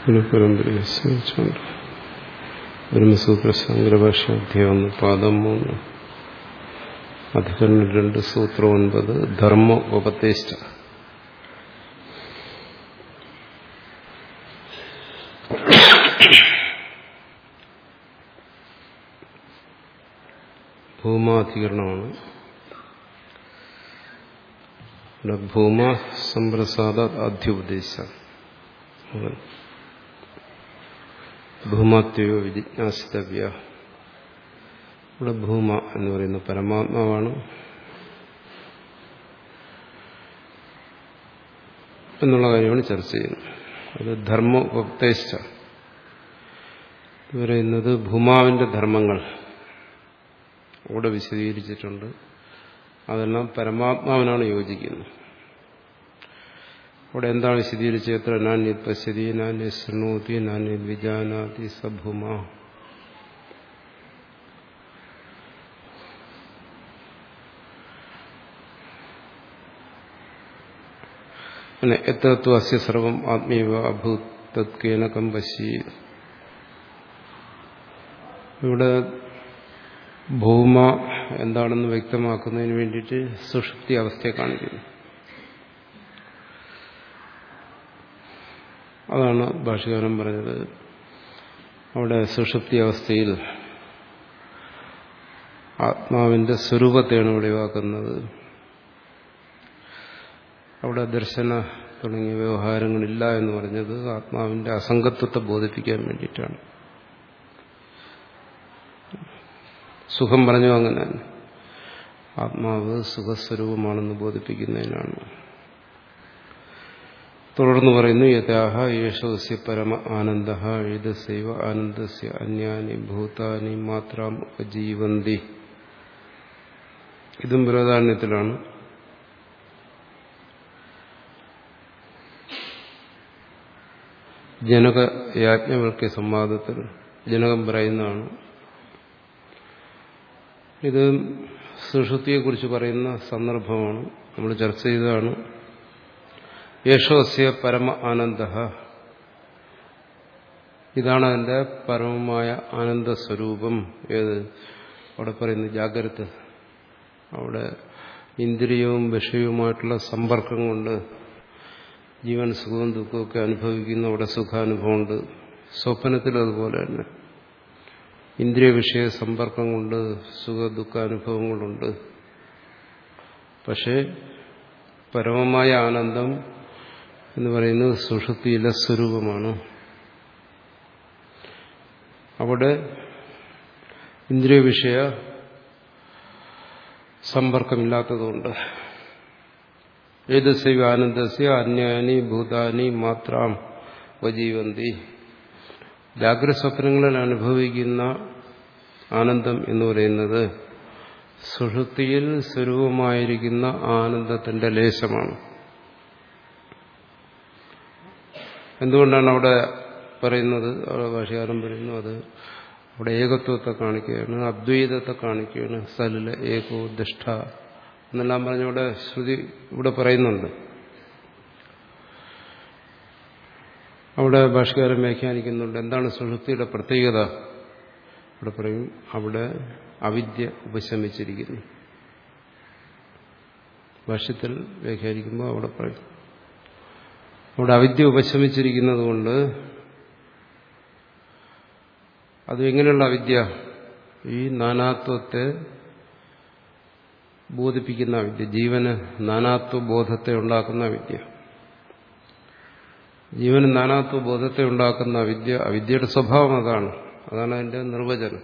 ഗുരുപരമ്പരയെ സ്മരിച്ചുകൊണ്ട് ബ്രഹ്മസൂത്ര ശങ്കരഭാഷ്യാധ്യായം ഒന്ന് പാദം മൂന്ന് അധികരണം രണ്ട് സൂത്രം ഒൻപത് ധർമ്മ ഉപദേശ ഭൂമാധികരണമാണ് ഇവിടെ ഭൂമ സമ്പ്രസാദ അധ്യുപദേശ ഭൂമാത്വയോ വിജിജ്ഞാസിതവ്യ ഇവിടെ ഭൂമ എന്ന് പറയുന്ന പരമാത്മാവാണ് എന്നുള്ള കാര്യമാണ് ചർച്ച ചെയ്യുന്നത് അത് ധർമ്മ ഉപദേശ പറയുന്നത് ഭൂമാവിന്റെ ധർമ്മങ്ങൾ ഇവിടെ വിശദീകരിച്ചിട്ടുണ്ട് അതെല്ലാം പരമാത്മാവിനാണ് യോജിക്കുന്നത് അവിടെ എന്താണ് വിശദീകരിച്ചത് എത്ര നാന്യത് പശ്യതി നാന്യത് ശൃണോതി നാന്യത് വിജാനാതി സഭൂമ പിന്നെ എത്രത്വ അസ്യ സർവം ആത്മീവ അഭൂത് തത്കേനകം പശ്യ ഇവിടെ ഭൂമ എന്താണെന്ന് വ്യക്തമാക്കുന്നതിന് വേണ്ടിയിട്ട് സുഷുപ്തി അവസ്ഥയെ കാണിക്കുന്നു അതാണ് ഭാഷകാരൻ പറഞ്ഞത് അവിടെ സുഷുപ്തി അവസ്ഥയിൽ ആത്മാവിന്റെ സ്വരൂപത്തെയാണ് ഒഴിവാക്കുന്നത് അവിടെ ദർശന തുടങ്ങിയ വ്യവഹാരങ്ങളില്ല എന്ന് പറഞ്ഞത് ആത്മാവിന്റെ അസംഗത്വത്തെ ബോധിപ്പിക്കാൻ വേണ്ടിയിട്ടാണ് സുഖം പറഞ്ഞു അങ്ങനെ ആത്മാവ് സുഖസ്വരൂപമാണെന്ന് ബോധിപ്പിക്കുന്നതിനാണ് തുടർന്ന് പറയുന്നു യഥാഹ യേശോസ്യ പരമ ആനന്ദ ഏതസൈവ ആനന്ദസ്യ അന്യാനി ഭൂതാനി മാത്രം ഉപജീവന്തി ഇതും ബൃഹദാരണ്യത്തിലാണ് ജനക യാജ്ഞവൽക്യ സംവാദത്തിൽ ജനകം പറയുന്നതാണ് ഇത് സുഷുതിയെക്കുറിച്ച് പറയുന്ന സന്ദർഭമാണ് നമ്മൾ ചർച്ച ചെയ്തതാണ് യേശോസ്യ പരമ ആനന്ദ ഇതാണ് അതിന്റെ പരമമായ ആനന്ദ സ്വരൂപം ഏത് അവിടെ പറയുന്ന ജാഗ്രത അവിടെ ഇന്ദ്രിയവും വിഷയവുമായിട്ടുള്ള സമ്പർക്കം കൊണ്ട് ജീവൻ സുഖവും ദുഃഖമൊക്കെ അനുഭവിക്കുന്ന അവിടെ സുഖാനുഭവമുണ്ട് സ്വപ്നത്തിൽ അതുപോലെ തന്നെ ഇന്ദ്രിയ വിഷയ സമ്പർക്കം കൊണ്ട് സുഖ ദുഃഖാനുഭവങ്ങളുണ്ട് പക്ഷേ പരമമായ ആനന്ദം എന്ന് പറയുന്നത് സുഷുപ്തിയിലെ സ്വരൂപമാണ് അവിടെ ഇന്ദ്രിയ വിഷയ സമ്പർക്കമില്ലാത്തതുകൊണ്ട് ഏതസ്യ ആനന്ദസ്യ അന്യാനി ഭൂതാനി മാത്രം ഉപജീവന്തി ജാഗ്രസ്വപ്നങ്ങളിൽ അനുഭവിക്കുന്ന ആനന്ദം എന്ന് പറയുന്നത് സുഷുപ്തിയിൽ സ്വരൂപമായിരിക്കുന്ന ആനന്ദത്തിന്റെ ലേശമാണ് എന്തുകൊണ്ടാണ് അവിടെ പറയുന്നത് അവിടെ ഭാഷകാരൻ പറയുന്നു അത് അവിടെ ഏകത്വത്തെ കാണിക്കുകയാണ് അദ്വൈതത്തെ കാണിക്കുകയാണ് സലില ഏകോ ദിഷ്ഠ എന്നെല്ലാം പറഞ്ഞ ഇവിടെ ശ്രുതി ഇവിടെ പറയുന്നുണ്ട് അവിടെ ഭാഷകാരൻ വ്യാഖ്യാനിക്കുന്നുണ്ട് എന്താണ് സുഷുപ്തിയുടെ പ്രത്യേകത അവിടെ പറയും അവിടെ അവിദ്യ ഉപശമിച്ചിരിക്കുന്നു ഭാഷ്യത്തിൽ വ്യാഖ്യാനിക്കുമ്പോൾ അവിടെ പറയും അവിടെ അവിദ്യ ഉപശമിച്ചിരിക്കുന്നത് കൊണ്ട് അത് എങ്ങനെയുള്ള അവിദ്യ ഈ നാനാത്വത്തെ ബോധിപ്പിക്കുന്ന വിദ്യ ജീവന് നാനാത്വ ബോധത്തെ ഉണ്ടാക്കുന്ന വിദ്യ ജീവന് നാനാത്വ ബോധത്തെ ഉണ്ടാക്കുന്ന അവിദ്യ അവിദ്യയുടെ സ്വഭാവം അതാണ് അതാണ് അതിന്റെ നിർവചനം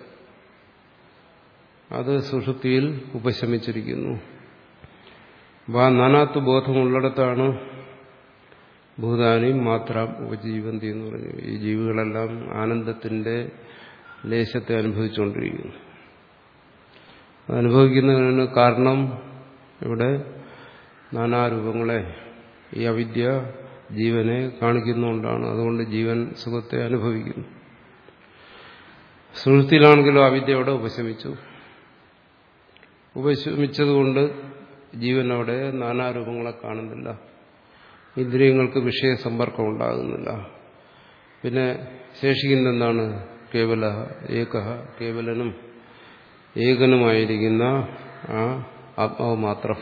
അത് സുഷുപ്തിയിൽ ഉപശമിച്ചിരിക്കുന്നു അപ്പോൾ ആ നാനാത്വ ബോധമുള്ളിടത്താണ് ഭൂതാനി മാത്രം ഉപജീവന്തി എന്ന് പറഞ്ഞു ഈ ജീവികളെല്ലാം ആനന്ദത്തിന്റെ ലേശത്തെ അനുഭവിച്ചുകൊണ്ടിരിക്കുന്നു അനുഭവിക്കുന്നതിന് കാരണം ഇവിടെ നാനാരൂപങ്ങളെ ഈ അവിദ്യ ജീവനെ കാണിക്കുന്നുകൊണ്ടാണ് അതുകൊണ്ട് ജീവൻ സുഖത്തെ അനുഭവിക്കുന്നു സുഹൃത്തിലാണെങ്കിലോ അവിദ്യ അവിടെ ഉപശമിച്ചു ഉപശമിച്ചതുകൊണ്ട് ജീവൻ അവിടെ നാനാരൂപങ്ങളെ കാണുന്നില്ല ഇന്ദ്രിയങ്ങൾക്ക് വിഷയസമ്പർക്കം ഉണ്ടാകുന്നില്ല പിന്നെ ശേഷിക്കുന്ന എന്താണ് കേവല ഏക കേവലനും ഏകനുമായിരിക്കുന്ന ആ ആത്മാവ് മാത്രം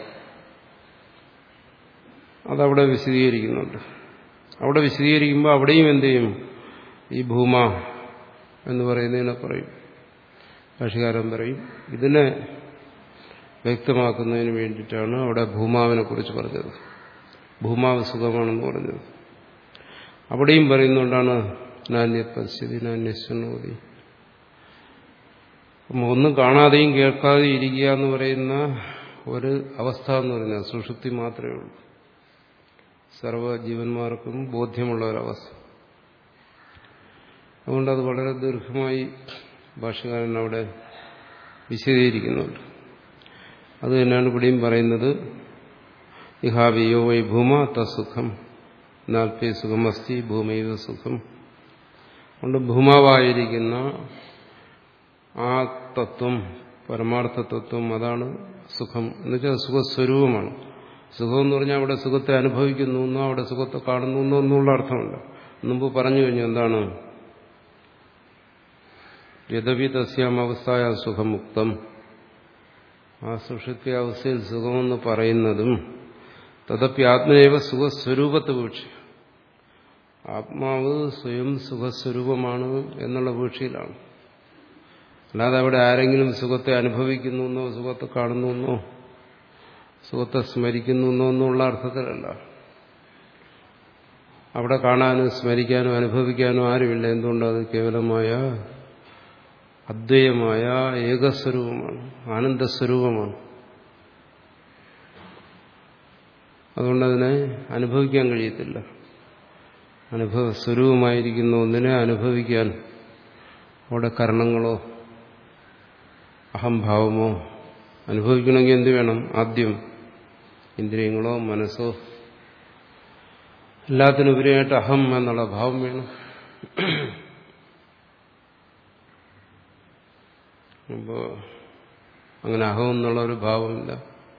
അതവിടെ വിശദീകരിക്കുന്നുണ്ട് അവിടെ വിശദീകരിക്കുമ്പോൾ അവിടെയും എന്ത് ചെയ്യും ഈ ഭൂമ എന്ന് പറയുന്നതിനെ പറയും ഭാഷകാരൻ പറയും ഇതിനെ വ്യക്തമാക്കുന്നതിന് വേണ്ടിയിട്ടാണ് അവിടെ ഭൂമാവിനെ കുറിച്ച് പറഞ്ഞത് ഭൂമാവ് സുഖമാണെന്ന് പറഞ്ഞത് അവിടെയും പറയുന്നുകൊണ്ടാണ് നാന്യ പശ്യതി നാന്യശ്വനോതി ഒന്നും കാണാതെയും കേൾക്കാതെയും ഇരിക്കുക എന്ന് പറയുന്ന ഒരു അവസ്ഥ എന്ന് പറയുന്നത് സുഷുപ്തി മാത്രമേ ഉള്ളൂ സർവ്വ ജീവന്മാർക്കും ബോധ്യമുള്ള ഒരവസ്ഥ അതുകൊണ്ട് അത് വളരെ ദീർഘമായി ഭാഷകാരൻ അവിടെ വിശദീകരിക്കുന്നുണ്ട് അത് തന്നെയാണ് ഇവിടെയും പറയുന്നത് ഇഹാവിയോ വൈ ഭൂമ തസുഖം നാൽപ്പേ സുഖമസ്തി ഭൂമൈവ സുഖം അതുകൊണ്ട് ഭൂമാവായിരിക്കുന്ന ആ തത്വം പരമാർത്ഥ തത്വം അതാണ് സുഖം എന്നുവെച്ചാൽ സുഖസ്വരൂപമാണ് സുഖം എന്ന് പറഞ്ഞാൽ അവിടെ സുഖത്തെ അനുഭവിക്കുന്നു എന്നോ അവിടെ സുഖത്തെ കാണുന്നു എന്നോ എന്നുള്ള അർത്ഥമല്ല മുമ്പ് പറഞ്ഞു കഴിഞ്ഞു എന്താണ് യഥവി തസ്യാം അവസ്ഥയ സുഖമുക്തം ആ സുഷുപ്തി അവസ്ഥയിൽ സുഖമെന്ന് പറയുന്നതും തദപ്പി ആത്മനേവ സുഖസ്വരൂപത്തെ വീക്ഷ ആത്മാവ് സ്വയം സുഖസ്വരൂപമാണ് എന്നുള്ള വീക്ഷയിലാണ് അല്ലാതെ അവിടെ ആരെങ്കിലും സുഖത്തെ അനുഭവിക്കുന്നു എന്നോ സുഖത്തെ കാണുന്നു എന്നോ സുഖത്തെ സ്മരിക്കുന്നു എന്നോ എന്നുള്ള അർത്ഥത്തിലല്ല അവിടെ കാണാനും സ്മരിക്കാനും അനുഭവിക്കാനും ആരുമില്ല എന്തുകൊണ്ടത് കേവലമായ അദ്വൈതമായ ഏകസ്വരൂപമാണ് ആനന്ദസ്വരൂപമാണ് അതുകൊണ്ട് അതിനെ അനുഭവിക്കാൻ കഴിയത്തില്ല അനുഭവ സ്വരൂപമായിരിക്കുന്ന ഒന്നിനെ അനുഭവിക്കാൻ അവിടെ കരണങ്ങളോ അഹംഭാവമോ അനുഭവിക്കണമെങ്കിൽ എന്ത് വേണം ആദ്യം ഇന്ദ്രിയങ്ങളോ മനസ്സോ എല്ലാത്തിനുപരിയായിട്ട് അഹം എന്നുള്ള ഭാവം വേണം അപ്പോൾ അങ്ങനെ അഹം എന്നുള്ള ഒരു ഭാവമില്ല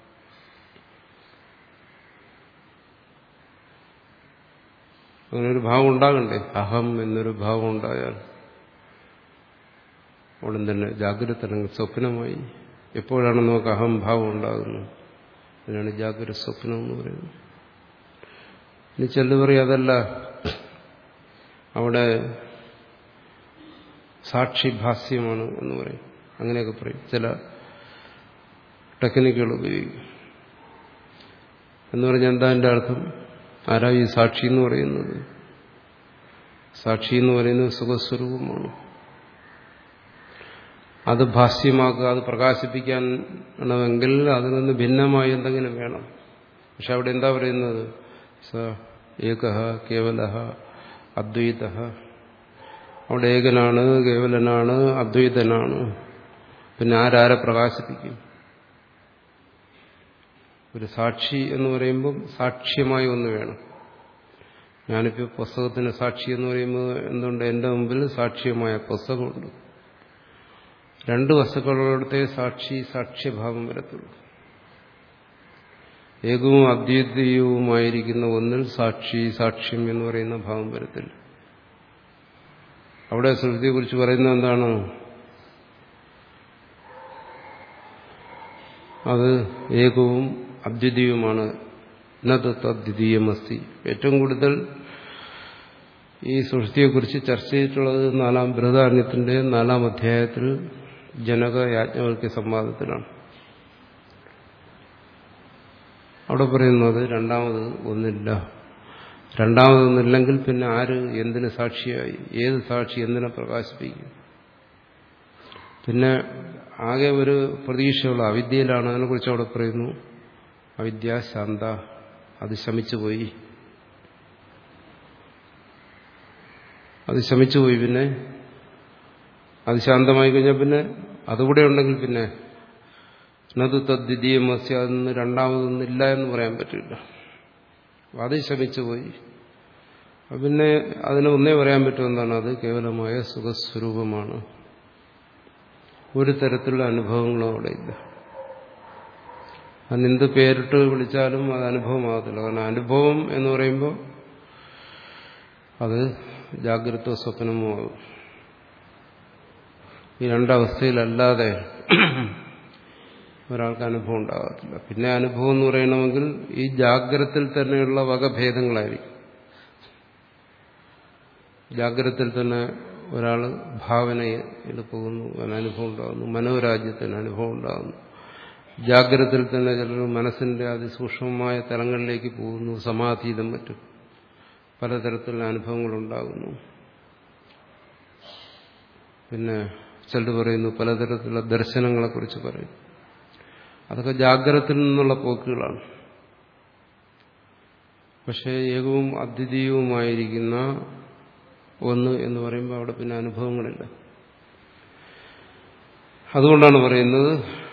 അങ്ങനെ ഒരു ഭാവം ഉണ്ടാകണ്ടേ അഹം എന്നൊരു ഭാവം ഉണ്ടായാൽ ഉടൻ തന്നെ ജാഗ്രത അല്ലെങ്കിൽ സ്വപ്നമായി എപ്പോഴാണ് നമുക്ക് അഹംഭാവം ഉണ്ടാകുന്നത് അതിനാണ് ജാഗ്രത സ്വപ്നം എന്ന് പറയുന്നത് ഇനി ചെല്ലു പറയും അതല്ല അവിടെ സാക്ഷിഭാസ്യമാണ് എന്ന് പറയും അങ്ങനെയൊക്കെ പറയും ചില ടെക്നിക്കുകൾ ഉപയോഗിക്കും എന്ന് പറഞ്ഞാൽ എന്താ എൻ്റെ അർത്ഥം ആരാ ഈ സാക്ഷി എന്ന് പറയുന്നത് സാക്ഷി എന്ന് പറയുന്നത് സുഖസ്വരൂപമാണ് അത് ഭാസ്യമാക്കുക അത് പ്രകാശിപ്പിക്കാണമെങ്കിൽ അതിൽ നിന്ന് ഭിന്നമായി എന്തെങ്കിലും വേണം പക്ഷെ അവിടെ എന്താ പറയുന്നത് സ ഏക കേവല അദ്വൈത അവിടെ ഏകനാണ് കേവലനാണ് അദ്വൈതനാണ് പിന്നെ ആരാരെ പ്രകാശിപ്പിക്കും ഒരു സാക്ഷി എന്ന് പറയുമ്പം സാക്ഷ്യമായി ഒന്ന് വേണം ഞാനിപ്പോൾ പുസ്തകത്തിന് സാക്ഷി എന്ന് പറയുമ്പോൾ എന്തുകൊണ്ട് എൻ്റെ മുമ്പിൽ സാക്ഷ്യമായ പുസ്തകമുണ്ട് രണ്ട് വസ്തുക്കളുടെ സാക്ഷി സാക്ഷ്യഭാവം വരത്തുള്ളൂ ഏകവും അദ്വൈതീയവുമായിരിക്കുന്ന ഒന്നിൽ സാക്ഷി സാക്ഷ്യം എന്ന് പറയുന്ന ഭാവം വരത്തില്ല അവിടെ ശ്രുതിയെക്കുറിച്ച് പറയുന്നത് എന്താണ് അത് ഏകവും അദ്വിതീയവുമാണ് നദ്വിതീയമസ്തി ഏറ്റവും കൂടുതൽ ഈ സൃഷ്ടിയെക്കുറിച്ച് ചർച്ച ചെയ്തിട്ടുള്ളത് നാലാം ബൃഹദാരണ്യത്തിന്റെ നാലാം അധ്യായത്തിൽ ജനക യാജ്ഞവൽക്യ സംവാദത്തിലാണ് അവിടെ പറയുന്നത് രണ്ടാമത് ഒന്നില്ല രണ്ടാമതൊന്നില്ലെങ്കിൽ പിന്നെ ആര് എന്തിന് സാക്ഷിയായി ഏത് സാക്ഷി എന്തിനെ പ്രകാശിപ്പിക്കും പിന്നെ ആകെ ഒരു പ്രതീക്ഷയുള്ള അവിദ്യയിലാണ് അതിനെക്കുറിച്ച് അവിടെ പറയുന്നു അവിദ്യ ശാന്ത അത് ശമിച്ചുപോയി അത് ശമിച്ചുപോയി പിന്നെ അത് ശാന്തമായി കഴിഞ്ഞാൽ പിന്നെ അതുകൂടെ ഉണ്ടെങ്കിൽ പിന്നെ നത് തദ്വിതീയമസ്യ അതൊന്ന് രണ്ടാമതൊന്നില്ല എന്ന് പറയാൻ പറ്റില്ല അത് ശമിച്ചുപോയി പിന്നെ അതിന് ഒന്നേ പറയാൻ പറ്റും എന്താണ് അത് കേവലമായ സുഖസ്വരൂപമാണ് ഒരു തരത്തിലുള്ള അനുഭവങ്ങളും അവിടെ ഇല്ല അതിനെന്ത് പേരിട്ട് വിളിച്ചാലും അത് അനുഭവമാകത്തില്ല കാരണം അനുഭവം എന്ന് പറയുമ്പോൾ അത് ജാഗ്രത സ്വപ്നമോ ആകും ഈ രണ്ടവസ്ഥയിലല്ലാതെ ഒരാൾക്ക് അനുഭവം ഉണ്ടാകത്തില്ല പിന്നെ അനുഭവം എന്ന് പറയണമെങ്കിൽ ഈ ജാഗ്രത്തിൽ തന്നെയുള്ള വകഭേദങ്ങളായിരിക്കും ജാഗ്രത്തിൽ തന്നെ ഒരാൾ ഭാവനയിൽ പോകുന്നു അവന് അനുഭവം ഉണ്ടാകുന്നു മനോരാജ്യത്തിന് അനുഭവം ഉണ്ടാകുന്നു ജാഗ്രതയിൽ തന്നെ ചിലർ മനസ്സിന്റെ അതിസൂക്ഷ്മമായ തലങ്ങളിലേക്ക് പോകുന്നു സമാധീതം മറ്റും പലതരത്തിലുള്ള അനുഭവങ്ങളുണ്ടാകുന്നു പിന്നെ ചിലർ പറയുന്നു പലതരത്തിലുള്ള ദർശനങ്ങളെക്കുറിച്ച് പറയും അതൊക്കെ ജാഗ്രതയിൽ നിന്നുള്ള പോക്കുകളാണ് പക്ഷേ ഏകവും അദ്വിതീയവുമായിരിക്കുന്ന ഒന്ന് എന്ന് പറയുമ്പോൾ അവിടെ പിന്നെ അനുഭവങ്ങളില്ല അതുകൊണ്ടാണ് പറയുന്നത്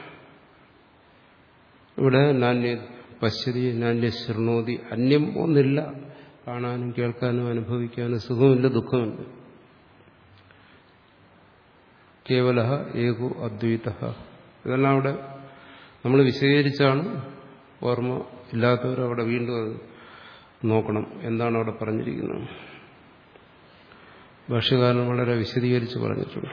ഇവിടെ നാണ്യ പശ്യതി നാണ്യ ശൃണോതി അന്യം ഒന്നില്ല കാണാനും കേൾക്കാനും അനുഭവിക്കാനും സുഖമില്ല ദുഃഖമില്ല കേവല ഏകു അദ്വൈത ഇതെല്ലാം അവിടെ നമ്മൾ വിശദീകരിച്ചാണ് ഓർമ്മ ഇല്ലാത്തവർ അവിടെ വീണ്ടും അത് നോക്കണം എന്താണ് അവിടെ പറഞ്ഞിരിക്കുന്നത് ഭാഷ്യകാരൻ വളരെ വിശദീകരിച്ച് പറഞ്ഞിട്ടുണ്ട്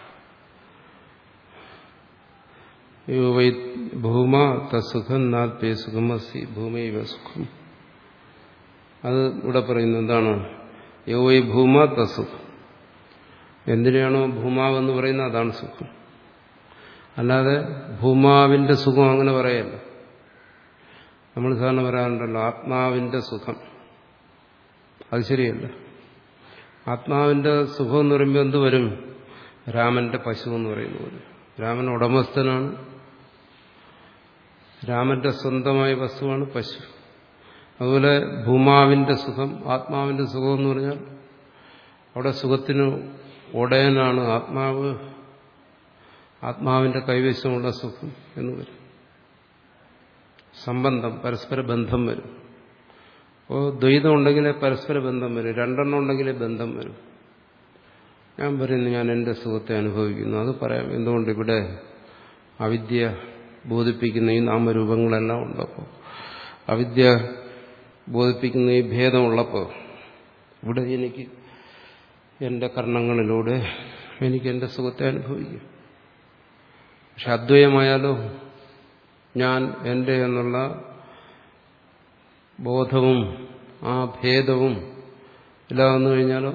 വൈ ഭൂമ തസുഖം നാൽപ്പേ സുഖമസി ഭൂമൈവ സുഖം അത് ഇവിടെ പറയുന്നത് എന്താണ് യോ വൈ ഭൂമ തസുഖം എന്തിനാണോ ഭൂമാവെന്ന് പറയുന്നത് അതാണ് സുഖം അല്ലാതെ ഭൂമാവിന്റെ സുഖം അങ്ങനെ പറയല്ല നമ്മൾ സാധാരണ പറയാറുണ്ടല്ലോ ആത്മാവിന്റെ സുഖം അത് ശരിയല്ല ആത്മാവിന്റെ സുഖം എന്ന് പറയുമ്പോൾ എന്ത് വരും രാമന്റെ പശു എന്ന് പറയുന്ന പോലെ രാമൻ ഉടമസ്ഥനാണ് രാമന്റെ സ്വന്തമായ വസ്തുവാണ് പശു അതുപോലെ ഭൂമാവിന്റെ സുഖം ആത്മാവിന്റെ സുഖം എന്ന് പറഞ്ഞാൽ അവിടെ സുഖത്തിന് ഉടയനാണ് ആത്മാവ് ആത്മാവിന്റെ കൈവശമുള്ള സുഖം എന്ന് വരും സംബന്ധം പരസ്പര ബന്ധം വരും അപ്പോൾ ദ്വൈതം ഉണ്ടെങ്കിലേ പരസ്പര ബന്ധം വരും രണ്ടെണ്ണം ഉണ്ടെങ്കിലേ ബന്ധം വരും ഞാൻ പറയുന്നു ഞാൻ എൻ്റെ സുഖത്തെ അനുഭവിക്കുന്നു അത് പറയാം എന്തുകൊണ്ട് ഇവിടെ അവിദ്യ ബോധിപ്പിക്കുന്ന ഈ നാമരൂപങ്ങളെല്ലാം ഉള്ളപ്പോൾ അവിദ്യ ബോധിപ്പിക്കുന്ന ഈ ഭേദമുള്ളപ്പോൾ ഇവിടെ എനിക്ക് എൻ്റെ കർണങ്ങളിലൂടെ എനിക്ക് എൻ്റെ സുഖത്തെ അനുഭവിക്കും പക്ഷെ അദ്വയമായാലോ ഞാൻ എൻ്റെ എന്നുള്ള ബോധവും ആ ഭേദവും എല്ലാം വന്നു കഴിഞ്ഞാലോ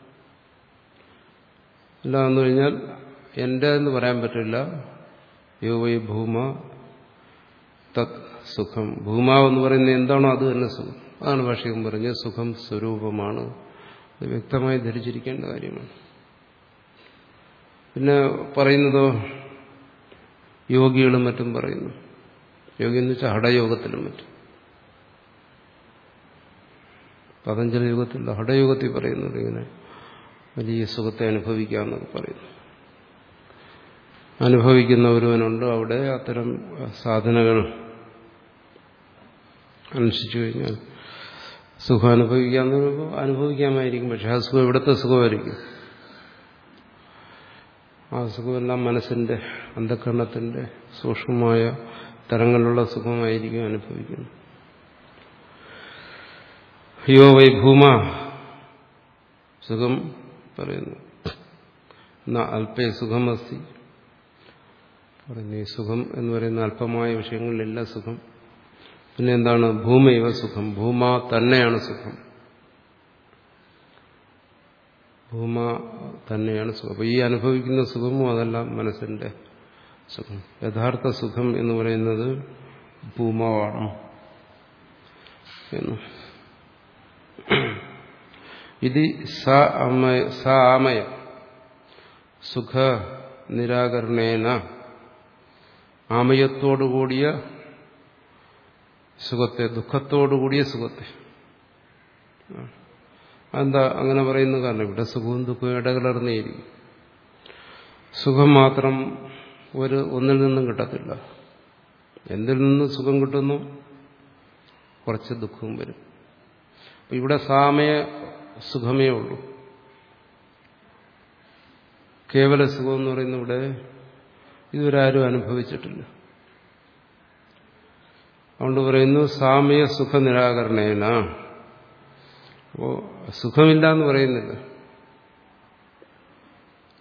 എല്ലാം വന്നു കഴിഞ്ഞാൽ എൻ്റെ എന്ന് പറയാൻ പറ്റില്ല യോ വൈ ഭൂമ തത് സുഖം ഭൂമാവെന്ന് പറയുന്നത് എന്താണോ അത് തന്നെ സുഖം അതാണ് ഭാഷകം പറഞ്ഞത് സുഖം സ്വരൂപമാണ് അത് വ്യക്തമായി ധരിച്ചിരിക്കേണ്ട കാര്യമാണ് പിന്നെ പറയുന്നതോ യോഗികളും മറ്റും പറയുന്നു യോഗി എന്ന് വെച്ചാൽ ഹഠയോഗത്തിലും മറ്റും പതഞ്ജലി യുഗത്തിൽ ഹഠയോഗത്തിൽ പറയുന്നത് ഇങ്ങനെ വലിയ സുഖത്തെ അനുഭവിക്കാമെന്നൊക്കെ പറയുന്നു അനുഭവിക്കുന്ന ഒരുവനുണ്ട് അവിടെ അത്തരം സാധനകൾ അനുഷ്ഠിച്ചു കഴിഞ്ഞാൽ സുഖം അനുഭവിക്കാന്ന് അനുഭവിക്കാമായിരിക്കും പക്ഷെ ആ സുഖം ഇവിടുത്തെ സുഖമായിരിക്കും ആ സുഖമെല്ലാം മനസ്സിന്റെ അന്ധകരണത്തിന്റെ സൂക്ഷ്മമായ തരങ്ങളിലുള്ള സുഖമായിരിക്കും അനുഭവിക്കുന്നത് യോ വൈ ഭൂമ സുഖം പറയുന്നു അല്പേ സുഖമസ്തി പറയുന്നു ഈ സുഖം എന്ന് പറയുന്ന അല്പമായ വിഷയങ്ങളിലല്ല സുഖം പിന്നെ എന്താണ് ഭൂമൈവ സുഖം ഭൂമ തന്നെയാണ് സുഖം ഭൂമ തന്നെയാണ് സുഖം അപ്പൊ ഈ അനുഭവിക്കുന്ന സുഖമോ അതെല്ലാം മനസ്സിന്റെ സുഖം യഥാർത്ഥ സുഖം എന്ന് പറയുന്നത് ഭൂമാവാണ് എന്ന് ഇത് സാമയ സുഖ നിരാകരണേന ആമയത്തോടുകൂടിയ സുഖത്തെ ദുഃഖത്തോടുകൂടിയ സുഖത്തെ എന്താ അങ്ങനെ പറയുന്ന കാരണം ഇവിടെ സുഖവും ദുഃഖവും ഇടകലർന്നേയിരിക്കും സുഖം മാത്രം ഒരു ഒന്നിൽ നിന്നും കിട്ടത്തില്ല എന്തിൽ നിന്ന് സുഖം കിട്ടുന്നു കുറച്ച് ദുഃഖവും വരും ഇവിടെ സാമയ സുഖമേ ഉള്ളൂ കേവല സുഖം എന്ന് പറയുന്ന ഇവിടെ ഇതുവരാരും അനുഭവിച്ചിട്ടില്ല അതുകൊണ്ട് പറയുന്നു സാമയ സുഖ നിരാകരണേന അപ്പോ സുഖമില്ല എന്ന് പറയുന്നില്ല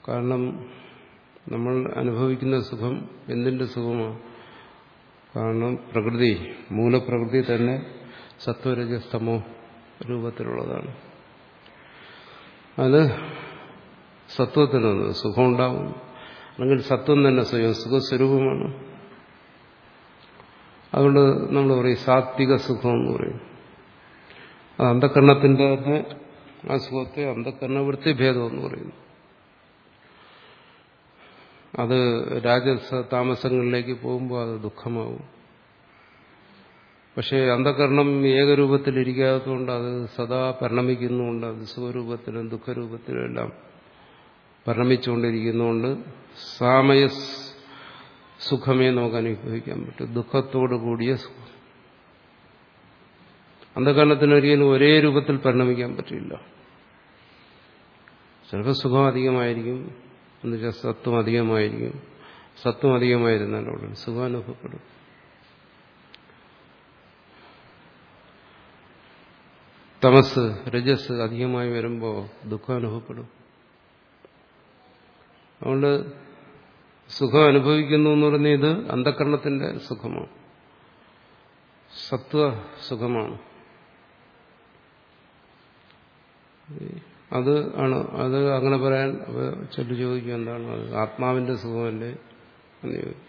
കാരണം നമ്മൾ അനുഭവിക്കുന്ന സുഖം എന്തിന്റെ സുഖമാണ് കാരണം പ്രകൃതി മൂലപ്രകൃതി തന്നെ സത്വരജസ്തമോ രൂപത്തിലുള്ളതാണ് അത് സത്വത്തിനാണ് സുഖം ഉണ്ടാവും അല്ലെങ്കിൽ സത്വം തന്നെ സ്വയം സുഖസ്വരൂപമാണ് അതുകൊണ്ട് നമ്മൾ പറയും സാത്വിക സുഖം എന്ന് പറയും അത് അന്ധകരണത്തിന്റെ തന്നെ ആ സുഖത്തെ അന്ധകരണ വൃത്തിഭേദം എന്ന് പറയുന്നു അത് രാജസ താമസങ്ങളിലേക്ക് പോകുമ്പോൾ അത് ദുഃഖമാവും പക്ഷേ അന്ധകരണം ഏകരൂപത്തിലിരിക്കാത്തതുകൊണ്ട് അത് സദാ പരിണമിക്കുന്നുണ്ട് അത് സുഖരൂപത്തിലും ദുഃഖരൂപത്തിലും എല്ലാം പരിണമിച്ചുകൊണ്ടിരിക്കുന്നതുകൊണ്ട് സാമയ സുഖമേ നമുക്ക് അനുഭവിക്കാൻ പറ്റും ദുഃഖത്തോടു കൂടിയ സുഖം അന്ധകരണത്തിന് ഒരിക്കലും ഒരേ രൂപത്തിൽ പരിണമിക്കാൻ പറ്റില്ല ചിലപ്പോൾ സുഖം അധികമായിരിക്കും എന്നുവെച്ചാൽ സത്വം അധികമായിരിക്കും സത്വം അധികമായിരുന്നാൽ അവിടെ സുഖം അനുഭവപ്പെടും തമസ് രജസ് അധികമായി വരുമ്പോൾ ദുഃഖം അനുഭവപ്പെടും അതുകൊണ്ട് സുഖം അനുഭവിക്കുന്നു എന്ന് പറഞ്ഞ ഇത് അന്ധകരണത്തിന്റെ സുഖമാണ് സത്വ സുഖമാണ് അത് ആണ് അത് അങ്ങനെ പറയാൻ ചൊല്ലി ചോദിക്കും എന്താണ് അത് ആത്മാവിന്റെ സുഖമല്ലേ എന്ന് ചോദിക്കും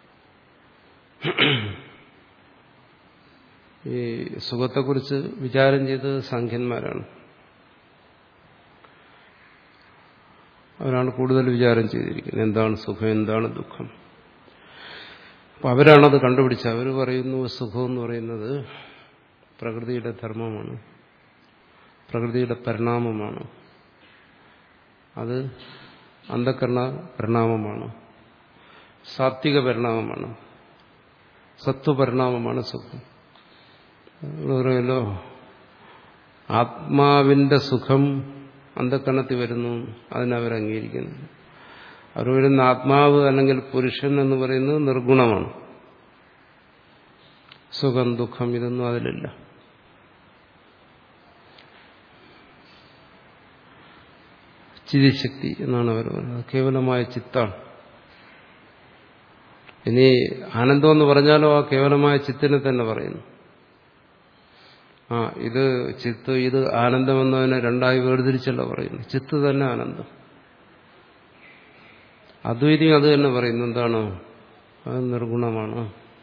ഈ സുഖത്തെക്കുറിച്ച് വിചാരം ചെയ്തത് സംഖ്യന്മാരാണ് അവരാണ് കൂടുതൽ വിചാരം ചെയ്തിരിക്കുന്നത് എന്താണ് സുഖം എന്താണ് ദുഃഖം അപ്പൊ അവരാണത് കണ്ടുപിടിച്ചത് അവർ പറയുന്നു സുഖം എന്ന് പറയുന്നത് പ്രകൃതിയുടെ ധർമ്മമാണ് പ്രകൃതിയുടെ പരിണാമമാണ് അത് അന്ധകരണ പരിണാമമാണ് സാത്വിക പരിണാമമാണ് സത്വപരിണാമമാണ് സുഖം പറയുമല്ലോ ആത്മാവിന്റെ സുഖം അന്ധക്കരണത്തിൽ വരുന്നു അതിനവർ അംഗീകരിക്കുന്നു അവർ വരുന്ന ആത്മാവ് അല്ലെങ്കിൽ പുരുഷൻ എന്ന് പറയുന്നത് നിർഗുണമാണ് സുഖം ദുഃഖം ഇതൊന്നും അതിലില്ല ചിതിശക്തി എന്നാണ് അവർ പറയുന്നത് കേവലമായ ചിത്താണ് ഇനി ആനന്ദം എന്ന് പറഞ്ഞാലോ ആ കേവലമായ ചിത്തിനെ തന്നെ പറയുന്നു ആ ഇത് ചിത്ത് ഇത് ആനന്ദമെന്നതിനെ രണ്ടായി വേർതിരിച്ചല്ല പറയുന്നു ചിത്ത് തന്നെ ആനന്ദം അദ്വൈതി അത് തന്നെ പറയുന്നു എന്താണ് അത് നിർഗുണമാണ്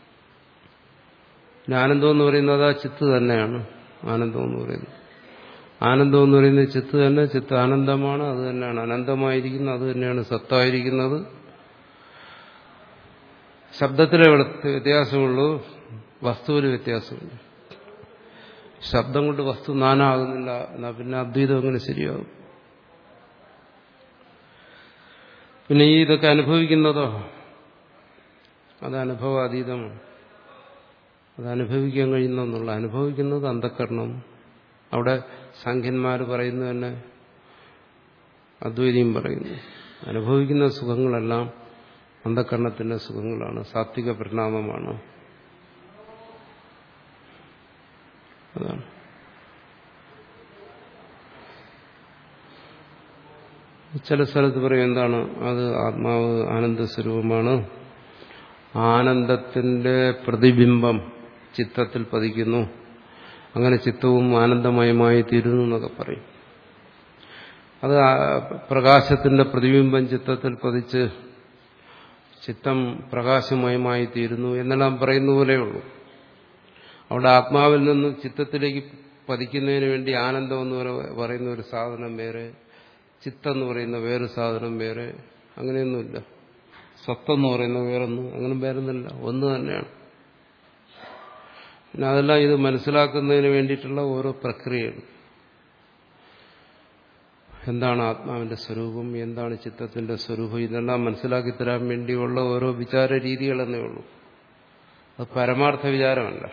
ആനന്ദം എന്ന് പറയുന്നത് ആ ചിത്ത് തന്നെയാണ് ആനന്ദം എന്ന് പറയുന്നത് ആനന്ദം എന്ന് പറയുന്നത് ചിത്ത് തന്നെ ചിത്ത് ആനന്ദമാണ് അത് തന്നെയാണ് അനന്തമായിരിക്കുന്നത് അത് തന്നെയാണ് സത്തായിരിക്കുന്നത് ശബ്ദത്തിലെ വ്യത്യാസമുള്ളൂ വസ്തുവിൽ വ്യത്യാസമുണ്ട് ശബ്ദം കൊണ്ട് വസ്തു നാനാകുന്നില്ല എന്നാ പിന്നെ അദ്വൈതം എങ്ങനെ ശരിയാകും പിന്നെ ഈ ഇതൊക്കെ അനുഭവിക്കുന്നതോ അത് അനുഭവാതീതമാണ് അത് അനുഭവിക്കാൻ കഴിയുന്നെന്നുള്ള അനുഭവിക്കുന്നത് അന്ധക്കരണം അവിടെ സംഖ്യന്മാർ പറയുന്നു തന്നെ അദ്വൈതിയും പറയുന്നു അനുഭവിക്കുന്ന സുഖങ്ങളെല്ലാം അന്ധക്കരണത്തിന്റെ സുഖങ്ങളാണ് സാത്വിക പരിണാമമാണ് അതാണ് ചില സ്ഥലത്ത് പറയും എന്താണ് അത് ആത്മാവ് ആനന്ദ സ്വരൂപമാണ് ആനന്ദത്തിന്റെ പ്രതിബിംബം ചിത്തത്തിൽ പതിക്കുന്നു അങ്ങനെ ചിത്തവും ആനന്ദമയമായി തീരുന്നു എന്നൊക്കെ പറയും അത് പ്രകാശത്തിന്റെ പ്രതിബിംബം ചിത്തത്തിൽ പതിച്ച് ചിത്തം പ്രകാശമയമായി തീരുന്നു എന്നെല്ലാം പറയുന്ന പോലെയുള്ളൂ അവിടെ ആത്മാവിൽ നിന്ന് ചിത്തത്തിലേക്ക് പതിക്കുന്നതിന് വേണ്ടി ആനന്ദം എന്ന് പറയുന്ന ഒരു സാധനം വേറെ ചിത്തം എന്ന് പറയുന്ന വേറെ സാധനം വേറെ അങ്ങനെയൊന്നുമില്ല സത്തെന്ന് പറയുന്ന വേറൊന്നും അങ്ങനെ വേറൊന്നുമില്ല ഒന്ന് തന്നെയാണ് പിന്നെ അതെല്ലാം ഇത് മനസ്സിലാക്കുന്നതിന് വേണ്ടിയിട്ടുള്ള ഓരോ പ്രക്രിയയാണ് എന്താണ് ആത്മാവിന്റെ സ്വരൂപം എന്താണ് ചിത്തത്തിന്റെ സ്വരൂപം ഇതെല്ലാം മനസ്സിലാക്കി തരാൻ വേണ്ടിയുള്ള ഓരോ വിചാര രീതികളെന്നേ ഉള്ളൂ അത് പരമാർത്ഥ വിചാരമല്ല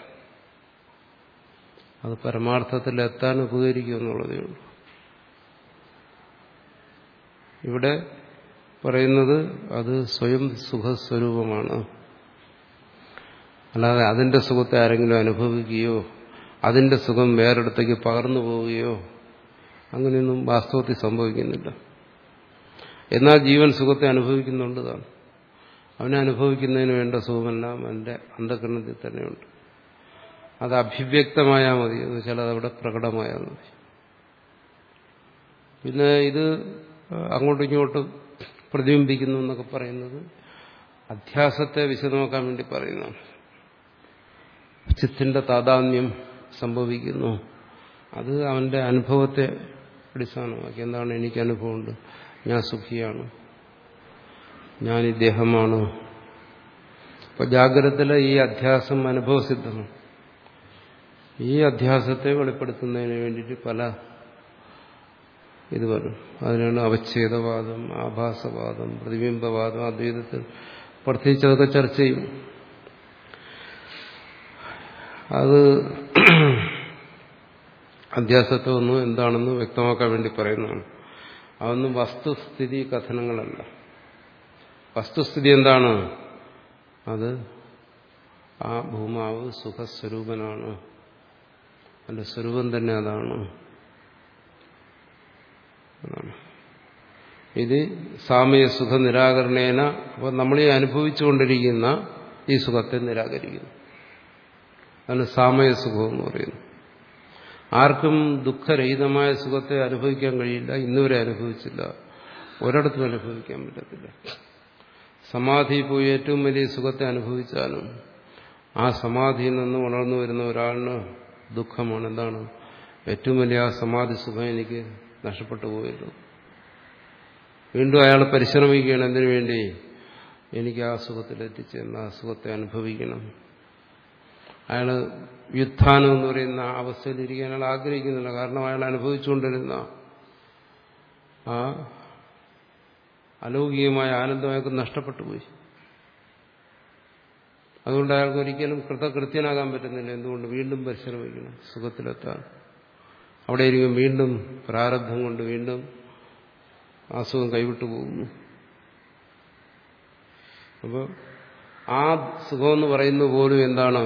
അത് പരമാർത്ഥത്തിൽ എത്താൻ ഉപകരിക്കും എന്നുള്ളതേ ഉള്ളൂ ഇവിടെ പറയുന്നത് അത് സ്വയം സുഖസ്വരൂപമാണ് അല്ലാതെ അതിന്റെ സുഖത്തെ ആരെങ്കിലും അനുഭവിക്കുകയോ അതിന്റെ സുഖം വേറെടുത്തേക്ക് പകർന്നു പോവുകയോ അങ്ങനെയൊന്നും വാസ്തവത്തിൽ സംഭവിക്കുന്നില്ല എന്നാൽ ജീവൻ സുഖത്തെ അനുഭവിക്കുന്നുണ്ട് താൻ അവനെ അനുഭവിക്കുന്നതിന് വേണ്ട സുഖമെല്ലാം അവന്റെ അന്ധകരണത്തിൽ തന്നെയുണ്ട് അത് അഭിവ്യക്തമായാൽ മതി എന്ന് വെച്ചാൽ അതവിടെ പ്രകടമായാൽ മതി പിന്നെ ഇത് അങ്ങോട്ടും ഇങ്ങോട്ടും പ്രതിബിംബിക്കുന്നു എന്നൊക്കെ പറയുന്നത് അധ്യാസത്തെ വിശദമാക്കാൻ വേണ്ടി പറയുന്നതാണ് ചിത്തിന്റെ താതാത്മ്യം സംഭവിക്കുന്നു അത് അവന്റെ അനുഭവത്തെ അടിസ്ഥാനമാക്കി എന്താണ് എനിക്ക് അനുഭവമുണ്ട് ഞാൻ സുഖിയാണ് ഞാൻ ഈ ദേഹമാണ് അപ്പൊ ജാഗ്രതത്തിലെ ഈ അധ്യാസം അനുഭവസിദ്ധമാണ് ഈ അധ്യാസത്തെ വെളിപ്പെടുത്തുന്നതിന് വേണ്ടിയിട്ട് പല ഇത് വരും അതിനാണ് അവച്ഛേദവാദം ആഭാസവാദം പ്രതിബിംബവാദം അദ്വൈതത്തിൽ പ്രത്യേകിച്ച് അതൊക്കെ ചർച്ച ചെയ്യും അത് അധ്യാസത്തെ ഒന്ന് എന്താണെന്ന് വ്യക്തമാക്കാൻ വേണ്ടി പറയുന്നതാണ് അതൊന്നും വസ്തുസ്ഥിതി കഥനങ്ങളല്ല വസ്തുസ്ഥിതി എന്താണ് അത് ആ ഭൂമാവ് സുഖസ്വരൂപനാണ് അതിന്റെ സ്വരൂപം തന്നെ അതാണ് അതാണ് ഇത് സാമയ സുഖ നിരാകരണേന അപ്പോൾ നമ്മളീ അനുഭവിച്ചുകൊണ്ടിരിക്കുന്ന ഈ സുഖത്തെ നിരാകരിക്കുന്നു അതാണ് സാമയ സുഖം എന്ന് പറയുന്നു ആർക്കും ദുഃഖരഹിതമായ സുഖത്തെ അനുഭവിക്കാൻ കഴിയില്ല ഇന്നുവരെ അനുഭവിച്ചില്ല ഒരിടത്തും അനുഭവിക്കാൻ പറ്റത്തില്ല സമാധി പോയി ഏറ്റവും വലിയ സുഖത്തെ അനുഭവിച്ചാലും ആ സമാധിയിൽ നിന്ന് വളർന്നു വരുന്ന ഒരാളിന് ദുഃഖമാണ് എന്താണ് ഏറ്റവും വലിയ ആ സമാധി സുഖം എനിക്ക് നഷ്ടപ്പെട്ടു പോയല്ലോ വീണ്ടും അയാൾ പരിശ്രമിക്കുകയാണ് എന്തിനു വേണ്ടി എനിക്ക് ആ സുഖത്തിലെത്തിച്ചെന്ന് ആ സുഖത്തെ അനുഭവിക്കണം അയാൾ വ്യുത്ഥാനം എന്ന് പറയുന്ന അവസ്ഥയിലിരിക്കാൻ അയാൾ ആഗ്രഹിക്കുന്നില്ല കാരണം അയാൾ അനുഭവിച്ചുകൊണ്ടിരുന്ന ആ അലൗകികമായ ആനന്ദം അയാൾക്ക് നഷ്ടപ്പെട്ടു പോയി അതുകൊണ്ട് അയാൾക്ക് ഒരിക്കലും കൃതകൃത്യനാകാൻ പറ്റുന്നില്ല എന്തുകൊണ്ട് വീണ്ടും പരിശ്രമിക്കണം സുഖത്തിലെത്താൻ അവിടെ ഇരിക്കും വീണ്ടും പ്രാരബ്ധം കൊണ്ട് വീണ്ടും ആ സുഖം കൈവിട്ടു പോകുന്നു അപ്പോൾ ആ സുഖമെന്ന് പറയുന്നത് പോലും എന്താണ്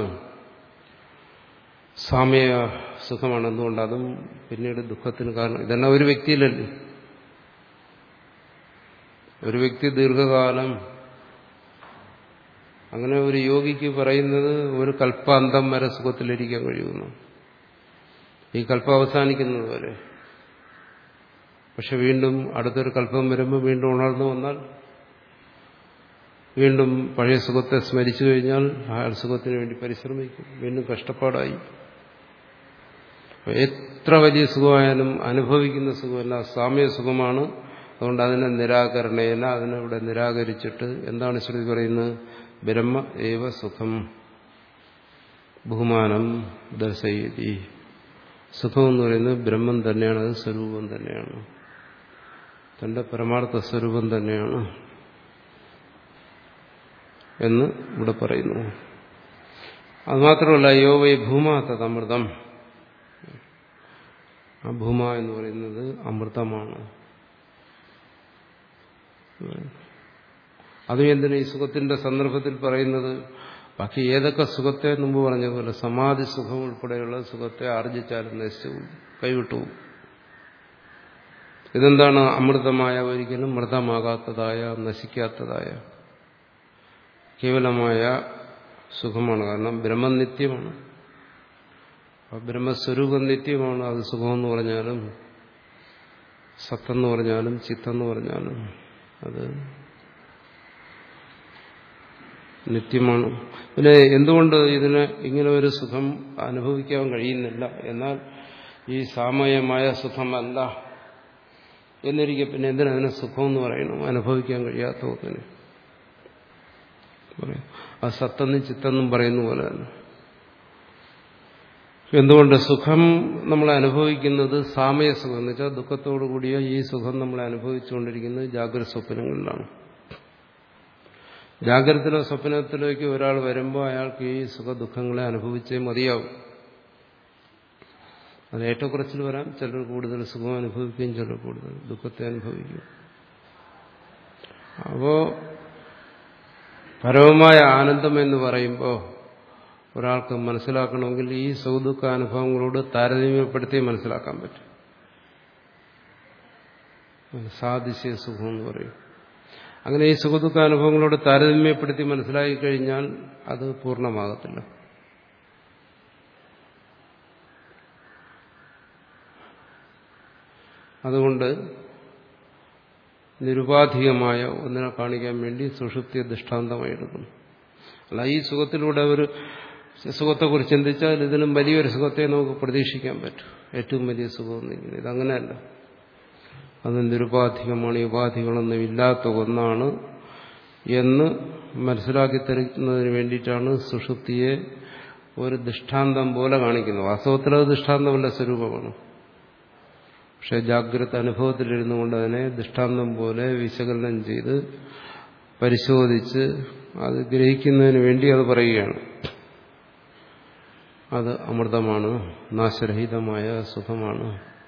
സാമയ സുഖമാണ് എന്തുകൊണ്ട് അതും പിന്നീട് ദുഃഖത്തിന് കാരണം ഇതെല്ലാം ഒരു വ്യക്തിയിലല്ലേ ഒരു വ്യക്തി ദീർഘകാലം അങ്ങനെ ഒരു യോഗിക്ക് പറയുന്നത് ഒരു കൽപ്പാന്തം വരെ സുഖത്തിലിരിക്കാൻ കഴിയുന്നു ഈ കൽപ്പം അവസാനിക്കുന്നത് വരെ പക്ഷെ വീണ്ടും അടുത്തൊരു കൽപ്പം വരുമ്പോൾ വീണ്ടും ഉണർന്നു വന്നാൽ വീണ്ടും പഴയ സുഖത്തെ സ്മരിച്ചു കഴിഞ്ഞാൽ അയാൾ സുഖത്തിന് വേണ്ടി പരിശ്രമിക്കും വീണ്ടും കഷ്ടപ്പാടായി എത്ര വലിയ സുഖമായാലും അനുഭവിക്കുന്ന സുഖമല്ല സാമ്യ സുഖമാണ് അതുകൊണ്ട് അതിനെ നിരാകരണേന അതിനെ ഇവിടെ നിരാകരിച്ചിട്ട് എന്താണ് ശ്രുതി പറയുന്നത് ബ്രഹ്മ ഏവ സുഖം ബഹുമാനം ദർശയതി സുഖം എന്ന് പറയുന്നത് ബ്രഹ്മം തന്നെയാണ് അത് സ്വരൂപം തന്നെയാണ് തന്റെ പരമാർത്ഥ സ്വരൂപം തന്നെയാണ് എന്ന് ഇവിടെ പറയുന്നു അതുമാത്രമല്ല യോ വൈ ഭൂമ തദമൃതം ആ ഭൂമ എന്ന് പറയുന്നത് അമൃതമാണ് അതും എന്തിനാ ഈ സുഖത്തിന്റെ സന്ദർഭത്തിൽ പറയുന്നത് ബാക്കി ഏതൊക്കെ സുഖത്തെ മുമ്പ് പറഞ്ഞതുപോലെ സമാധി സുഖം ഉൾപ്പെടെയുള്ള സുഖത്തെ ആർജിച്ചാലും നശിച്ചു കൈവിട്ടു ഇതെന്താണ് അമൃതമായ ഒരിക്കലും മൃതമാകാത്തതായ നശിക്കാത്തതായ കേവലമായ സുഖമാണ് കാരണം ബ്രഹ്മം നിത്യമാണ് ബ്രഹ്മസ്വരൂപം നിത്യമാണ് അത് സുഖമെന്ന് പറഞ്ഞാലും സത്തെന്ന് പറഞ്ഞാലും ചിത്തെന്ന് പറഞ്ഞാലും അത് നിത്യമാണ് പിന്നെ എന്തുകൊണ്ട് ഇതിന് ഇങ്ങനെ ഒരു സുഖം അനുഭവിക്കാൻ കഴിയുന്നില്ല എന്നാൽ ഈ സാമയമായ സുഖമല്ല എന്നിരിക്കെ പിന്നെ എന്തിനതിനെ സുഖം എന്ന് പറയണം അനുഭവിക്കാൻ കഴിയാത്ത ഒന്നിന് ആ സത്തെന്നും ചിത്തെന്നും പറയുന്ന പോലെ തന്നെ എന്തുകൊണ്ട് സുഖം നമ്മൾ അനുഭവിക്കുന്നത് സാമയ സുഖം എന്ന് വെച്ചാൽ ദുഃഖത്തോടു കൂടിയ ഈ സുഖം നമ്മൾ അനുഭവിച്ചുകൊണ്ടിരിക്കുന്നത് ജാഗ്രത സ്വപ്നങ്ങളിലാണ് ജാഗ്രതത്തിലോ സ്വപ്നത്തിലേക്ക് ഒരാൾ വരുമ്പോൾ അയാൾക്ക് ഈ സുഖ ദുഃഖങ്ങളെ അനുഭവിച്ചേ മതിയാവും അത് ഏറ്റക്കുറച്ചിൽ വരാം ചിലർ കൂടുതൽ സുഖം അനുഭവിക്കുകയും ചിലർ കൂടുതൽ ദുഃഖത്തെ അനുഭവിക്കും അപ്പോ പരമമായ ആനന്ദം എന്ന് പറയുമ്പോൾ ഒരാൾക്ക് മനസ്സിലാക്കണമെങ്കിൽ ഈ സുഖദുഃഖ അനുഭവങ്ങളോട് താരതമ്യപ്പെടുത്തി മനസ്സിലാക്കാൻ പറ്റും സാദിശ്യ സുഖം എന്ന് പറയും അങ്ങനെ ഈ സുഖദുഃഖ അനുഭവങ്ങളോട് താരതമ്യപ്പെടുത്തി മനസ്സിലാക്കി കഴിഞ്ഞാൽ അത് പൂർണ്ണമാകത്തില്ല അതുകൊണ്ട് നിരുപാധികമായ ഒന്നിനെ കാണിക്കാൻ വേണ്ടി സുഷുപ്തിയ ദൃഷ്ടാന്തമായി എടുക്കുന്നു അല്ല ഈ സുഖത്തിലൂടെ ഒരു സുഖത്തെക്കുറിച്ച് ചിന്തിച്ചാൽ ഇതിനും വലിയൊരു സുഖത്തെ നമുക്ക് പ്രതീക്ഷിക്കാൻ പറ്റും ഏറ്റവും വലിയ സുഖം എന്നിങ്ങനെ ഇതങ്ങനെയല്ല അത് നിരുപാധികമാണ് ഈ ഉപാധികളൊന്നും ഇല്ലാത്ത ഒന്നാണ് എന്ന് മനസ്സിലാക്കി തരുന്നതിന് വേണ്ടിയിട്ടാണ് സുഷുപ്തിയെ ഒരു ദൃഷ്ടാന്തം പോലെ കാണിക്കുന്നത് വാസ്തവത്തിൽ അത് ദൃഷ്ടാന്തമല്ല സ്വരൂപമാണ് പക്ഷെ ജാഗ്രത അനുഭവത്തിലിരുന്നു കൊണ്ട് അതിനെ ദൃഷ്ടാന്തം പോലെ വിശകലനം ചെയ്ത് പരിശോധിച്ച് അത് ഗ്രഹിക്കുന്നതിന് വേണ്ടി അത് പറയുകയാണ് അത് അമൃതമാണ് നാശരഹിതമായ സുഖമാണ്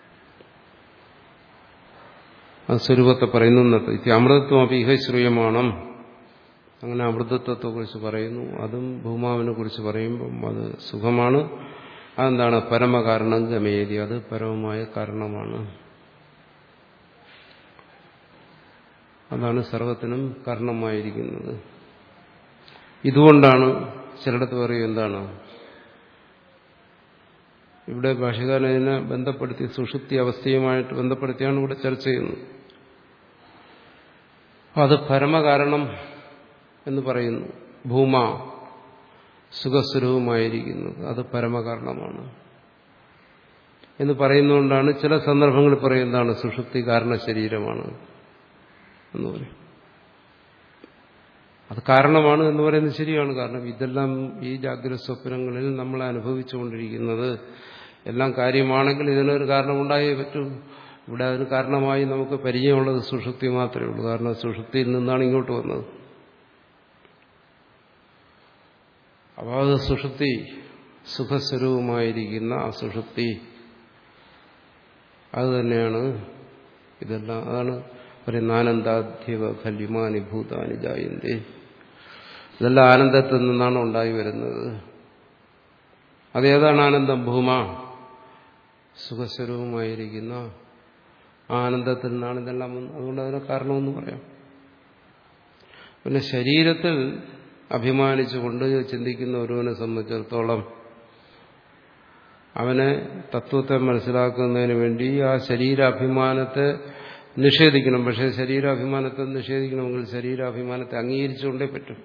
അത് സ്വരൂപത്തെ പറയുന്നു അമൃതത്വം അപീഹ ശ്രൂയമാണം അങ്ങനെ അമൃതത്വത്തെക്കുറിച്ച് പറയുന്നു അതും ഭൂമാവിനെ കുറിച്ച് പറയുമ്പം അത് സുഖമാണ് അതെന്താണ് പരമകാരണം ഗമേതി അത് പരമമായ കാരണമാണ് അതാണ് സർവത്തിനും കാരണമായിരിക്കുന്നത് ഇതുകൊണ്ടാണ് ചിലയിടത്ത് പറയും എന്താണ് ഇവിടെ ഭാഷകാരൻ ഇതിനെ ബന്ധപ്പെടുത്തി സുഷുപ്തി അവസ്ഥയുമായിട്ട് ബന്ധപ്പെടുത്തിയാണ് ഇവിടെ ചർച്ച ചെയ്യുന്നത് അത് പരമകാരണം എന്ന് പറയുന്നു ഭൂമ സുഖസ്വരൂപമായിരിക്കുന്നത് അത് പരമകാരണമാണ് എന്ന് പറയുന്നതുകൊണ്ടാണ് ചില സന്ദർഭങ്ങളിൽ പറയുന്നതാണ് സുഷുപ്തി കാരണ ശരീരമാണ് എന്ന് പറയും അത് കാരണമാണ് എന്ന് പറയുന്നത് ശരിയാണ് കാരണം ഇതെല്ലാം ഈ ജാഗ്രത സ്വപ്നങ്ങളിൽ നമ്മൾ അനുഭവിച്ചുകൊണ്ടിരിക്കുന്നത് എല്ലാം കാര്യമാണെങ്കിൽ ഇതിനൊരു കാരണമുണ്ടായേ പറ്റൂ ഇവിടെ അതിന് കാരണമായി നമുക്ക് പരിചയമുള്ളത് സുഷുപ്തി മാത്രമേ ഉള്ളൂ കാരണം സുഷുപ്തിയിൽ നിന്നാണ് ഇങ്ങോട്ട് വന്നത് അപ്പോൾ അത് സുഷുപ്തി സുഖസ്വരൂപമായിരിക്കുന്ന ആ സുഷുപ്തി അത് തന്നെയാണ് ഇതെല്ലാം അതാണ് പറയുന്ന ആനന്ദാധ്യവ ഖല്യമാനി ഭൂതാനി ജായന്തേ ഇതെല്ലാം ആനന്ദത്തിൽ നിന്നാണ് ഉണ്ടായി വരുന്നത് അതേതാണ് ആനന്ദം ഭൂമ സുഖസ്വരൂപമായിരിക്കുന്ന ആനന്ദത്തിൽ നിന്നാണ് ഇതെല്ലാം അതുകൊണ്ട് അതിനെ കാരണമെന്ന് പറയാം പിന്നെ ശരീരത്തിൽ അഭിമാനിച്ചുകൊണ്ട് ചിന്തിക്കുന്ന ഒരുവനെ സംബന്ധിച്ചിടത്തോളം അവനെ തത്വത്തെ മനസ്സിലാക്കുന്നതിന് വേണ്ടി ആ ശരീരാഭിമാനത്തെ നിഷേധിക്കണം പക്ഷേ ശരീരാഭിമാനത്തെ നിഷേധിക്കണമെങ്കിൽ ശരീരാഭിമാനത്തെ അംഗീകരിച്ചുകൊണ്ടേ പറ്റും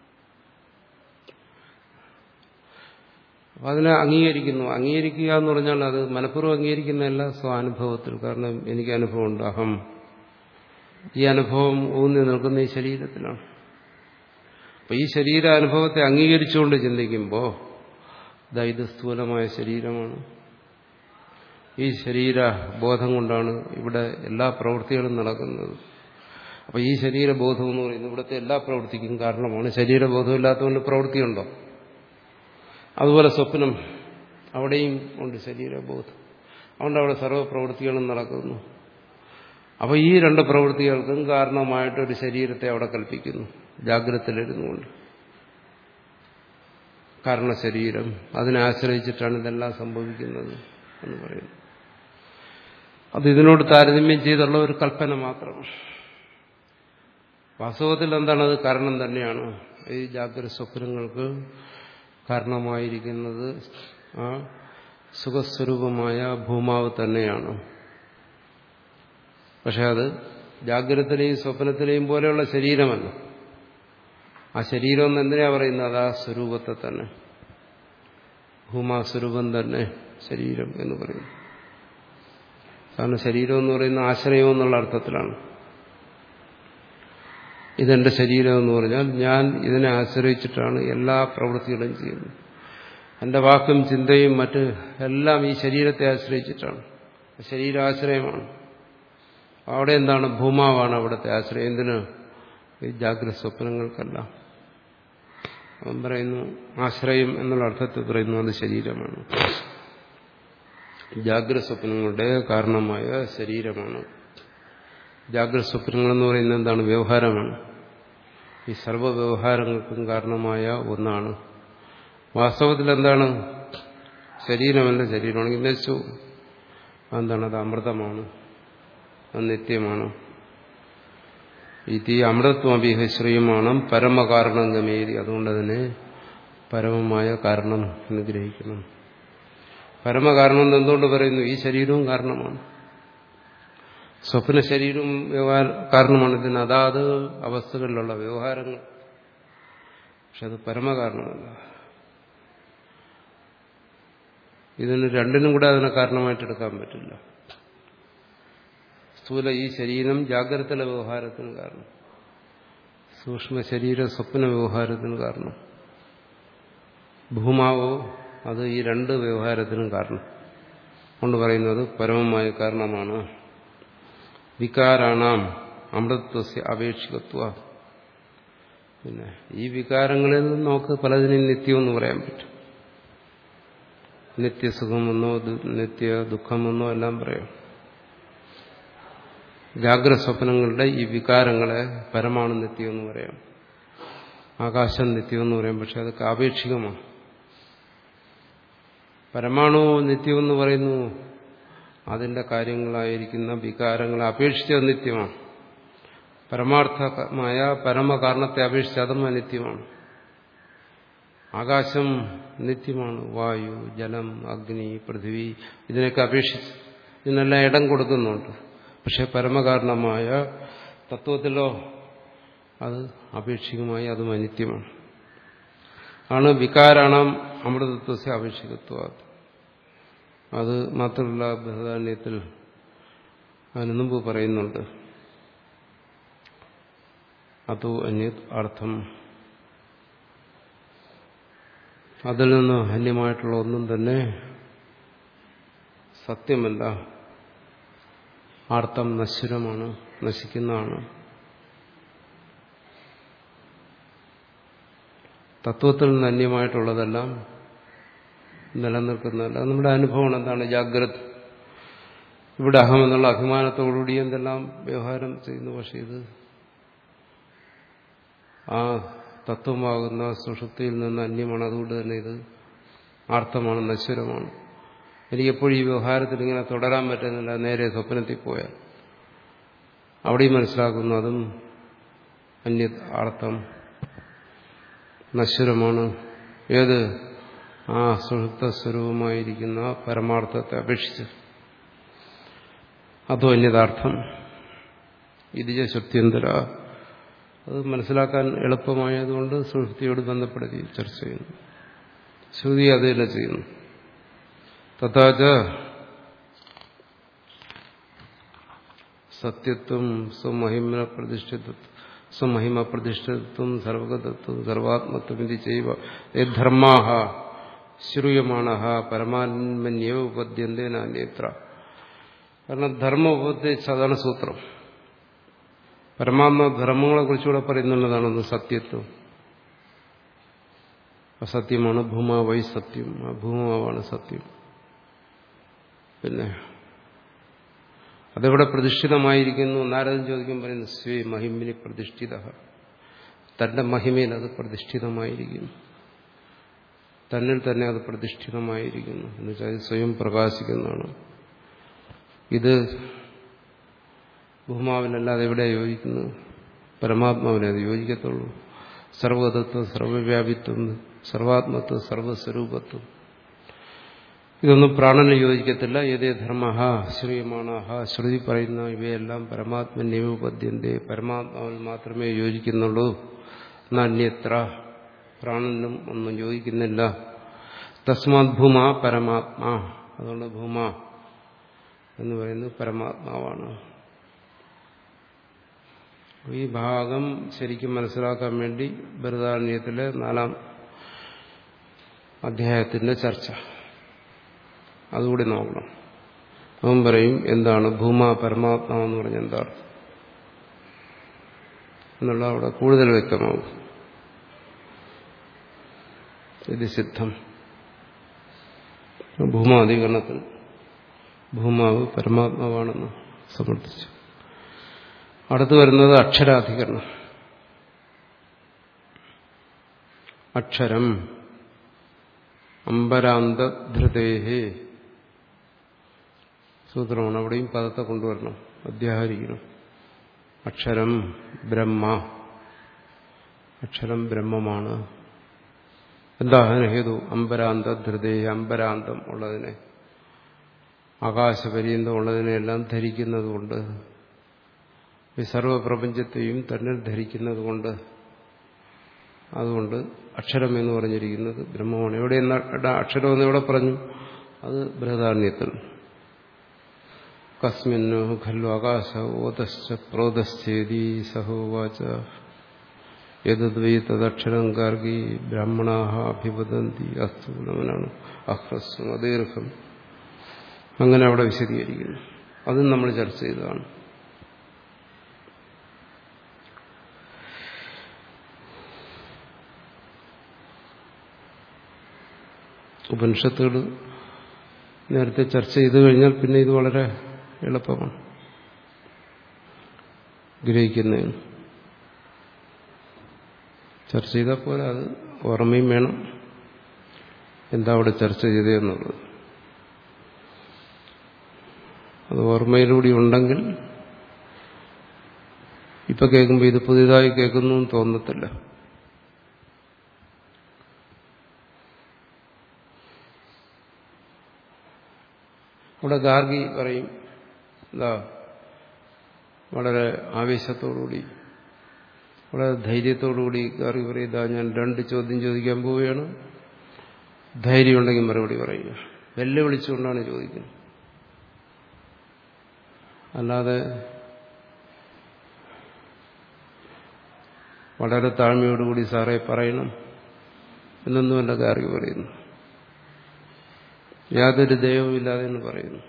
അപ്പം അതിനെ അംഗീകരിക്കുന്നു അംഗീകരിക്കുക എന്ന് പറഞ്ഞാൽ അത് മനഃപൂർവ്വം അംഗീകരിക്കുന്നതല്ല സ്വാനുഭവത്തിൽ കാരണം എനിക്ക് അനുഭവമുണ്ട് അഹം ഈ അനുഭവം ഊന്നി നിൽക്കുന്ന ഈ ശരീരത്തിലാണ് അപ്പം ഈ ശരീരാനുഭവത്തെ അംഗീകരിച്ചുകൊണ്ട് ചിന്തിക്കുമ്പോൾ ഇതാ ഇത് സ്ഥൂലമായ ശരീരമാണ് ഈ ശരീര ബോധം കൊണ്ടാണ് ഇവിടെ എല്ലാ പ്രവൃത്തികളും നടക്കുന്നത് അപ്പൊ ഈ ശരീരബോധം എന്ന് പറയുന്നത് ഇവിടുത്തെ എല്ലാ പ്രവൃത്തിക്കും കാരണമാണ് ശരീരബോധം ഇല്ലാത്തതുകൊണ്ട് പ്രവൃത്തിയുണ്ടോ അതുപോലെ സ്വപ്നം അവിടെയും ഉണ്ട് ശരീരബോധം അതുകൊണ്ട് അവിടെ സർവ്വപ്രവൃത്തികളും നടക്കുന്നു അപ്പോൾ ഈ രണ്ട് പ്രവൃത്തികൾക്കും കാരണമായിട്ടൊരു ശരീരത്തെ അവിടെ കൽപ്പിക്കുന്നു ജാഗ്രതയിലിരുന്നുകൊണ്ട് കാരണശരീരം അതിനെ ആശ്രയിച്ചിട്ടാണ് ഇതെല്ലാം സംഭവിക്കുന്നത് എന്ന് പറയുന്നു അത് ഇതിനോട് താരതമ്യം ചെയ്തുള്ള ഒരു കൽപ്പന മാത്രമാണ് വാസ്തവത്തിൽ എന്താണ് അത് കാരണം തന്നെയാണ് ഈ ജാഗ്രത സ്വപ്നങ്ങൾക്ക് കാരണമായിരിക്കുന്നത് ആ സുഖസ്വരൂപമായ ഭൂമാവ് തന്നെയാണ് പക്ഷെ അത് ജാഗ്രതത്തിലെയും സ്വപ്നത്തിലെയും പോലെയുള്ള ശരീരമല്ല ആ ശരീരം എന്ന് എന്തിനാ പറയുന്നത് അത് ആ സ്വരൂപത്തെ തന്നെ ഭൂമാസ്വരൂപം തന്നെ ശരീരം എന്ന് പറയുന്നു കാരണം ശരീരം എന്ന് പറയുന്ന ആശ്രയം എന്നുള്ള അർത്ഥത്തിലാണ് ഇതെന്റെ ശരീരം എന്ന് പറഞ്ഞാൽ ഞാൻ ഇതിനെ ആശ്രയിച്ചിട്ടാണ് എല്ലാ പ്രവൃത്തികളും ചെയ്യുന്നത് എന്റെ വാക്കും ചിന്തയും മറ്റ് എല്ലാം ഈ ശരീരത്തെ ആശ്രയിച്ചിട്ടാണ് ശരീരാശ്രയമാണ് അവിടെ എന്താണ് ഭൂമാവാണ് അവിടുത്തെ ആശ്രയം എന്തിന് ഈ ജാഗ്രത സ്വപ്നങ്ങൾക്കെല്ലാം അവൻ പറയുന്നു ആശ്രയം എന്നുള്ള അർത്ഥത്തിൽ പറയുന്നു അത് ശരീരമാണ് ജാഗ്രത സ്വപ്നങ്ങളുടെ കാരണമായ ശരീരമാണ് ജാഗ്രത സ്വപ്നങ്ങളെന്ന് പറയുന്നത് എന്താണ് വ്യവഹാരമാണ് ഈ സർവ്വ വ്യവഹാരങ്ങൾക്കും കാരണമായ ഒന്നാണ് വാസ്തവത്തിൽ എന്താണ് ശരീരമല്ല ശരീരമാണെങ്കിൽ നശിച്ചു എന്താണ് അത് അമൃതമാണ് അത് നിത്യമാണ് ഇതി അമൃതത്വമഭിഹ ശ്രീയമാണ് പരമകാരണം ഗമേരി അതുകൊണ്ട് അതിനെ പരമമായ കാരണം എന്ന് ഗ്രഹിക്കണം പരമകാരണം എന്ന് എന്തുകൊണ്ട് പറയുന്നു ഈ ശരീരവും കാരണമാണ് സ്വപ്ന ശരീരവും വ്യവഹാര കാരണമാണ് ഇതിന് അതാത് അവസ്ഥകളിലുള്ള വ്യവഹാരങ്ങൾ പക്ഷെ അത് പരമകാരണമല്ല ഇതിന് രണ്ടിനും കൂടെ അതിനെ കാരണമായിട്ട് എടുക്കാൻ പറ്റില്ല സ്ഥൂല ഈ ശരീരം ജാഗ്രതയിലെ വ്യവഹാരത്തിന് കാരണം സൂക്ഷ്മ ശരീര സ്വപ്ന വ്യവഹാരത്തിന് കാരണം ഭൂമാവോ അത് ഈ രണ്ട് വ്യവഹാരത്തിനും കാരണം കൊണ്ട് പറയുന്നത് പരമമായ കാരണമാണ് വികാരാണാം അമൃതത്വസ്യ അപേക്ഷികത്വ പിന്നെ ഈ വികാരങ്ങളിൽ നിന്ന് നമുക്ക് പലതിനും നിത്യമെന്ന് പറയാൻ പറ്റും നിത്യസുഖമെന്നോ നിത്യ ദുഃഖമെന്നോ എല്ലാം പറയാം ജാഗ്രത സ്വപ്നങ്ങളുടെ ഈ വികാരങ്ങളെ പരമാണ് നിത്യമെന്ന് പറയാം ആകാശം നിത്യമെന്ന് പറയാം പക്ഷെ അതൊക്കെ ആപേക്ഷികമാണ് പരമാണു നിത്യമെന്ന് പറയുന്നു അതിന്റെ കാര്യങ്ങളായിരിക്കുന്ന വികാരങ്ങളെ അപേക്ഷിച്ച് അത് നിത്യമാണ് പരമാർത്ഥമായ പരമകാരണത്തെ അപേക്ഷിച്ച് അതും അനിത്യമാണ് ആകാശം നിത്യമാണ് വായു ജലം അഗ്നി പൃഥ്വി ഇതിനൊക്കെ അപേക്ഷിച്ച് ഇതിനെല്ലാം ഇടം കൊടുക്കുന്നുണ്ട് പക്ഷെ പരമകാരണമായ തത്വത്തിലോ അത് ആപേക്ഷികമായി അതും അനിത്യമാണ് ആണ് വികാരാണം അമൃതത്വസ്യ ആപേക്ഷികത്വ അത് മാത്രമല്ല ബൃഹദാന്യത്തിൽ അതിന് മുമ്പ് പറയുന്നുണ്ട് അതോ അന്യ അർത്ഥം അതിൽ നിന്ന് അന്യമായിട്ടുള്ള ഒന്നും തന്നെ സത്യമല്ല ആർത്തം നശ്വരമാണ് നശിക്കുന്നതാണ് തത്വത്തിൽ നിന്ന് അന്യമായിട്ടുള്ളതെല്ലാം നിലനിൽക്കുന്നതല്ല നമ്മുടെ അനുഭവം എന്താണ് ജാഗ്രത ഇവിടെ അഹം എന്നുള്ള അഭിമാനത്തോടുകൂടി എന്തെല്ലാം വ്യവഹാരം ചെയ്യുന്നു പക്ഷെ ഇത് ആ തത്വമാകുന്ന സുഷുപ്തിയിൽ നിന്ന് അന്യമാണ് അതുകൊണ്ട് തന്നെ ഇത് ആർത്ഥമാണ് നശ്വരമാണ് എനിക്കെപ്പോഴും ഈ വ്യവഹാരത്തിൽ ഇങ്ങനെ തുടരാൻ പറ്റുന്നില്ല നേരെ സ്വപ്നത്തിൽ പോയാൽ അവിടെയും മനസ്സിലാക്കുന്നു അതും അന്യ അർത്ഥം നശ്വരമാണ് ഏത് ആ സുഹൃത്ത സ്വരൂപമായിരിക്കുന്ന പരമാർത്ഥത്തെ അപേക്ഷിച്ച് അതോ അന്യതാർത്ഥം ഇതിജ ശക്തിയന്തര അത് മനസ്സിലാക്കാൻ എളുപ്പമായതുകൊണ്ട് സുഹൃത്തിയോട് ബന്ധപ്പെടുത്തി ചർച്ച ചെയ്യുന്നു ശ്രുതി അത് തന്നെ ചെയ്യുന്നു തഥാച സത്യത്വം സ്വമഹിമ പ്രതിഷ്ഠിതത്വം സ്വമഹിമ പ്രതിഷ്ഠിതത്വം സർവഗതത്വം സർവാത്മത്വം ഇത് ചെയ്യുക ധർമാഹ ശ്രൂയമാണ പരമാത്മന്യവ ഉപദ്യന്തേ നാന്യത്ര കാരണം ധർമ്മ ഉപദേശിച്ച അതാണ് സൂത്രം പരമാത്മ ധർമ്മങ്ങളെ കുറിച്ചുകൂടെ പറയുന്നുള്ളതാണെന്ന് സത്യത്വം അസത്യമാണ് ഭൂമ വൈ സത്യം ആ ഭൂമാവാണ് സത്യം പിന്നെ അതെവിടെ പ്രതിഷ്ഠിതമായിരിക്കുന്നു നാരദൻ ചോദിക്കും പറയുന്നു സ്വേ മഹിമിനി പ്രതിഷ്ഠിത തന്റെ മഹിമയിൽ അത് പ്രതിഷ്ഠിതമായിരിക്കുന്നു തന്നിൽ തന്നെ അത് പ്രതിഷ്ഠിതമായിരിക്കുന്നു എന്നുവെച്ചാൽ അത് സ്വയം പ്രകാശിക്കുന്നതാണ് ഇത് ഭൂമാവിനല്ലാതെ എവിടെ യോജിക്കുന്നു പരമാത്മാവിനെ അത് യോജിക്കത്തുള്ളൂ സർവതത്വം സർവവ്യാപിത്വം സർവാത്മത്വം സർവസ്വരൂപത്വം ഇതൊന്നും പ്രാണന് യോജിക്കത്തില്ല ഏതേ ധർമ്മ ശ്രീയമാണ് ശ്രുതി പറയുന്ന ഇവയെല്ലാം പരമാത്മന്യപദ്യന്റെ പരമാത്മാവിൽ മാത്രമേ യോജിക്കുന്നുള്ളൂ നാന്യത്ര പ്രാണനും ഒന്നും യോജിക്കുന്നില്ല തസ്മാത് ഭൂമ പരമാത്മാ അതുകൊണ്ട് ഭൂമ എന്ന് പറയുന്നത് പരമാത്മാവാണ് ഈ ഭാഗം ശരിക്കും മനസ്സിലാക്കാൻ വേണ്ടി ബൃഹദാരണ്യത്തിലെ നാലാം അധ്യായത്തിന്റെ ചർച്ച അതുകൂടി നോക്കണം അവൻ പറയും എന്താണ് ഭൂമ പരമാത്മാവെന്ന് പറഞ്ഞ എന്താണ് എന്നുള്ള അവിടെ കൂടുതൽ വ്യക്തമാവും ഇത് സിദ്ധം ഭൂമാധികരണത്തിൽ ഭൂമാവ് പരമാത്മാവാണെന്ന് സമർത്ഥിച്ചു അടുത്തു വരുന്നത് അക്ഷരാധികരണം അക്ഷരം അമ്പരാന്തധൃതേഹേ സൂത്രമാണ് അവിടെയും പദത്തെ കൊണ്ടുവരണം അധ്യാഹരിക്കണം അക്ഷരം ബ്രഹ്മ അക്ഷരം ബ്രഹ്മമാണ് എന്താ അതിന് ഹേതു അമ്പരാന്ത ധൃതേ അമ്പരാന്തം ഉള്ളതിനെ ആകാശപര്യന്തം ഉള്ളതിനെല്ലാം ധരിക്കുന്നത് കൊണ്ട് ഈ സർവപ്രപഞ്ചത്തെയും തന്നെ ധരിക്കുന്നത് കൊണ്ട് അതുകൊണ്ട് അക്ഷരം എന്ന് പറഞ്ഞിരിക്കുന്നത് ബ്രഹ്മമാണ് എവിടെ അക്ഷരം എന്ന് എവിടെ പറഞ്ഞു അത് ബൃഹദാരണ്യത്തിൽ കസ്മിന്നു ഖല്ലു ആകാശ ഓതശ്ച പ്രോതശ്ചേതി സഹോവാച യദ്വൈ തദക്ഷരം ഗാർഗി ബ്രാഹ്മണാഹ അഭിവദന്തി അസ്തു അവനാണ് അഹ്രസ്വം അദീർഘം അങ്ങനെ അവിടെ വിശദീകരിക്കുന്നു അതും നമ്മൾ ചർച്ച ചെയ്തതാണ് ഉപനിഷത്തുകൾ നേരത്തെ ചർച്ച ചെയ്തു കഴിഞ്ഞാൽ പിന്നെ ഇത് വളരെ എളുപ്പമാണ് ഗ്രഹിക്കുന്നതിന് ചർച്ച ചെയ്താൽ പോലെ അത് ഓർമ്മയും വേണം എന്താ അവിടെ ചർച്ച ചെയ്തതെന്നുള്ളത് അത് ഓർമ്മയിലൂടെ ഉണ്ടെങ്കിൽ ഇപ്പൊ കേൾക്കുമ്പോൾ ഇത് പുതിയതായി കേൾക്കുന്നു എന്ന് തോന്നത്തില്ല അവിടെ ഗാർഗി പറയും എന്താ വളരെ ആവേശത്തോടുകൂടി വളരെ ധൈര്യത്തോടുകൂടി ഗാർഗി പറയും ഇതാ ഞാൻ രണ്ട് ചോദ്യം ചോദിക്കാൻ പോവുകയാണ് ധൈര്യമുണ്ടെങ്കിൽ മറുപടി പറയുക വെല്ലുവിളിച്ചുകൊണ്ടാണ് ചോദിക്കുന്നത് അല്ലാതെ വളരെ താഴ്മയോടുകൂടി സാറേ പറയണം എന്നൊന്നുമല്ല ഗാർഗി പറയുന്നു യാതൊരു ദൈവമില്ലാതെ എന്ന് പറയുന്നു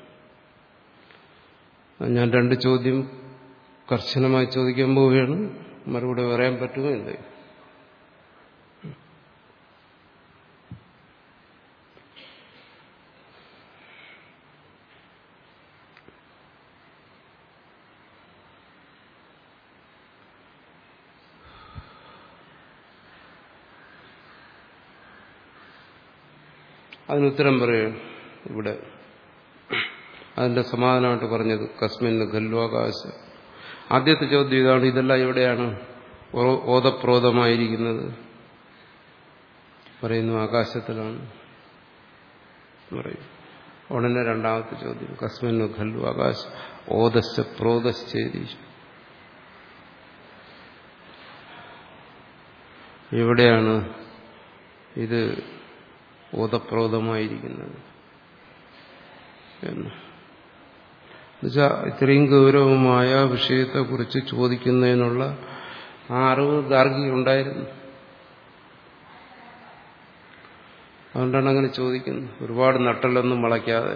ഞാൻ രണ്ട് ചോദ്യം കർശനമായി ചോദിക്കാൻ പോവുകയാണ് മറുപടി പറയാൻ പറ്റുമോ ഇല്ലേ അതിനുത്തരം പറയുകയാണ് ഇവിടെ അതിന്റെ സമാധാനമായിട്ട് പറഞ്ഞത് കസ്മിന് ഖല്വാകാശ ആദ്യത്തെ ചോദ്യം ഇതാണ് ഇതെല്ലാം എവിടെയാണ് ഓതപ്രോതമായിരിക്കുന്നത് പറയുന്നു ആകാശത്തിലാണ് പറയും ഉടനെ രണ്ടാമത്തെ ചോദ്യം കസ്മിന് ഖല്ലു ആകാശ ഓതശ്ച പ്രോതശ്ചേരി എവിടെയാണ് ഇത് ഓതപ്രോതമായിരിക്കുന്നത് എന്ന് എന്നുവെച്ചാൽ ഇത്രയും ഗൗരവമായ വിഷയത്തെക്കുറിച്ച് ചോദിക്കുന്നതിനുള്ള ആ അറിവ് ഗാർഗി ഉണ്ടായിരുന്നു അതുകൊണ്ടാണ് അങ്ങനെ ചോദിക്കുന്നത് ഒരുപാട് നട്ടലൊന്നും വളയ്ക്കാതെ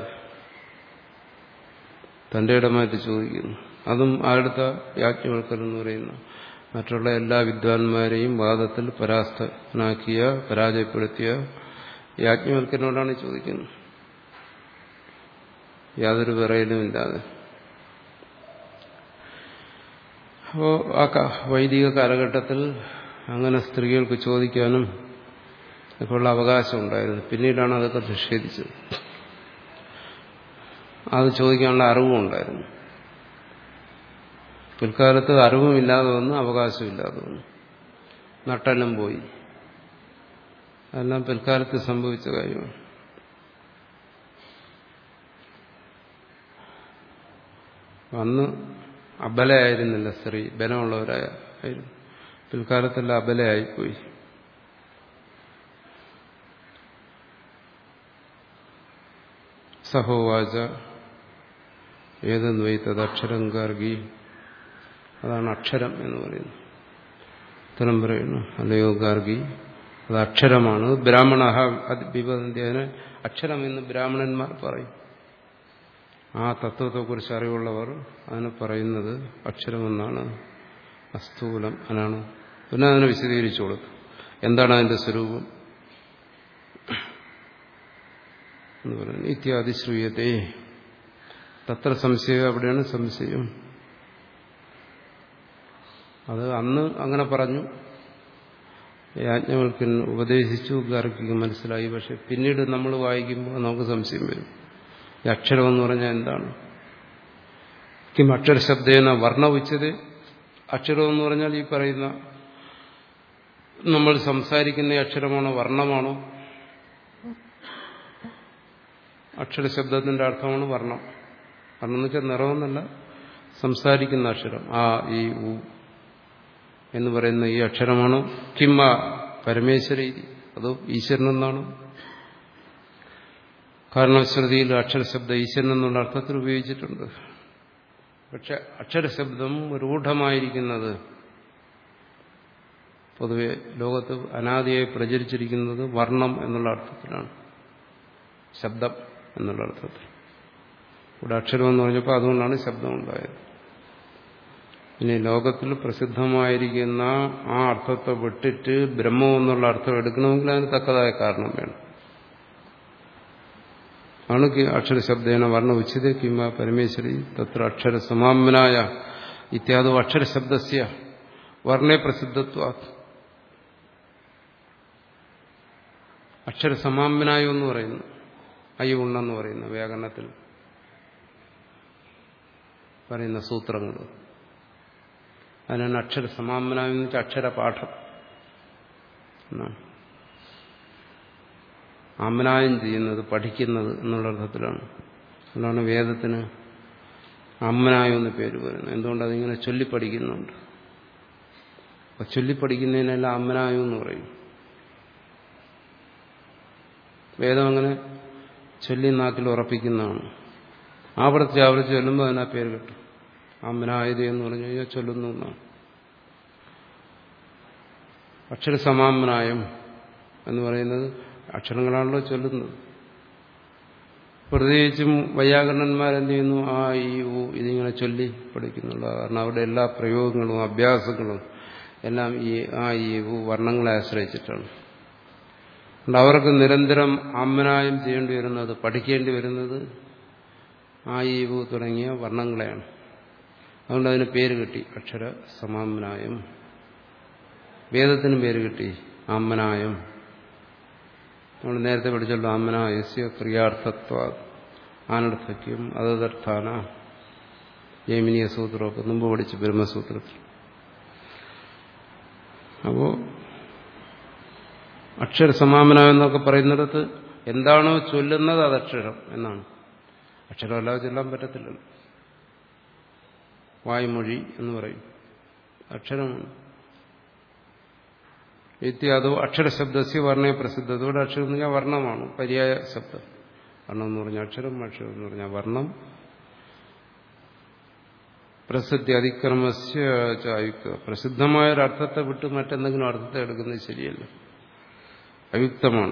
തന്റെ ഇടമായിട്ട് ചോദിക്കുന്നു അതും ആടുത്ത യാജ്ഞവൽക്കർ എന്ന് പറയുന്ന മറ്റുള്ള എല്ലാ വിദ്വാൻമാരെയും വാദത്തിൽ പരാസ്തനാക്കിയ പരാജയപ്പെടുത്തിയ യാജ്ഞവൽക്കരനോടാണ് ചോദിക്കുന്നത് യാതൊരു വിറയലും ഇല്ലാതെ അപ്പോൾ ആ വൈദിക കാലഘട്ടത്തിൽ അങ്ങനെ സ്ത്രീകൾക്ക് ചോദിക്കാനും ഒക്കെയുള്ള അവകാശം ഉണ്ടായിരുന്നു പിന്നീടാണ് അതൊക്കെ നിഷേധിച്ചത് അത് ചോദിക്കാനുള്ള അറിവും ഉണ്ടായിരുന്നു പിൽക്കാലത്ത് അറിവുമില്ലാതെ വന്നു അവകാശമില്ലാതെ വന്നു നട്ടെല്ലാം പോയി അതെല്ലാം പിൽക്കാലത്ത് സംഭവിച്ച കാര്യമാണ് അന്ന് അബലയായിരുന്നില്ല സ്ത്രീ ബലമുള്ളവരായിരുന്നു പിൽക്കാലത്തെല്ലാം അബലയായിപ്പോയി സഹോവാച ഏതെന്ന് വൈത്തത് അക്ഷരം ഗാർഗി അതാണ് അക്ഷരം എന്ന് പറയുന്നത് ഉത്തരം പറയുന്നു അല്ലയോ ഗാർഗി അത് അക്ഷരമാണ് ബ്രാഹ്മണ വിപദന്തി അതിന് അക്ഷരം എന്ന് ബ്രാഹ്മണന്മാർ പറയും ആ തത്വത്തെക്കുറിച്ച് അറിവുള്ളവർ അതിന് പറയുന്നത് അക്ഷരമെന്നാണ് അസ്ഥൂലം അനാണ് പിന്നെ അതിനെ വിശദീകരിച്ചു കൊടുത്തു എന്താണ് അതിന്റെ സ്വരൂപം എന്ന് പറയുന്നത് ഇത്യാദി ശ്രൂയത്തെ തത്ര സംശയം അവിടെയാണ് സംശയം അത് അന്ന് അങ്ങനെ പറഞ്ഞു യാജ്ഞവൽക്കൻ ഉപദേശിച്ചു ഗാർക്കിക്ക് മനസ്സിലായി പക്ഷെ പിന്നീട് നമ്മൾ വായിക്കുമ്പോൾ നമുക്ക് സംശയം വരും ഈ അക്ഷരം എന്ന് പറഞ്ഞാൽ എന്താണ് കിം അക്ഷരശബ്ദേന വർണ്ണ ഉച്ചത് അക്ഷരം എന്ന് പറഞ്ഞാൽ ഈ പറയുന്ന നമ്മൾ സംസാരിക്കുന്ന ഈ അക്ഷരമാണോ വർണ്ണമാണോ അക്ഷരശബ്ദത്തിന്റെ അർത്ഥമാണ് വർണ്ണം വർണ്ണം എന്ന് വെച്ചാൽ നിറമെന്നല്ല സംസാരിക്കുന്ന അക്ഷരം ആ ഈ ഉ എന്ന് പറയുന്ന ഈ അക്ഷരമാണോ കിമ്മ പരമേശ്വരി അതോ ഈശ്വരൻ എന്നാണോ കാരണം ശ്രുതിയിൽ അക്ഷരശബ്ദം ഈശ്വരൻ എന്നുള്ള അർത്ഥത്തിൽ ഉപയോഗിച്ചിട്ടുണ്ട് പക്ഷെ അക്ഷരശബ്ദം രൂഢമായിരിക്കുന്നത് പൊതുവെ ലോകത്ത് അനാദിയായി പ്രചരിച്ചിരിക്കുന്നത് വർണ്ണം എന്നുള്ള അർത്ഥത്തിലാണ് ശബ്ദം എന്നുള്ള അർത്ഥത്തിൽ ഇവിടെ അക്ഷരം എന്ന് പറഞ്ഞപ്പോൾ അതുകൊണ്ടാണ് ശബ്ദം ഉണ്ടായത് ഇനി ലോകത്തിൽ പ്രസിദ്ധമായിരിക്കുന്ന ആ അർത്ഥത്തെ വിട്ടിട്ട് ബ്രഹ്മം എന്നുള്ള അർത്ഥം എടുക്കണമെങ്കിൽ അതിന് തക്കതായ കാരണം വേണം ആണ് അക്ഷരശബ്ദേന വർണ്ണ ഉച്ചിത കിമ പരമേശ്വരി തത്ര അക്ഷര സമാമനായ ഇത്യാദോ അക്ഷരശബ്ദസ്യ വർണ്ണേ പ്രസിദ്ധത്വ അക്ഷര സമാമനായ എന്ന് പറയുന്നു അയ്യുണ്ടെന്ന് പറയുന്നു വ്യാകരണത്തിൽ പറയുന്ന സൂത്രങ്ങൾ അതിനാണ് അക്ഷര സമാമനായ എന്ന് വെച്ചാൽ അക്ഷരപാഠം എന്നാണ് ആമനായം ചെയ്യുന്നത് പഠിക്കുന്നത് എന്നുള്ള അർത്ഥത്തിലാണ് അതുകൊണ്ടാണ് വേദത്തിന് അമ്മനായം എന്ന് പേര് പറയുന്നത് എന്തുകൊണ്ട് അതിങ്ങനെ ചൊല്ലിപ്പഠിക്കുന്നുണ്ട് അപ്പൊ ചൊല്ലിപ്പഠിക്കുന്നതിനെല്ലാം അമ്മനായം എന്ന് പറയും വേദം അങ്ങനെ ചൊല്ലി നാക്കിൽ ഉറപ്പിക്കുന്നതാണ് ആവർത്തിച്ച് ആവർത്തിച്ച് ചൊല്ലുമ്പോൾ അതിനാ പേര് കിട്ടും അമ്മനായത് എന്ന് പറഞ്ഞു കഴിഞ്ഞാൽ ചൊല്ലുന്നു എന്നാണ് അക്ഷരസമാമനായം എന്ന് പറയുന്നത് അക്ഷരങ്ങളാണല്ലോ ചൊല്ലുന്നത് പ്രത്യേകിച്ചും വൈയാകരണന്മാരെന്ത് ചെയ്യുന്നു ആ ഈ ഊ ഇതിങ്ങനെ ചൊല്ലി പഠിക്കുന്നുള്ളൂ കാരണം അവിടെ എല്ലാ പ്രയോഗങ്ങളും അഭ്യാസങ്ങളും എല്ലാം ഈ ആ ഈ ഊ വർണ്ണങ്ങളെ ആശ്രയിച്ചിട്ടാണ് അതുകൊണ്ട് അവർക്ക് നിരന്തരം ആമനായം ചെയ്യേണ്ടി വരുന്നത് പഠിക്കേണ്ടി വരുന്നത് ആ ഈ ഊ തുടങ്ങിയ വർണ്ണങ്ങളെയാണ് അതുകൊണ്ട് അതിന് പേര് കിട്ടി അക്ഷര സമാമനായം വേദത്തിന് പേര് കിട്ടി ആമനായം നമ്മൾ നേരത്തെ പഠിച്ചല്ലോ ആമനായസ്യ ക്രിയാർത്ഥത്വ ആനർത്ഥക്യം അതർത്ഥാന ജൈമിനിയ സൂത്രമൊക്കെ മുമ്പ് പഠിച്ചു ബ്രഹ്മസൂത്രത്തിൽ അപ്പോ അക്ഷര സമാമനം എന്നൊക്കെ പറയുന്നിടത്ത് എന്താണോ ചൊല്ലുന്നത് അത് അക്ഷരം എന്നാണ് അക്ഷരമല്ലാതെ ചൊല്ലാൻ പറ്റത്തില്ലല്ലോ വായ്മൊഴി എന്ന് പറയും അക്ഷരമാണ് ഇത്യാദോ അക്ഷരശബ്ദസ്യ വർണ്ണ പ്രസിദ്ധതോടെ അക്ഷരം എന്ന് പറഞ്ഞാൽ വർണ്ണമാണ് പര്യായ ശബ്ദം വർണ്ണം എന്ന് പറഞ്ഞാൽ അക്ഷരം അക്ഷരം എന്ന് പറഞ്ഞാൽ വർണ്ണം പ്രസിദ്ധി അതിക്രമസ്യ അയുക്ത പ്രസിദ്ധമായ ഒരു അർത്ഥത്തെ വിട്ട് മറ്റെന്തെങ്കിലും അർത്ഥത്തെ എടുക്കുന്നത് ശരിയല്ല അയുക്തമാണ്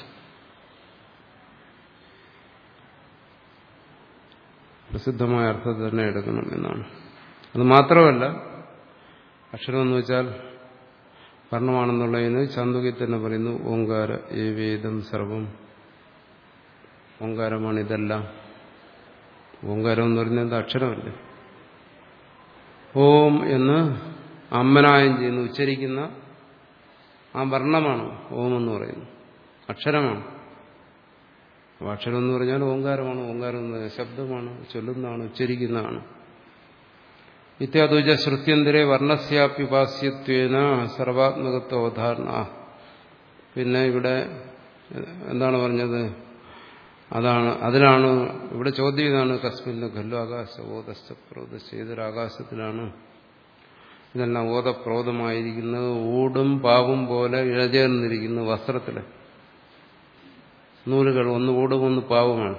പ്രസിദ്ധമായ അർത്ഥത്തെ തന്നെ എടുക്കണം എന്നാണ് അത് മാത്രമല്ല അക്ഷരം എന്ന് വെച്ചാൽ വർണ്ണമാണെന്നുള്ളതിന് ചാന്തുകി തന്നെ പറയുന്നു ഓങ്കാര ഏ വേദം സർവം ഓങ്കാരമാണ് ഇതെല്ലാം ഓങ്കാരം എന്ന് പറയുന്നത് അക്ഷരമല്ലേ ഓം എന്ന് അമ്മനായം ചെയ്യുന്നു ഉച്ചരിക്കുന്ന ആ വർണ്ണമാണ് ഓം എന്ന് പറയുന്നത് അക്ഷരമാണ് അപ്പോൾ അക്ഷരം എന്ന് പറഞ്ഞാൽ ഓങ്കാരമാണ് ഓങ്കാരം എന്ന് ശബ്ദമാണ് ചൊല്ലുന്നതാണ് ഉച്ചരിക്കുന്നതാണ് ഇത്യാദുജ ശ്രുത്യന്തരെ വർണ്ണസ്യാപ്യുപാസ്യത്വേന സർവാത്മകത്വ അവധാരണ പിന്നെ ഇവിടെ എന്താണ് പറഞ്ഞത് അതാണ് അതിലാണ് ഇവിടെ ചോദ്യം ഇതാണ് കസ്മിന് ഖല്ലു ആകാശ ഓതസ്ഥ പ്രോതസ്ഥ ഏതൊരാകാശത്തിലാണ് ഇതെല്ലാം ഓതപ്രോതമായിരിക്കുന്നത് ഊടും പാവും പോലെ ഇഴചേർന്നിരിക്കുന്നു വസ്ത്രത്തിൽ നൂലുകൾ ഒന്ന് ഊടും ഒന്ന് പാവുമാണ്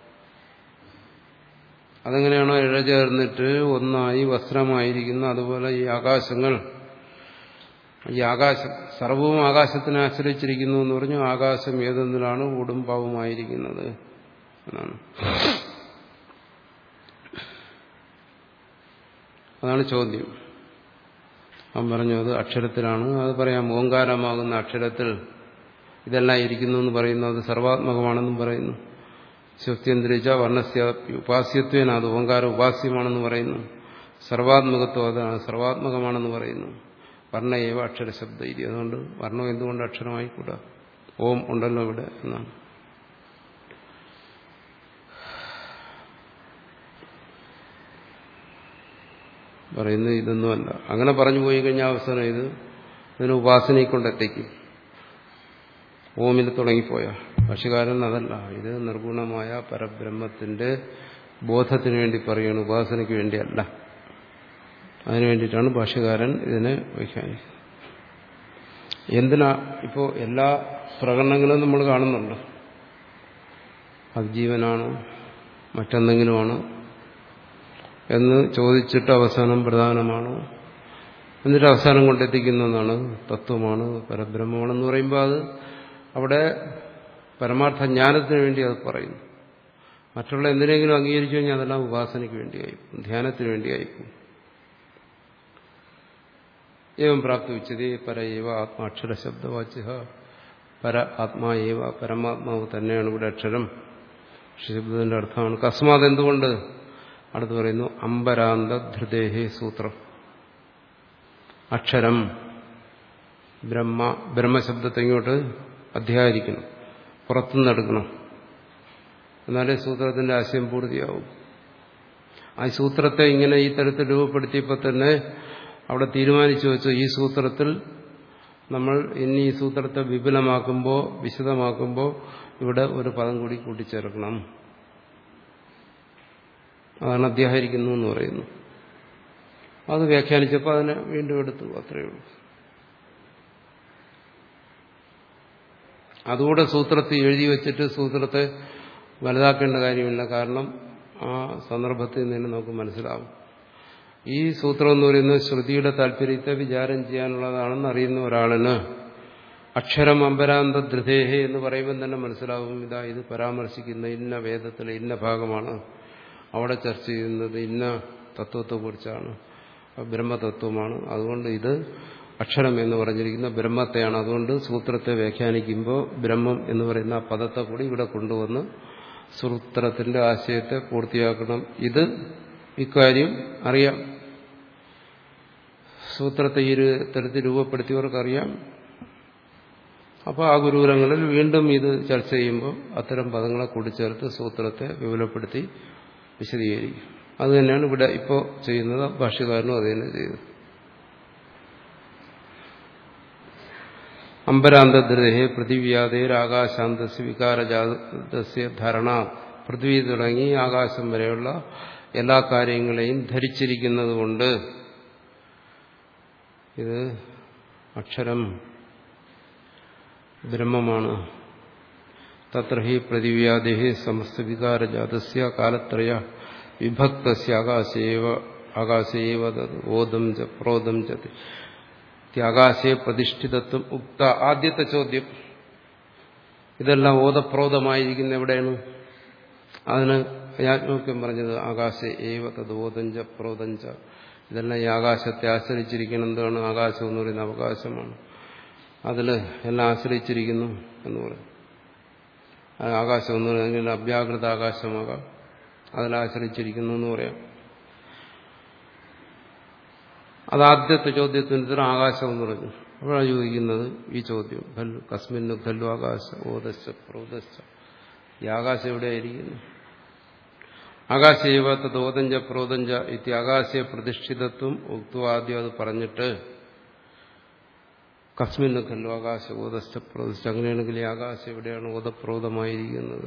അതെങ്ങനെയാണോ ഇഴചേർന്നിട്ട് ഒന്നായി വസ്ത്രമായിരിക്കുന്നു അതുപോലെ ഈ ആകാശങ്ങൾ ഈ ആകാശം സർവവും ആകാശത്തിനെ ആശ്രയിച്ചിരിക്കുന്നു എന്ന് പറഞ്ഞു ആകാശം ഏതെന്നിലാണ് ഊടും പാവുമായിരിക്കുന്നത് എന്നാണ് അതാണ് ചോദ്യം അവൻ പറഞ്ഞു അത് അക്ഷരത്തിലാണ് അത് പറയാം ഓങ്കാരമാകുന്ന അക്ഷരത്തിൽ ഇതെല്ലാം ഇരിക്കുന്നു എന്ന് പറയുന്നു അത് സർവാത്മകമാണെന്നും പറയുന്നു ശക്തിയന്തരിച്ച വർണ്ണസ്യ ഉപാസ്യത്വേന അത് ഓങ്കാര ഉപാസ്യമാണെന്ന് പറയുന്നു സർവാത്മകത്വം അതാണ് സർവാത്മകമാണെന്ന് പറയുന്നു വർണ്ണയേവ അക്ഷരശബ്ദ ഇരി അതുകൊണ്ട് വർണ്ണം എന്തുകൊണ്ട് അക്ഷരമായിക്കൂടാ ഓം ഉണ്ടല്ലോ ഇവിടെ എന്നാണ് പറയുന്നത് ഇതൊന്നുമല്ല അങ്ങനെ പറഞ്ഞു പോയി കഴിഞ്ഞാൽ അവസാനം ഇത് ഇതിന് ഉപാസനയെ കൊണ്ടെത്തിക്കും ഓമിൽ തുടങ്ങിപ്പോയ ഭാഷകാരൻ അതല്ല ഇത് നിർഗുണമായ പരബ്രഹ്മത്തിന്റെ ബോധത്തിന് വേണ്ടി പറയുകയാണ് ഉപാസനയ്ക്ക് വേണ്ടിയല്ല അതിനു വേണ്ടിയിട്ടാണ് ഭാഷകാരൻ ഇതിനെ വ്യാഖ്യാനിക്കുന്നത് എന്തിനാ ഇപ്പോൾ എല്ലാ പ്രകടനങ്ങളും നമ്മൾ കാണുന്നുണ്ട് അത് ജീവനാണോ മറ്റെന്തെങ്കിലുമാണോ എന്ന് ചോദിച്ചിട്ട് അവസാനം പ്രധാനമാണോ എന്നിട്ട് അവസാനം കൊണ്ടെത്തിക്കുന്നതാണ് തത്വമാണ് പരബ്രഹ്മമാണെന്ന് പറയുമ്പോൾ അത് അവിടെ പരമാർത്ഥ ജ്ഞാനത്തിന് വേണ്ടി അത് പറയുന്നു മറ്റുള്ള എന്തിനെങ്കിലും അംഗീകരിച്ചു കഴിഞ്ഞാൽ അതെല്ലാം ഉപാസനയ്ക്ക് വേണ്ടിയായിരിക്കും ധ്യാനത്തിന് വേണ്ടിയായിരിക്കും ഏവം പ്രാപ്തി ഉച്ചതി പരയേവ ആത്മാക്ഷര ശബ്ദവാച്യ പര ആത്മാ ഏവ പരമാത്മാവ് തന്നെയാണ് ഇവിടെ അക്ഷരം ശബ്ദത്തിന്റെ അർത്ഥമാണ് കസ്മാത് എന്തുകൊണ്ട് അടുത്ത് പറയുന്നു അമ്പരാന്ത ധൃതേഹേ സൂത്രം അക്ഷരം ബ്രഹ്മ ബ്രഹ്മശബ്ദത്തെ ഇങ്ങോട്ട് അധ്യായിരിക്കണം പുറത്തുനിന്ന് എടുക്കണം എന്നാലേ സൂത്രത്തിന്റെ ആശയം പൂർത്തിയാവും ആ സൂത്രത്തെ ഇങ്ങനെ ഈ തരത്തിൽ രൂപപ്പെടുത്തിയപ്പോൾ തന്നെ അവിടെ തീരുമാനിച്ചു വെച്ചു ഈ സൂത്രത്തിൽ നമ്മൾ ഇനി ഈ സൂത്രത്തെ വിപുലമാക്കുമ്പോൾ വിശദമാക്കുമ്പോൾ ഇവിടെ ഒരു പദം കൂടി കൂട്ടിച്ചേർക്കണം അതാണ് അധ്യാഹരിക്കുന്നു എന്ന് പറയുന്നു അത് വ്യാഖ്യാനിച്ചപ്പോൾ അതിനെ വീണ്ടും എടുത്തു അത്രയേ ഉള്ളൂ അതുകൂടെ സൂത്രത്തിൽ എഴുതി വെച്ചിട്ട് സൂത്രത്തെ വലുതാക്കേണ്ട കാര്യമില്ല കാരണം ആ സന്ദർഭത്തിൽ നിന്ന് നമുക്ക് മനസ്സിലാവും ഈ സൂത്രം എന്ന് പറയുന്നത് ശ്രുതിയുടെ താല്പര്യത്തെ വിചാരം ചെയ്യാനുള്ളതാണെന്ന് അറിയുന്ന ഒരാളിന് അക്ഷരം അമ്പരാന്ത ധൃതേഹേ എന്ന് പറയുമ്പോൾ തന്നെ മനസ്സിലാവും ഇതാ ഇത് പരാമർശിക്കുന്ന ഇന്ന വേദത്തിലെ ഇന്ന ഭാഗമാണ് അവിടെ ചർച്ച ചെയ്യുന്നത് ഇന്ന തത്വത്തെക്കുറിച്ചാണ് ബ്രഹ്മതത്വമാണ് അതുകൊണ്ട് ഇത് അക്ഷരം എന്ന് പറഞ്ഞിരിക്കുന്ന ബ്രഹ്മത്തെയാണ് അതുകൊണ്ട് സൂത്രത്തെ വ്യാഖ്യാനിക്കുമ്പോൾ ബ്രഹ്മം എന്ന് പറയുന്ന ആ പദത്തെ കൂടി ഇവിടെ കൊണ്ടുവന്ന് സൂത്രത്തിന്റെ ആശയത്തെ പൂർത്തിയാക്കണം ഇത് ഇക്കാര്യം അറിയാം സൂത്രത്തെ ഈ തരത്തിൽ രൂപപ്പെടുത്തിയവർക്കറിയാം അപ്പോൾ ആ ഗുരുകുലങ്ങളിൽ വീണ്ടും ഇത് ചർച്ച ചെയ്യുമ്പോൾ അത്തരം പദങ്ങളെ കൂടിച്ചേർത്ത് സൂത്രത്തെ വിപുലപ്പെടുത്തി വിശദീകരിക്കും അത് തന്നെയാണ് ഇവിടെ ഇപ്പോൾ ചെയ്യുന്നത് ഭാഷ്യകാരനും അത് തന്നെ ചെയ്തത് അമ്പരാന്തദ്രഹേ പൃഥിവ്യാതേരാകാശാന്തസ് വികാരജാതസ്യ ധരണ പൃഥ്വി തുടങ്ങി ആകാശം വരെയുള്ള എല്ലാ കാര്യങ്ങളെയും ധരിച്ചിരിക്കുന്നതുകൊണ്ട് ഇത് അക്ഷരം ബ്രഹ്മമാണ് തത്ര ഹി പൃഥിവ്യാദേഹി സമസ്ത വികാരജാതസ്യ കാലത്രയ വിഭക്തസ്യ ആകാശേവ ആകാശേവ ഓദം ച പ്രോദം ച ത്യാകാശേ പ്രതിഷ്ഠിതത്വം ഉക്ത ആദ്യത്തെ ചോദ്യം ഇതെല്ലാം ഓതപ്രോതമായിരിക്കുന്ന എവിടെയാണ് അതിന് യാജ്ഞോക്യം പറഞ്ഞത് ആകാശ ഏവ തദ്ബോധഞ്ച പ്രോതഞ്ച ഇതെല്ലാം ഈ ആകാശത്തെ ആശ്രയിച്ചിരിക്കണം എന്താണ് ആകാശം എന്ന് പറയുന്ന അവകാശമാണ് അതിൽ എല്ലാം ആശ്രയിച്ചിരിക്കുന്നു എന്ന് പറയും ആകാശം എന്ന് പറയുന്നത് അഭ്യാകൃത ആകാശമാകാം അതിലാശ്രയിച്ചിരിക്കുന്നു എന്ന് പറയാം അത് ആദ്യത്തെ ചോദ്യത്തിന് ഉത്തരം ആകാശം എന്ന് പറഞ്ഞു അപ്പോഴാണ് ചോദിക്കുന്നത് ഈ ചോദ്യം ഖല്ലു കസ്മിന്നു ഖല്ലു ആകാശ ഓദശ പ്രോദശ ഈ ആകാശം എവിടെയായിരിക്കുന്നു ആകാശേവ തദോദഞ്ച പ്രോദഞ്ച ഇത്തി ആകാശയെ പ്രതിഷ്ഠിതത്വം ഉക്തു ആദ്യം അത് പറഞ്ഞിട്ട് കസ്മിന്നു ഖല്ലു ആകാശ ഓദശ പ്രോദശ അങ്ങനെയാണെങ്കിൽ ഈ ആകാശം എവിടെയാണ് ഓതപ്രോതമായിരിക്കുന്നത്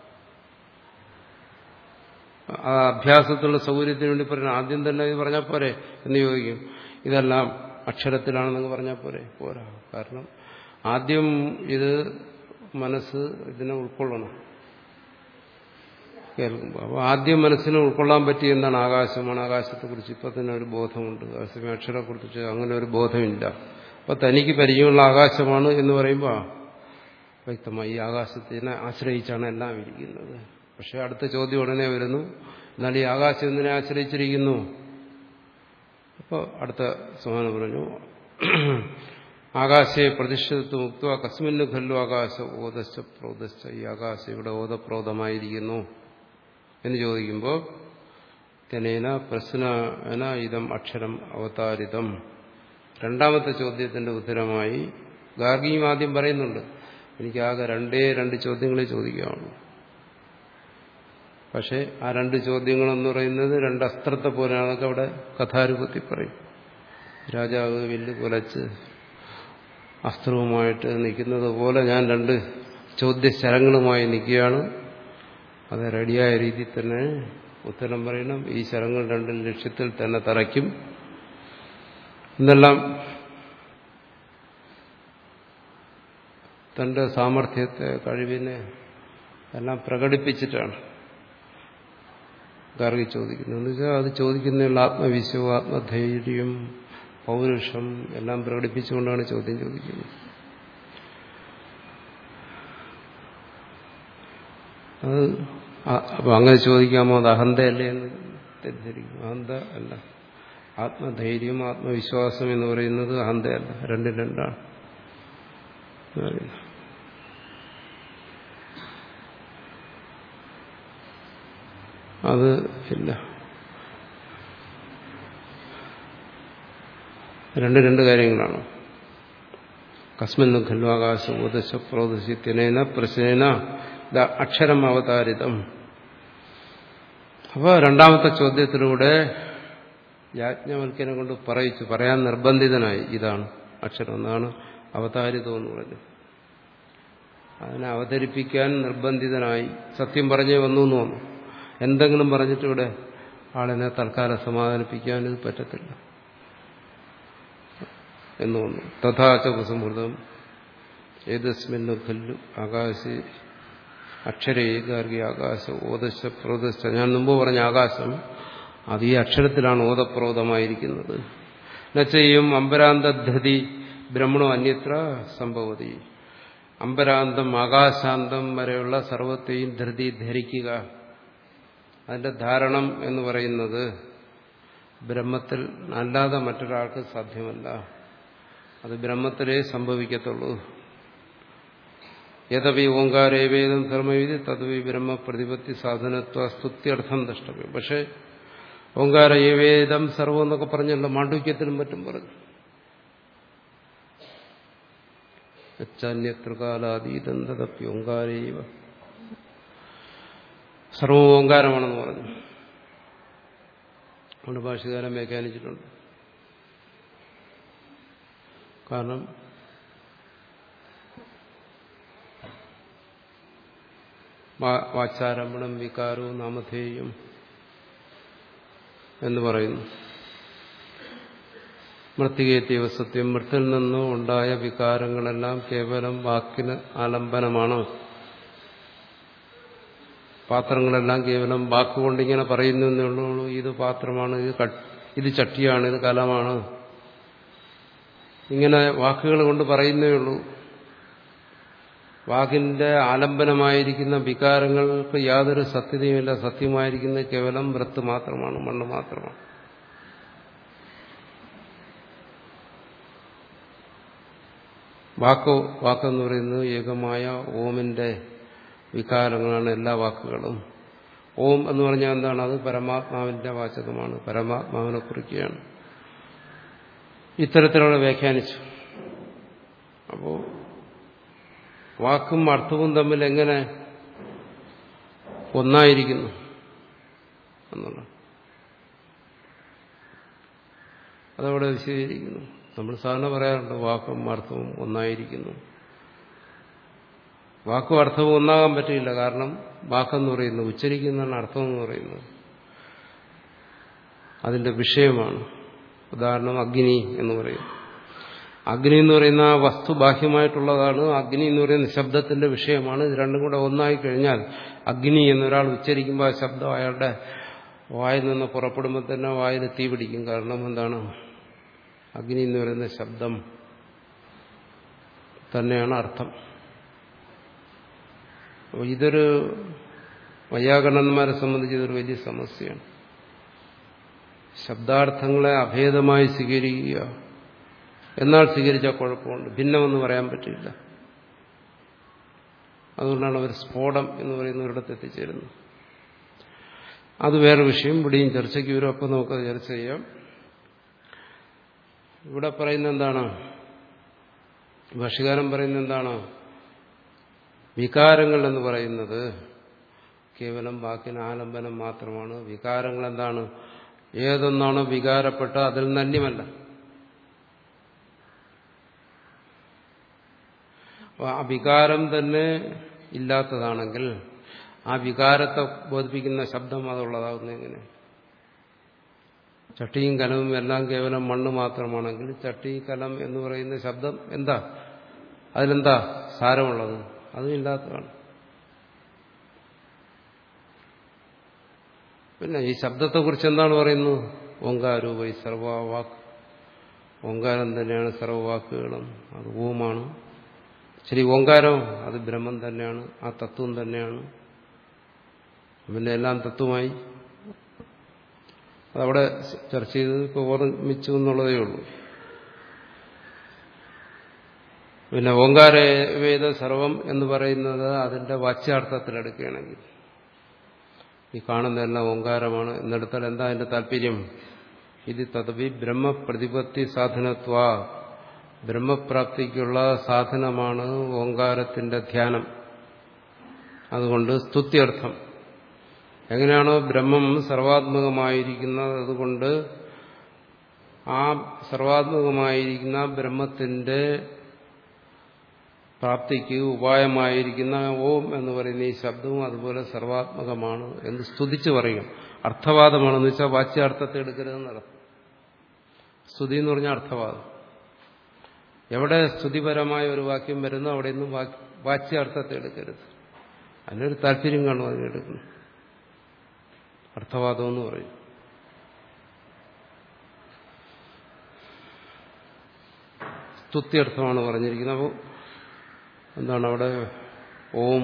ആ അഭ്യാസത്തിലുള്ള സൗകര്യത്തിന് വേണ്ടി പറയുന്നത് ആദ്യം തന്നെ ഇത് പറഞ്ഞാൽ പോരെ എന്ന് ചോദിക്കും ഇതെല്ലാം അക്ഷരത്തിലാണെന്ന് പറഞ്ഞാൽ പോരെ പോരാ കാരണം ആദ്യം ഇത് മനസ്സ് ഇതിനെ ഉൾക്കൊള്ളണം കേൾക്കുമ്പോൾ അപ്പോൾ ആദ്യം മനസ്സിനെ ഉൾക്കൊള്ളാൻ പറ്റിയ എന്താണ് ആകാശമാണ് ആകാശത്തെക്കുറിച്ച് ഇപ്പം തന്നെ ഒരു ബോധമുണ്ട് അതേസമയം അക്ഷരത്തെക്കുറിച്ച് അങ്ങനെ ഒരു ബോധമില്ല അപ്പം തനിക്ക് പരിചയമുള്ള ആകാശമാണ് എന്ന് പറയുമ്പോൾ വ്യക്തമായി ഈ ആകാശത്തിനെ ആശ്രയിച്ചാണ് എല്ലാം ഇരിക്കുന്നത് പക്ഷെ അടുത്ത ചോദ്യം ഉടനെ വരുന്നു എന്നാൽ ഈ ആകാശം എന്തിനെ ആശ്രയിച്ചിരിക്കുന്നു അപ്പോൾ അടുത്ത സമാനം പറഞ്ഞു ആകാശയെ പ്രതിഷ്ഠിത്വം മുക്ത കസ്മിന് ഖല്ലു ആകാശ ഓദശ്ച പ്രോദശ്ച ഈ ആകാശം ഇവിടെ ഓതപ്രോതമായിരിക്കുന്നു എന്ന് ചോദിക്കുമ്പോൾ തനേന പ്രശ്ന ഇതം അക്ഷരം അവതാരിതം രണ്ടാമത്തെ ചോദ്യത്തിന്റെ ഉത്തരമായി ഗാർഗിയും ആദ്യം പറയുന്നുണ്ട് എനിക്കാകെ രണ്ടേ രണ്ട് ചോദ്യങ്ങളെ ചോദിക്കാവുള്ളൂ പക്ഷേ ആ രണ്ട് ചോദ്യങ്ങളെന്ന് പറയുന്നത് രണ്ട് അസ്ത്രത്തെ പോലെയാണ് അതൊക്കെ അവിടെ കഥാരൂപത്തിൽ പറയും രാജാവ് വില്ല് കുലച്ച് അസ്ത്രവുമായിട്ട് നിൽക്കുന്നത് പോലെ ഞാൻ രണ്ട് ചോദ്യശരങ്ങളുമായി നിൽക്കുകയാണ് അത് റെഡിയായ രീതിയിൽ തന്നെ ഉത്തരം പറയണം ഈ ശരങ്ങൾ രണ്ടും ലക്ഷ്യത്തിൽ തന്നെ തറയ്ക്കും എന്നെല്ലാം തന്റെ സാമർഥ്യത്തെ കഴിവിനെ എല്ലാം പ്രകടിപ്പിച്ചിട്ടാണ് ഗാർഗി ചോദിക്കുന്നത് എന്ന് വെച്ചാൽ അത് ചോദിക്കുന്നതിനുള്ള ആത്മവിശ്വവും ആത്മധൈര്യം പൗരുഷം എല്ലാം പ്രകടിപ്പിച്ചുകൊണ്ടാണ് ചോദ്യം ചോദിക്കുന്നത് അത് അപ്പൊ അങ്ങനെ ചോദിക്കാമോ അത് അഹന്തയല്ലേ എന്ന് തെറ്റിദ്ധരിക്കും അഹന്ത അല്ല ആത്മധൈര്യം ആത്മവിശ്വാസം എന്ന് പറയുന്നത് അഹന്തയല്ല രണ്ടും രണ്ടാണ് അത് ഇല്ല രണ്ട് രണ്ട് കാര്യങ്ങളാണ് കസ്മിൻ ഖല്ലു ആകാശ ഉപദേശ പ്രോദശിത്യനേന പ്രശ്നേന അക്ഷരം അവതാരിതം അപ്പോൾ രണ്ടാമത്തെ ചോദ്യത്തിലൂടെ യാജ്ഞവൽക്കനെ കൊണ്ട് പറയിച്ചു പറയാൻ നിർബന്ധിതനായി ഇതാണ് അക്ഷരം എന്നാണ് അവതാരിതം എന്ന് പറഞ്ഞത് അതിനെ അവതരിപ്പിക്കാൻ നിർബന്ധിതനായി സത്യം പറഞ്ഞേ വന്നു എന്ന് വന്നു എന്തെങ്കിലും പറഞ്ഞിട്ട് ഇവിടെ ആളിനെ തൽക്കാലം സമാധാനിപ്പിക്കാൻ ഇത് പറ്റത്തില്ല എന്ന് വന്നു തഥാച ഉപസമൃതം ഏതസ്മിന്നു ഖല്ലു ആകാശി അക്ഷര ഏകാർഗി ആകാശ ഓദശ പ്രോദശ ഞാൻ മുമ്പ് പറഞ്ഞ ആകാശം അത് ഈ അക്ഷരത്തിലാണ് ഓതപ്രോതമായിരിക്കുന്നത് എന്നുവെച്ചും അമ്പരാന്തധൃതി ബ്രഹ്മണോ അന്യത്ര സംഭവതി അമ്പരാന്തം ആകാശാന്തം വരെയുള്ള സർവത്തെയും ധൃതി ധരിക്കുക അതിന്റെ ധാരണം എന്ന് പറയുന്നത് ബ്രഹ്മത്തിൽ അല്ലാതെ മറ്റൊരാൾക്ക് സാധ്യമല്ല അത് ബ്രഹ്മത്തിലേ സംഭവിക്കത്തുള്ളൂ യഥവി ഓങ്കാരേവേദം ധർമ്മവിധി തദ്വി ബ്രഹ്മ പ്രതിപത്തി സാധനത്വ സ്തുത്യർത്ഥം ദ്രഷ്ടവ്യം പക്ഷേ ഓങ്കാര ഏവേദം സർവം എന്നൊക്കെ പറഞ്ഞല്ലോ മാണ്ഡുക്യത്തിലും മറ്റും പറഞ്ഞു യച്ചാന്യത്രകാലാതീതം തദപ്പി ഓങ്കാരേവ സർവം ഓങ്കാരമാണെന്ന് പറഞ്ഞു അതുകൊണ്ട് ഭാഷകാരം വ്യാഖ്യാനിച്ചിട്ടുണ്ട് കാരണം വാച്ചാരംഭണം വികാരവും നാമധേയം എന്ന് പറയുന്നു മൃത്തികേത്യവ സത്യം മൃത്തിൽ നിന്നും ഉണ്ടായ വികാരങ്ങളെല്ലാം കേവലം വാക്കിന് ആലംബനമാണ് പാത്രങ്ങളെല്ലാം കേവലം വാക്കുകൊണ്ടിങ്ങനെ പറയുന്നു എന്നുള്ളൂ ഇത് പാത്രമാണ് ഇത് ഇത് ചട്ടിയാണ് ഇത് കലമാണ് ഇങ്ങനെ വാക്കുകൾ കൊണ്ട് പറയുന്നേ ഉള്ളൂ വാക്കിന്റെ ആലംബനമായിരിക്കുന്ന വികാരങ്ങൾക്ക് യാതൊരു സത്യതയുമില്ല സത്യമായിരിക്കുന്ന കേവലം വൃത്ത് മാത്രമാണ് മണ്ണ് മാത്രമാണ് വാക്കോ വാക്കെന്ന് പറയുന്നത് ഏകമായ ഓമിന്റെ വികാരങ്ങളാണ് എല്ലാ വാക്കുകളും ഓം എന്ന് പറഞ്ഞാൽ എന്താണ് അത് പരമാത്മാവിന്റെ വാചകമാണ് പരമാത്മാവിനെ കുറിക്കുകയാണ് ഇത്തരത്തിലുള്ള വ്യാഖ്യാനിച്ചു അപ്പോ വാക്കും അർത്ഥവും തമ്മിൽ എങ്ങനെ ഒന്നായിരിക്കുന്നു എന്നുള്ള അതവിടെ വിശദീകരിക്കുന്നു നമ്മൾ സാധാരണ പറയാറുണ്ട് വാക്കും അർത്ഥവും ഒന്നായിരിക്കുന്നു വാക്കും അർത്ഥവും ഒന്നാകാൻ പറ്റില്ല കാരണം വാക്കെന്ന് പറയുന്നത് ഉച്ചരിക്കുന്നതാണ് അർത്ഥം എന്ന് പറയുന്നത് അതിന്റെ വിഷയമാണ് ഉദാഹരണം അഗ്നി എന്ന് പറയും അഗ്നി എന്ന് പറയുന്ന ആ വസ്തു ബാഹ്യമായിട്ടുള്ളതാണ് അഗ്നി എന്ന് പറയുന്ന ശബ്ദത്തിന്റെ വിഷയമാണ് ഇത് രണ്ടും കൂടെ ഒന്നായി കഴിഞ്ഞാൽ അഗ്നി എന്നൊരാൾ ഉച്ചരിക്കുമ്പോൾ ആ ശബ്ദം അയാളുടെ വായിൽ നിന്ന് പുറപ്പെടുമ്പോൾ തന്നെ വായിൽ തീ പിടിക്കും കാരണം എന്താണ് അഗ്നി എന്ന് പറയുന്ന ശബ്ദം തന്നെയാണ് അർത്ഥം അപ്പോൾ ഇതൊരു വൈയാകരണന്മാരെ സംബന്ധിച്ച് ഇതൊരു വലിയ സമസ്യയാണ് ശബ്ദാർത്ഥങ്ങളെ അഭേദമായി സ്വീകരിക്കുക എന്നാൽ സ്വീകരിച്ചാൽ കുഴപ്പമുണ്ട് ഭിന്നമെന്ന് പറയാൻ പറ്റില്ല അതുകൊണ്ടാണ് അവർ സ്ഫോടം എന്ന് പറയുന്ന ഒരിടത്ത് എത്തിച്ചേരുന്നത് അത് വേറെ വിഷയം ഇവിടെയും ചർച്ചയ്ക്ക് വരും അപ്പം നമുക്കത് ചർച്ച ചെയ്യാം ഇവിടെ പറയുന്ന എന്താണ് ഭാഷകാരൻ പറയുന്ന എന്താണ് വികാരങ്ങൾ എന്ന് പറയുന്നത് കേവലം വാക്കിന് ആലംബനം മാത്രമാണ് വികാരങ്ങൾ എന്താണ് ഏതൊന്നാണോ വികാരപ്പെട്ട അതിൽ നിന്ന് അന്യമല്ല അപ്പൊ ആ വികാരം തന്നെ ഇല്ലാത്തതാണെങ്കിൽ ആ വികാരത്തെ ബോധിപ്പിക്കുന്ന ശബ്ദം അതുള്ളതാകുന്നത് എങ്ങനെ ചട്ടിയും കലവും എല്ലാം കേവലം മണ്ണ് മാത്രമാണെങ്കിൽ ചട്ടി കലം എന്ന് പറയുന്ന ശബ്ദം എന്താ അതിലെന്താ സാരമുള്ളത് അതും ഇല്ലാത്തതാണ് പിന്നെ ഈ ശബ്ദത്തെക്കുറിച്ച് എന്താണ് പറയുന്നത് ഓങ്കാരൂപൈ സർവവാക്ക് ഓങ്കാരം തന്നെയാണ് സർവവാക്കുകളും അത് ഓമാണ് ശരി ഓങ്കാരം അത് ബ്രഹ്മം തന്നെയാണ് ആ തത്വം തന്നെയാണ് പിന്നെ എല്ലാം തത്വമായി അതവിടെ ചർച്ച ചെയ്തത് ഇപ്പോൾ ഓർമ്മിച്ചു എന്നുള്ളതേ ഉള്ളൂ പിന്നെ ഓങ്കാരവേദ സർവം എന്ന് പറയുന്നത് അതിന്റെ വാച്യാർത്ഥത്തിലെടുക്കുകയാണെങ്കിൽ ഈ കാണുന്നതെല്ലാം ഓങ്കാരമാണ് എന്നെടുത്താൽ എന്താ അതിന്റെ താല്പര്യം ഇത് തദവി ബ്രഹ്മപ്രതിപത്തി സാധനത്വ ബ്രഹ്മപ്രാപ്തിക്കുള്ള സാധനമാണ് ഓങ്കാരത്തിന്റെ ധ്യാനം അതുകൊണ്ട് സ്തുത്യർത്ഥം എങ്ങനെയാണോ ബ്രഹ്മം സർവാത്മകമായിരിക്കുന്നത് അതുകൊണ്ട് ആ സർവാത്മകമായിരിക്കുന്ന ബ്രഹ്മത്തിന്റെ പ്രാപ്തിക്ക് ഉപായമായിരിക്കുന്ന ഓം എന്ന് പറയുന്ന ഈ ശബ്ദവും അതുപോലെ സർവാത്മകമാണ് എന്ന് സ്തുതിച്ച് പറയും അർത്ഥവാദമാണെന്ന് വെച്ചാൽ വാച്യാർത്ഥത്തെ എടുക്കരുതെന്നർത്ഥം സ്തുതി എന്ന് പറഞ്ഞാൽ അർത്ഥവാദം എവിടെ സ്തുതിപരമായ ഒരു വാക്യം വരുന്നു അവിടെ നിന്നും വാച്യാർത്ഥത്തെ എടുക്കരുത് അതിനൊരു താല്പര്യം കാണും അതിനെടുക്കുന്നു അർത്ഥവാദം എന്ന് പറയും സ്തുത്യർത്ഥമാണ് പറഞ്ഞിരിക്കുന്നത് അപ്പോൾ എന്താണ് അവിടെ ഓം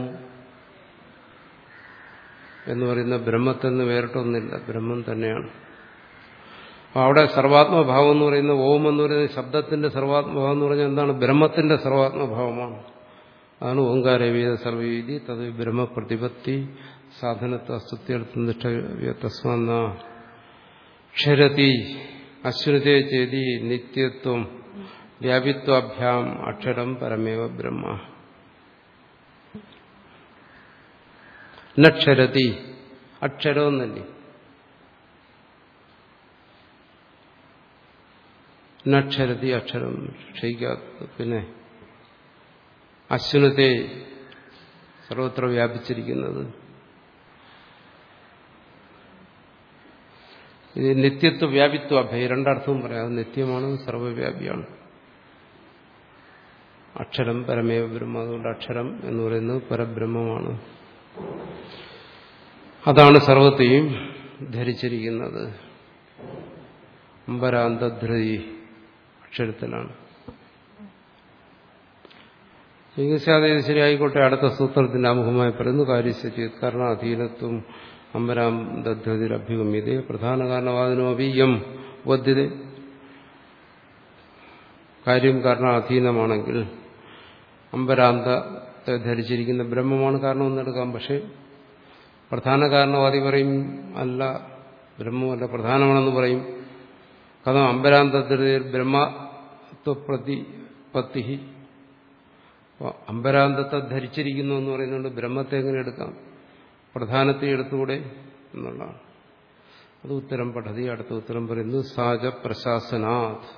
എന്ന് പറയുന്ന ബ്രഹ്മത്തിൽ നിന്ന് വേറിട്ടൊന്നില്ല ബ്രഹ്മം തന്നെയാണ് അപ്പോൾ അവിടെ സർവാത്മഭാവം എന്ന് പറയുന്ന ഓം എന്ന് പറയുന്ന ശബ്ദത്തിന്റെ സർവാത്മഭാവം എന്ന് പറഞ്ഞാൽ എന്താണ് ബ്രഹ്മത്തിന്റെ സർവാത്മഭാവമാണ് അതാണ് ഓങ്കാരവീത സർവീതി തത് ബ്രഹ്മപ്രതിപത്തി സാധനത്വ സ്തുത്യർത്ഥ തസ്മന്ന ക്ഷരതി അശ്രുതേ ചേതി നിത്യത്വം വ്യാപിത്വാഭ്യാം അക്ഷരം പരമേവ ബ്രഹ്മ നക്ഷരതി അക്ഷരമെന്നല്ലേ നക്ഷരതി അക്ഷരം ക്ഷയിക്കാത്ത പിന്നെ അശ്വനത്തെ സർവത്ര വ്യാപിച്ചിരിക്കുന്നത് ഇത് നിത്യത്വ വ്യാപിത്വ അഭയ രണ്ടർത്ഥവും പറയാം അത് നിത്യമാണ് സർവവ്യാപിയാണ് അക്ഷരം പരമേവ ബ്രഹ്മ അതുകൊണ്ട് അക്ഷരം എന്ന് പറയുന്നത് പരബ്രഹ്മമാണ് അതാണ് സർവത്തെയും ധരിച്ചിരിക്കുന്നത് അമ്പരാന്തധ്രതി അക്ഷരത്തിലാണ് ചികിത്സാതെ ശരിയായിക്കോട്ടെ അടുത്ത സൂത്രത്തിന്റെ ആമുഖമായി പറയുന്നു കാര്യസ്ഥിതി കാരണം അധീനത്വം അമ്പരാന്തധ്രതിയിൽ അഭ്യുഗമ്യത പ്രധാന കാരണവാദിനോപി യം ഉപദ്ധ്യത കാര്യം കാരണം അധീനമാണെങ്കിൽ അമ്പരാന്തത്തെ ധരിച്ചിരിക്കുന്ന ബ്രഹ്മമാണ് കാരണമെന്ന് എടുക്കാം പക്ഷെ പ്രധാന കാരണവാദി പറയും അല്ല ബ്രഹ്മമല്ല പ്രധാനമാണെന്ന് പറയും കഥം അമ്പരാന്തത്തിൽ ബ്രഹ്മത്വപ്രതിപത്തി അമ്പരാന്തത്തെ ധരിച്ചിരിക്കുന്നു എന്ന് പറയുന്നുണ്ട് ബ്രഹ്മത്തെ എങ്ങനെ എടുക്കാം പ്രധാനത്തെ എടുത്തുകൂടെ എന്നുള്ളതാണ് അത് ഉത്തരം പഠതി അടുത്ത ഉത്തരം പറയുന്നു സാജ പ്രശാസനാഥ്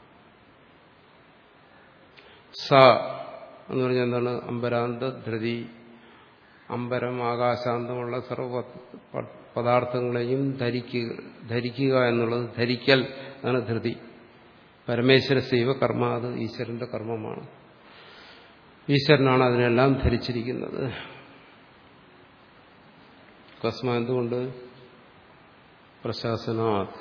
സ എന്ന് പറഞ്ഞാൽ എന്താണ് അമ്പരാന്ത ധൃതി അമ്പരം ആകാശാന്തമുള്ള സർവ പദാർത്ഥങ്ങളെയും ധരിക്കുക ധരിക്കുക എന്നുള്ളത് ധരിക്കൽ ആണ് ധൃതി പരമേശ്വര സൈവ കർമ്മ അത് ഈശ്വരന്റെ കർമ്മമാണ് ഈശ്വരനാണ് അതിനെല്ലാം ധരിച്ചിരിക്കുന്നത് കസ്മ എന്തുകൊണ്ട് പ്രശാസനാത്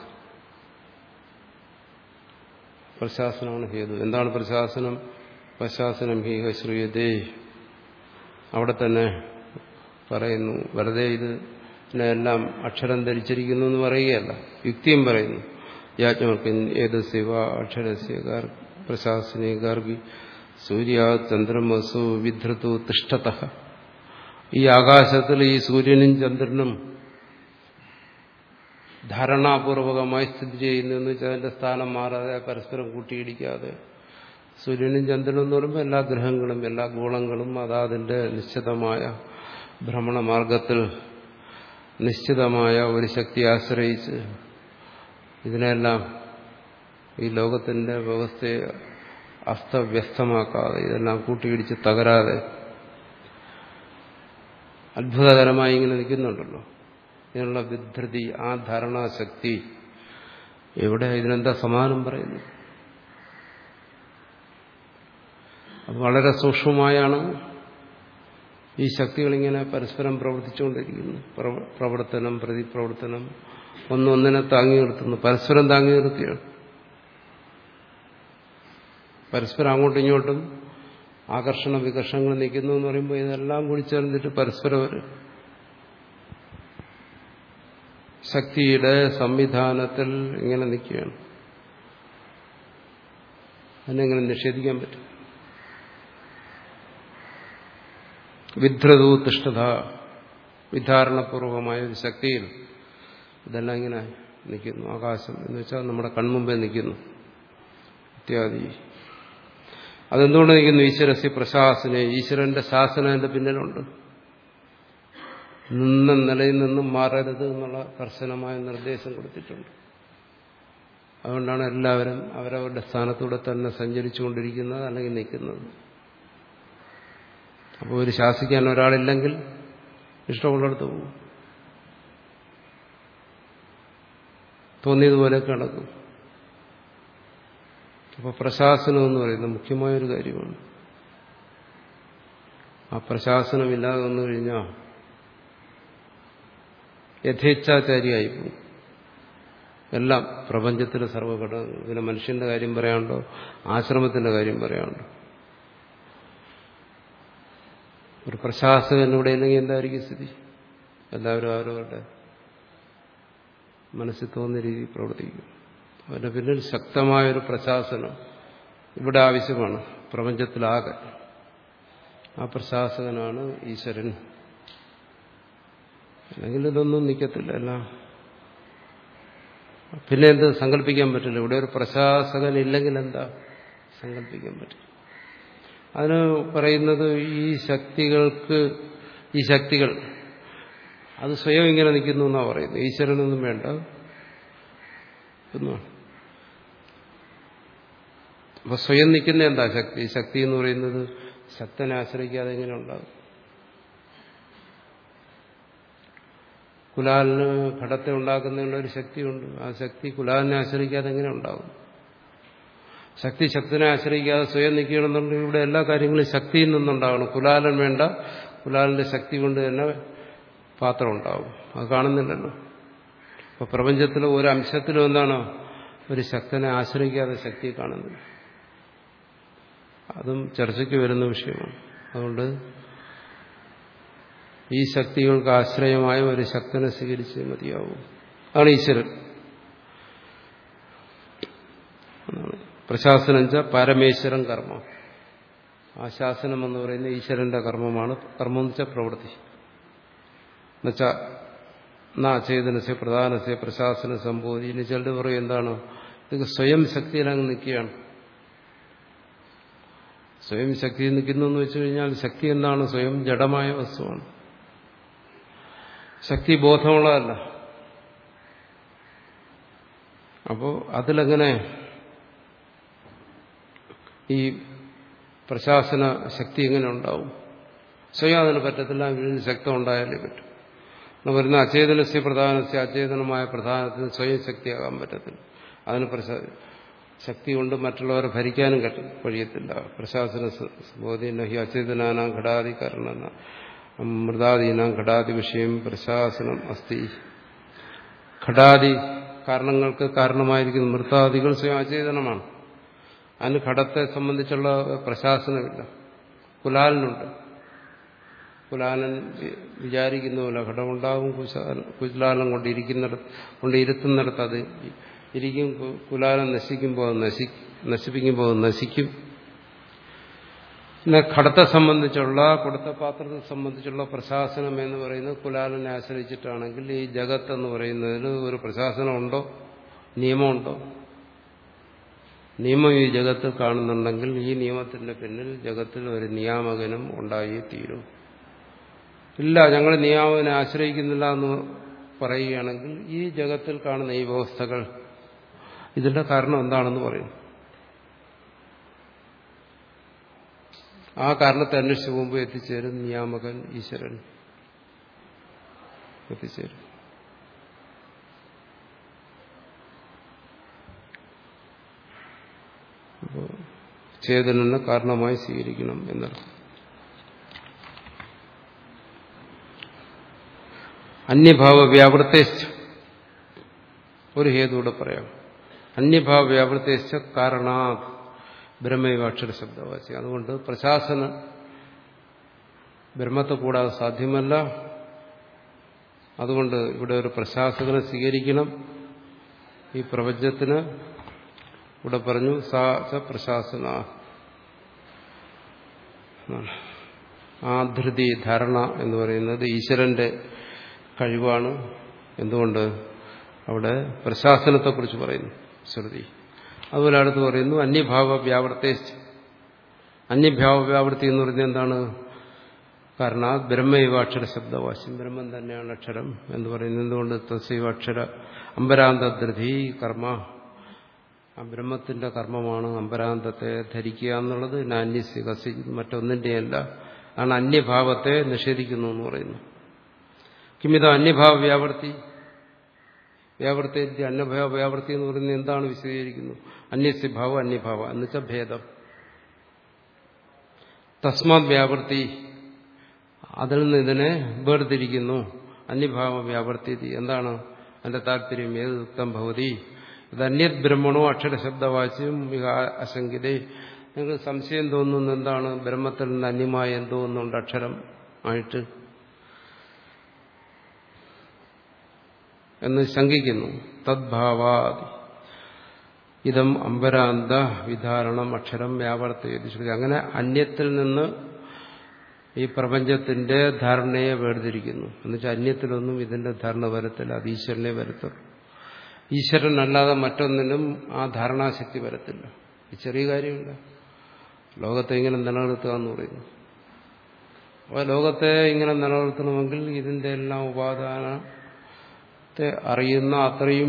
പ്രശാസനമാണ് ഹേതു എന്താണ് പ്രശാസനം പ്രശാസനം ഹീഹ ശ്രൂയതേ അവിടെ തന്നെ പറയുന്നു വെറുതെ ഇത് എല്ലാം അക്ഷരം ധരിച്ചിരിക്കുന്നു എന്ന് പറയുകയല്ല യുക്തിയും പറയുന്നു യാജ്ഞവൽക്കൻ ഏത് ശിവ അക്ഷരസ്യ പ്രശാസനെ ഗാർഗി സൂര്യ ചന്ദ്രമസു വിധൃതു തിഷ്ടത ഈ ആകാശത്തിൽ ഈ സൂര്യനും ചന്ദ്രനും ധാരണാപൂർവകമായി സ്ഥിതി ചെയ്യുന്നു എന്ന് വെച്ചാൽ അതിന്റെ സ്ഥാനം മാറാതെ പരസ്പരം കൂട്ടിയിടിക്കാതെ സൂര്യനും ചന്ദ്രനും എന്ന് പറയുമ്പോൾ എല്ലാ ഗ്രഹങ്ങളും എല്ലാ ഗോളങ്ങളും അതാതിന്റെ നിശ്ചിതമായ ഭ്രമണമാർഗത്തിൽ നിശ്ചിതമായ ഒരു ശക്തിയെ ആശ്രയിച്ച് ഇതിനെല്ലാം ഈ ലോകത്തിന്റെ വ്യവസ്ഥയെ അസ്തവ്യസ്തമാക്കാതെ ഇതെല്ലാം കൂട്ടിയിടിച്ച് തകരാതെ അത്ഭുതകരമായി ഇങ്ങനെ നിൽക്കുന്നുണ്ടല്ലോ ഇതിനുള്ള വിധൃതി ആ ധാരണാശക്തി എവിടെ ഇതിനെന്താ സമാനം പറയുന്നു അത് വളരെ സൂക്ഷ്മമായാണ് ഈ ശക്തികളിങ്ങനെ പരസ്പരം പ്രവർത്തിച്ചുകൊണ്ടിരിക്കുന്നു പ്രവർത്തനം പ്രതിപ്രവർത്തനം ഒന്നൊന്നിനെ താങ്ങി നിർത്തുന്നു പരസ്പരം താങ്ങി നിർത്തിയാണ് പരസ്പരം അങ്ങോട്ടും ഇങ്ങോട്ടും ആകർഷണ വികർഷങ്ങൾ നിൽക്കുന്നു എന്ന് പറയുമ്പോൾ ഇതെല്ലാം കൂടി ചേർന്നിട്ട് പരസ്പരം ഒരു ശക്തിയുടെ സംവിധാനത്തിൽ ഇങ്ങനെ നിൽക്കുകയാണ് അതിനെങ്ങനെ നിഷേധിക്കാൻ പറ്റും വിദ്രതു തിഷ്ഠത വിധാരണപൂർവമായ ഒരു ശക്തിയിൽ ഇതെല്ലാം ഇങ്ങനെ നിൽക്കുന്നു ആകാശം എന്ന് വെച്ചാൽ നമ്മുടെ കൺമുമ്പേ നിൽക്കുന്നു ഇത്യാദി അതെന്തുകൊണ്ട് നിൽക്കുന്നു ഈശ്വരസ്യ പ്രശാസന ഈശ്വരന്റെ ശാസന എന്റെ പിന്നിലുണ്ട് നിന്ന നിലയിൽ നിന്നും മാറരുത് എന്നുള്ള കർശനമായ നിർദ്ദേശം കൊടുത്തിട്ടുണ്ട് അതുകൊണ്ടാണ് എല്ലാവരും അവരവരുടെ സ്ഥാനത്തൂടെ തന്നെ സഞ്ചരിച്ചുകൊണ്ടിരിക്കുന്നത് അല്ലെങ്കിൽ നിൽക്കുന്നത് അപ്പോൾ ഒരു ശാസിക്കാൻ ഒരാളില്ലെങ്കിൽ ഇഷ്ടമുള്ളിടത്ത് പോകും തോന്നിയതുപോലെ കിടക്കും അപ്പോൾ പ്രശാസനം എന്ന് പറയുന്നത് മുഖ്യമായൊരു കാര്യമാണ് ആ പ്രശാസനമില്ലാതെ വന്നു കഴിഞ്ഞാൽ യഥേച്ഛാചാരിയായി പോകും എല്ലാം പ്രപഞ്ചത്തിലെ സർവ്വഘടകങ്ങൾ പിന്നെ മനുഷ്യന്റെ കാര്യം പറയാനുണ്ടോ ആശ്രമത്തിന്റെ കാര്യം പറയാനുണ്ടോ ഒരു പ്രശാസകനിവിടെ ഇല്ലെങ്കിൽ എന്തായിരിക്കും സ്ഥിതി എല്ലാവരും അവരവരുടെ മനസ്സിൽ തോന്നുന്ന രീതിയിൽ പ്രവർത്തിക്കും അതിന്റെ പിന്നിൽ ശക്തമായൊരു പ്രശാസനം ഇവിടെ ആവശ്യമാണ് പ്രപഞ്ചത്തിലാകെ ആ പ്രശാസകനാണ് ഈശ്വരൻ അല്ലെങ്കിൽ ഇതൊന്നും നിൽക്കത്തില്ല എല്ലാം പിന്നെ എന്ത് സങ്കല്പിക്കാൻ പറ്റില്ല ഇവിടെ ഒരു പ്രശാസകൻ ഇല്ലെങ്കിൽ എന്താ സങ്കല്പിക്കാൻ പറ്റില്ല അതിന് പറയുന്നത് ഈ ശക്തികൾക്ക് ഈ ശക്തികൾ അത് സ്വയം ഇങ്ങനെ നിൽക്കുന്നു എന്നാണ് പറയുന്നത് ഈശ്വരനൊന്നും വേണ്ട എന്നാണ് അപ്പൊ സ്വയം നിൽക്കുന്ന എന്താ ശക്തി ശക്തി എന്ന് പറയുന്നത് ശക്തനെ ആശ്രയിക്കാതെ എങ്ങനെ ഉണ്ടാകും കുലാലിന് ഘടത്തെ ഉണ്ടാക്കുന്നതിനുള്ള ഒരു ശക്തിയുണ്ട് ആ ശക്തി കുലാലിനെ ആശ്രയിക്കാതെ എങ്ങനെ ഉണ്ടാകും ശക്തി ശക്തിനെ ആശ്രയിക്കാതെ സ്വയം നിൽക്കണമെന്നുണ്ടെങ്കിൽ ഇവിടെ എല്ലാ കാര്യങ്ങളും ശക്തിയിൽ നിന്നുണ്ടാകണം കുലാലൻ വേണ്ട കുലാലിന്റെ ശക്തി കൊണ്ട് തന്നെ പാത്രം ഉണ്ടാവും അത് കാണുന്നില്ലല്ലോ അപ്പൊ പ്രപഞ്ചത്തിലെ ഒരു അംശത്തിലും എന്താണോ ഒരു ശക്തനെ ആശ്രയിക്കാതെ ശക്തി കാണുന്നില്ല അതും ചർച്ചയ്ക്ക് വരുന്ന വിഷയമാണ് അതുകൊണ്ട് ഈ ശക്തികൾക്ക് ആശ്രയമായ ഒരു ശക്തനെ സ്വീകരിച്ച് മതിയാവും അതാണ് ഈശ്വരൻ പ്രശാസനം വെച്ചാൽ പരമേശ്വരൻ കർമ്മം ആ ശാസനം എന്ന് പറയുന്നത് ഈശ്വരന്റെ കർമ്മമാണ് കർമ്മം എന്ന് വെച്ചാൽ പ്രവൃത്തി എന്നുവെച്ചാൽ നാ ചേതനസ്യ പ്രധാനസ്യ പ്രശാസന സംബോധി ഇനി ചിലർ പറയും എന്താണ് ഇത് സ്വയം ശക്തിയിലങ്ങ് നിൽക്കുകയാണ് സ്വയം ശക്തിയിൽ നിൽക്കുന്നു എന്ന് വെച്ചു കഴിഞ്ഞാൽ ശക്തി എന്താണ് സ്വയം ജഡമായ വസ്തുവാണ് ശക്തി ബോധമുള്ളതല്ല അപ്പോ അതിലെങ്ങനെ ഈ പ്രശാസന ശക്തി എങ്ങനെ ഉണ്ടാവും സ്വയം അതിന് പറ്റത്തില്ല വീണ്ടും ശക്തം ഉണ്ടായാലേ പറ്റും വരുന്ന അചേതനസ്യ പ്രധാനസ്യ അചേതനമായ പ്രധാനത്തിന് സ്വയം ശക്തിയാകാൻ പറ്റത്തില്ല അതിന് പ്രശാ ശക്തി കൊണ്ട് മറ്റുള്ളവരെ ഭരിക്കാനും കഴിയത്തില്ല പ്രശാസന ബോധി നഹി അചേതനാനാം ഘടാധികരണ മൃതാദീനാം ഘടാദി വിഷയം പ്രശാസനം അസ്തി ഘടാദി കാരണങ്ങൾക്ക് കാരണമായിരിക്കുന്ന മൃതാദികൾ സ്വയം അചേതനമാണ് അതിന് ഘടത്തെ സംബന്ധിച്ചുള്ള പ്രശാസനമില്ല കുലാലിനുണ്ട് കുലാലൻ വിചാരിക്കുന്ന പോലെ ഘടമുണ്ടാകും കുലാലം കൊണ്ടിരിക്കുന്നിടത്ത് കൊണ്ട് ഇരുത്തുന്നിടത്ത് അത് ഇരിക്കും കുലാലം നശിക്കുമ്പോൾ അത് നശി നശിപ്പിക്കുമ്പോൾ അത് നശിക്കും പിന്നെ ഘടത്തെ സംബന്ധിച്ചുള്ള കൊടുത്ത പാത്രത്തെ സംബന്ധിച്ചുള്ള പ്രശാസനം എന്ന് പറയുന്നത് കുലാലനെ ആശ്രയിച്ചിട്ടാണെങ്കിൽ ഈ ജഗത്ത് എന്ന് പറയുന്നതിന് ഒരു പ്രശാസനം ഉണ്ടോ നിയമമുണ്ടോ നിയമം ഈ ജഗത്തിൽ കാണുന്നുണ്ടെങ്കിൽ ഈ നിയമത്തിന്റെ പിന്നിൽ ജഗത്തിൽ ഒരു നിയാമകനും ഉണ്ടായി തീരും ഇല്ല ഞങ്ങൾ നിയാമകനെ ആശ്രയിക്കുന്നില്ല എന്ന് പറയുകയാണെങ്കിൽ ഈ ജഗത്തിൽ കാണുന്ന ഈ വ്യവസ്ഥകൾ ഇതിന്റെ കാരണം എന്താണെന്ന് പറയും ആ കാരണത്തെ അന്വേഷിച്ച് മുമ്പ് എത്തിച്ചേരും നിയാമകൻ ഈശ്വരൻ എത്തിച്ചേരും അപ്പോൾ ചേതനനെ കാരണമായി സ്വീകരിക്കണം എന്നർത്ഥം അന്യഭാവ വ്യാവൃത്തേശ്ച ഒരു ഹേതുവിടെ പറയാം അന്യഭാവ വ്യാവൃത്തേശ്ച കാരണാ ബ്രഹ്മൈവ അക്ഷര ശബ്ദവാസി അതുകൊണ്ട് പ്രശാസന ബ്രഹ്മത്തെ കൂടാതെ സാധ്യമല്ല അതുകൊണ്ട് ഇവിടെ ഒരു പ്രശാസകനെ സ്വീകരിക്കണം ഈ പ്രപഞ്ചത്തിന് ഇവിടെ പറഞ്ഞു സാ ച പ്രശാസന ആ ധൃതി ധാരണ എന്ന് പറയുന്നത് ഈശ്വരന്റെ കഴിവാണ് എന്തുകൊണ്ട് അവിടെ പ്രശാസനത്തെക്കുറിച്ച് പറയുന്നു ശ്രുതി അതുപോലെ അടുത്ത് പറയുന്നു അന്യഭാവ വ്യാവർത്തെ അന്യഭാവ വ്യാവൃത്തി എന്ന് പറയുന്നത് എന്താണ് കാരണം ബ്രഹ്മൈവ അക്ഷര ശബ്ദവാശ്യം ബ്രഹ്മം തന്നെയാണ് അക്ഷരം എന്ന് പറയുന്നത് എന്തുകൊണ്ട് തസ്സൈവ അക്ഷര അമ്പരാന്തദ്രധി കർമ്മ ആ ബ്രഹ്മത്തിന്റെ കർമ്മമാണ് അമ്പരാന്തത്തെ ധരിക്കുക എന്നുള്ളത് നാന്യസി കസി മറ്റൊന്നിന്റെയല്ല ആണ് അന്യഭാവത്തെ നിഷേധിക്കുന്നു എന്ന് പറയുന്നു കിമിത അന്യഭാവ വ്യാവർത്തി വ്യാവർത്തി അന്യഭാവ വ്യാവർത്തി എന്ന് പറയുന്നത് എന്താണ് വിശദീകരിക്കുന്നു അന്യസ്യ ഭാവം അന്യഭാവ എന്നുവെച്ചാൽ ഭേദം തസ്മാത് വ്യാവർത്തി അതിൽ നിന്ന് ഇതിനെ വേർതിരിക്കുന്നു അന്യഭാവ വ്യാവർത്തി എന്താണ് അതിന്റെ താല്പര്യം ഏത് ഉക്തം ഭവതി ഇത് അന്യത് ബ്രഹ്മണോ അക്ഷരശബ്ദവാച്യം അശങ്കിതേ നിങ്ങൾക്ക് സംശയം തോന്നുന്ന എന്താണ് ബ്രഹ്മത്തിൽ നിന്ന് അന്യമായ എന്തോ ഒന്നുണ്ട് അക്ഷരം ആയിട്ട് എന്ന് ശങ്കിക്കുന്നു തദ്ഭാവാദി ഇതം അമ്പരാന്ത വിധാരണം അക്ഷരം വ്യാവർത്തയത് ശ്രുതി അങ്ങനെ അന്യത്തിൽ നിന്ന് ഈ പ്രപഞ്ചത്തിന്റെ ധാരണയെ വേർതിരിക്കുന്നു എന്നുവെച്ചാൽ അന്യത്തിലൊന്നും ഇതിന്റെ ധാരണ വരത്തില്ല അത് ഈശ്വരനെ വരത്തുള്ളൂ ഈശ്വരനല്ലാതെ മറ്റൊന്നിനും ആ ധാരണാശക്തി വരത്തില്ല ഈ ചെറിയ കാര്യമില്ല ലോകത്തെ ഇങ്ങനെ നിലനിർത്തുക എന്ന് പറയുന്നു അപ്പോൾ ലോകത്തെ ഇങ്ങനെ നിലനിർത്തണമെങ്കിൽ ഇതിന്റെ എല്ലാം ഉപാദാനത്തെ അറിയുന്ന അത്രയും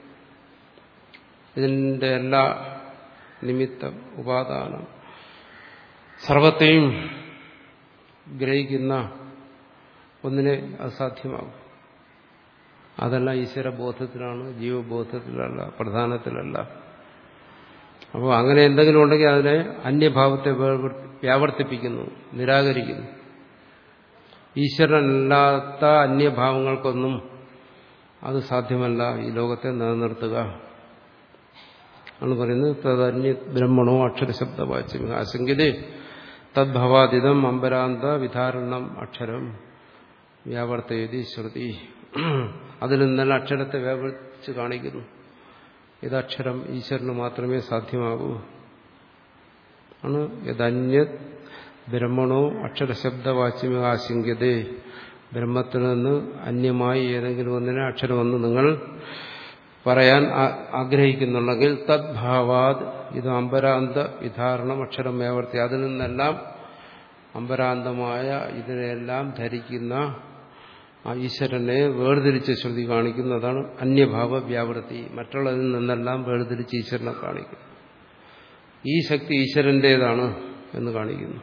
ഇതിന്റെ എല്ലാ നിമിത്തം ഉപാദാനം സർവത്തെയും ഗ്രഹിക്കുന്ന ഒന്നിനെ അസാധ്യമാകും അതെല്ലാം ഈശ്വരബോധത്തിലാണ് ജീവബോധത്തിലല്ല പ്രധാനത്തിലല്ല അപ്പോൾ അങ്ങനെ എന്തെങ്കിലും ഉണ്ടെങ്കിൽ അതിനെ അന്യഭാവത്തെ വ്യാവർത്തിപ്പിക്കുന്നു നിരാകരിക്കുന്നു ഈശ്വരനല്ലാത്ത അന്യഭാവങ്ങൾക്കൊന്നും അത് സാധ്യമല്ല ഈ ലോകത്തെ നിലനിർത്തുക ആണ് പറയുന്നത് തദന്യ ബ്രഹ്മണോ അക്ഷരശബ്ദവാച്യം ആശങ്കിതേ തദ്ഭവാദിതം അമ്പരാന്ത വിധാരണം അക്ഷരം വ്യാവർത്തയതി ശ്രുതി അതിൽ നിന്നെല്ലാം അക്ഷരത്തെ വ്യാപരിച്ച് കാണിക്കുന്നു ഇത് അക്ഷരം ഈശ്വരന് മാത്രമേ സാധ്യമാകൂ ആണ് യഥന്യ ബ്രഹ്മണോ അക്ഷരശബ്ദവാച്യമ ആശങ്കതേ ബ്രഹ്മത്തിൽ നിന്ന് അന്യമായി ഏതെങ്കിലും ഒന്നിനെ അക്ഷരമെന്ന് നിങ്ങൾ പറയാൻ ആഗ്രഹിക്കുന്നുണ്ടെങ്കിൽ തദ്ഭാവാത് ഇത് അമ്പരാന്ത വിധാരണം അക്ഷരം വ്യാവർത്തി അതിൽ നിന്നെല്ലാം അമ്പരാന്തമായ ഇതിനെല്ലാം ധരിക്കുന്ന ആ ഈശ്വരനെ വേർതിരിച്ച് ശ്രുതി കാണിക്കുന്നതാണ് അന്യഭാവ വ്യാവൃത്തി മറ്റുള്ളതിൽ നിന്നെല്ലാം വേർതിരിച്ച് ഈശ്വരനെ കാണിക്കുന്നു ഈ ശക്തി ഈശ്വരന്റേതാണ് എന്ന് കാണിക്കുന്നു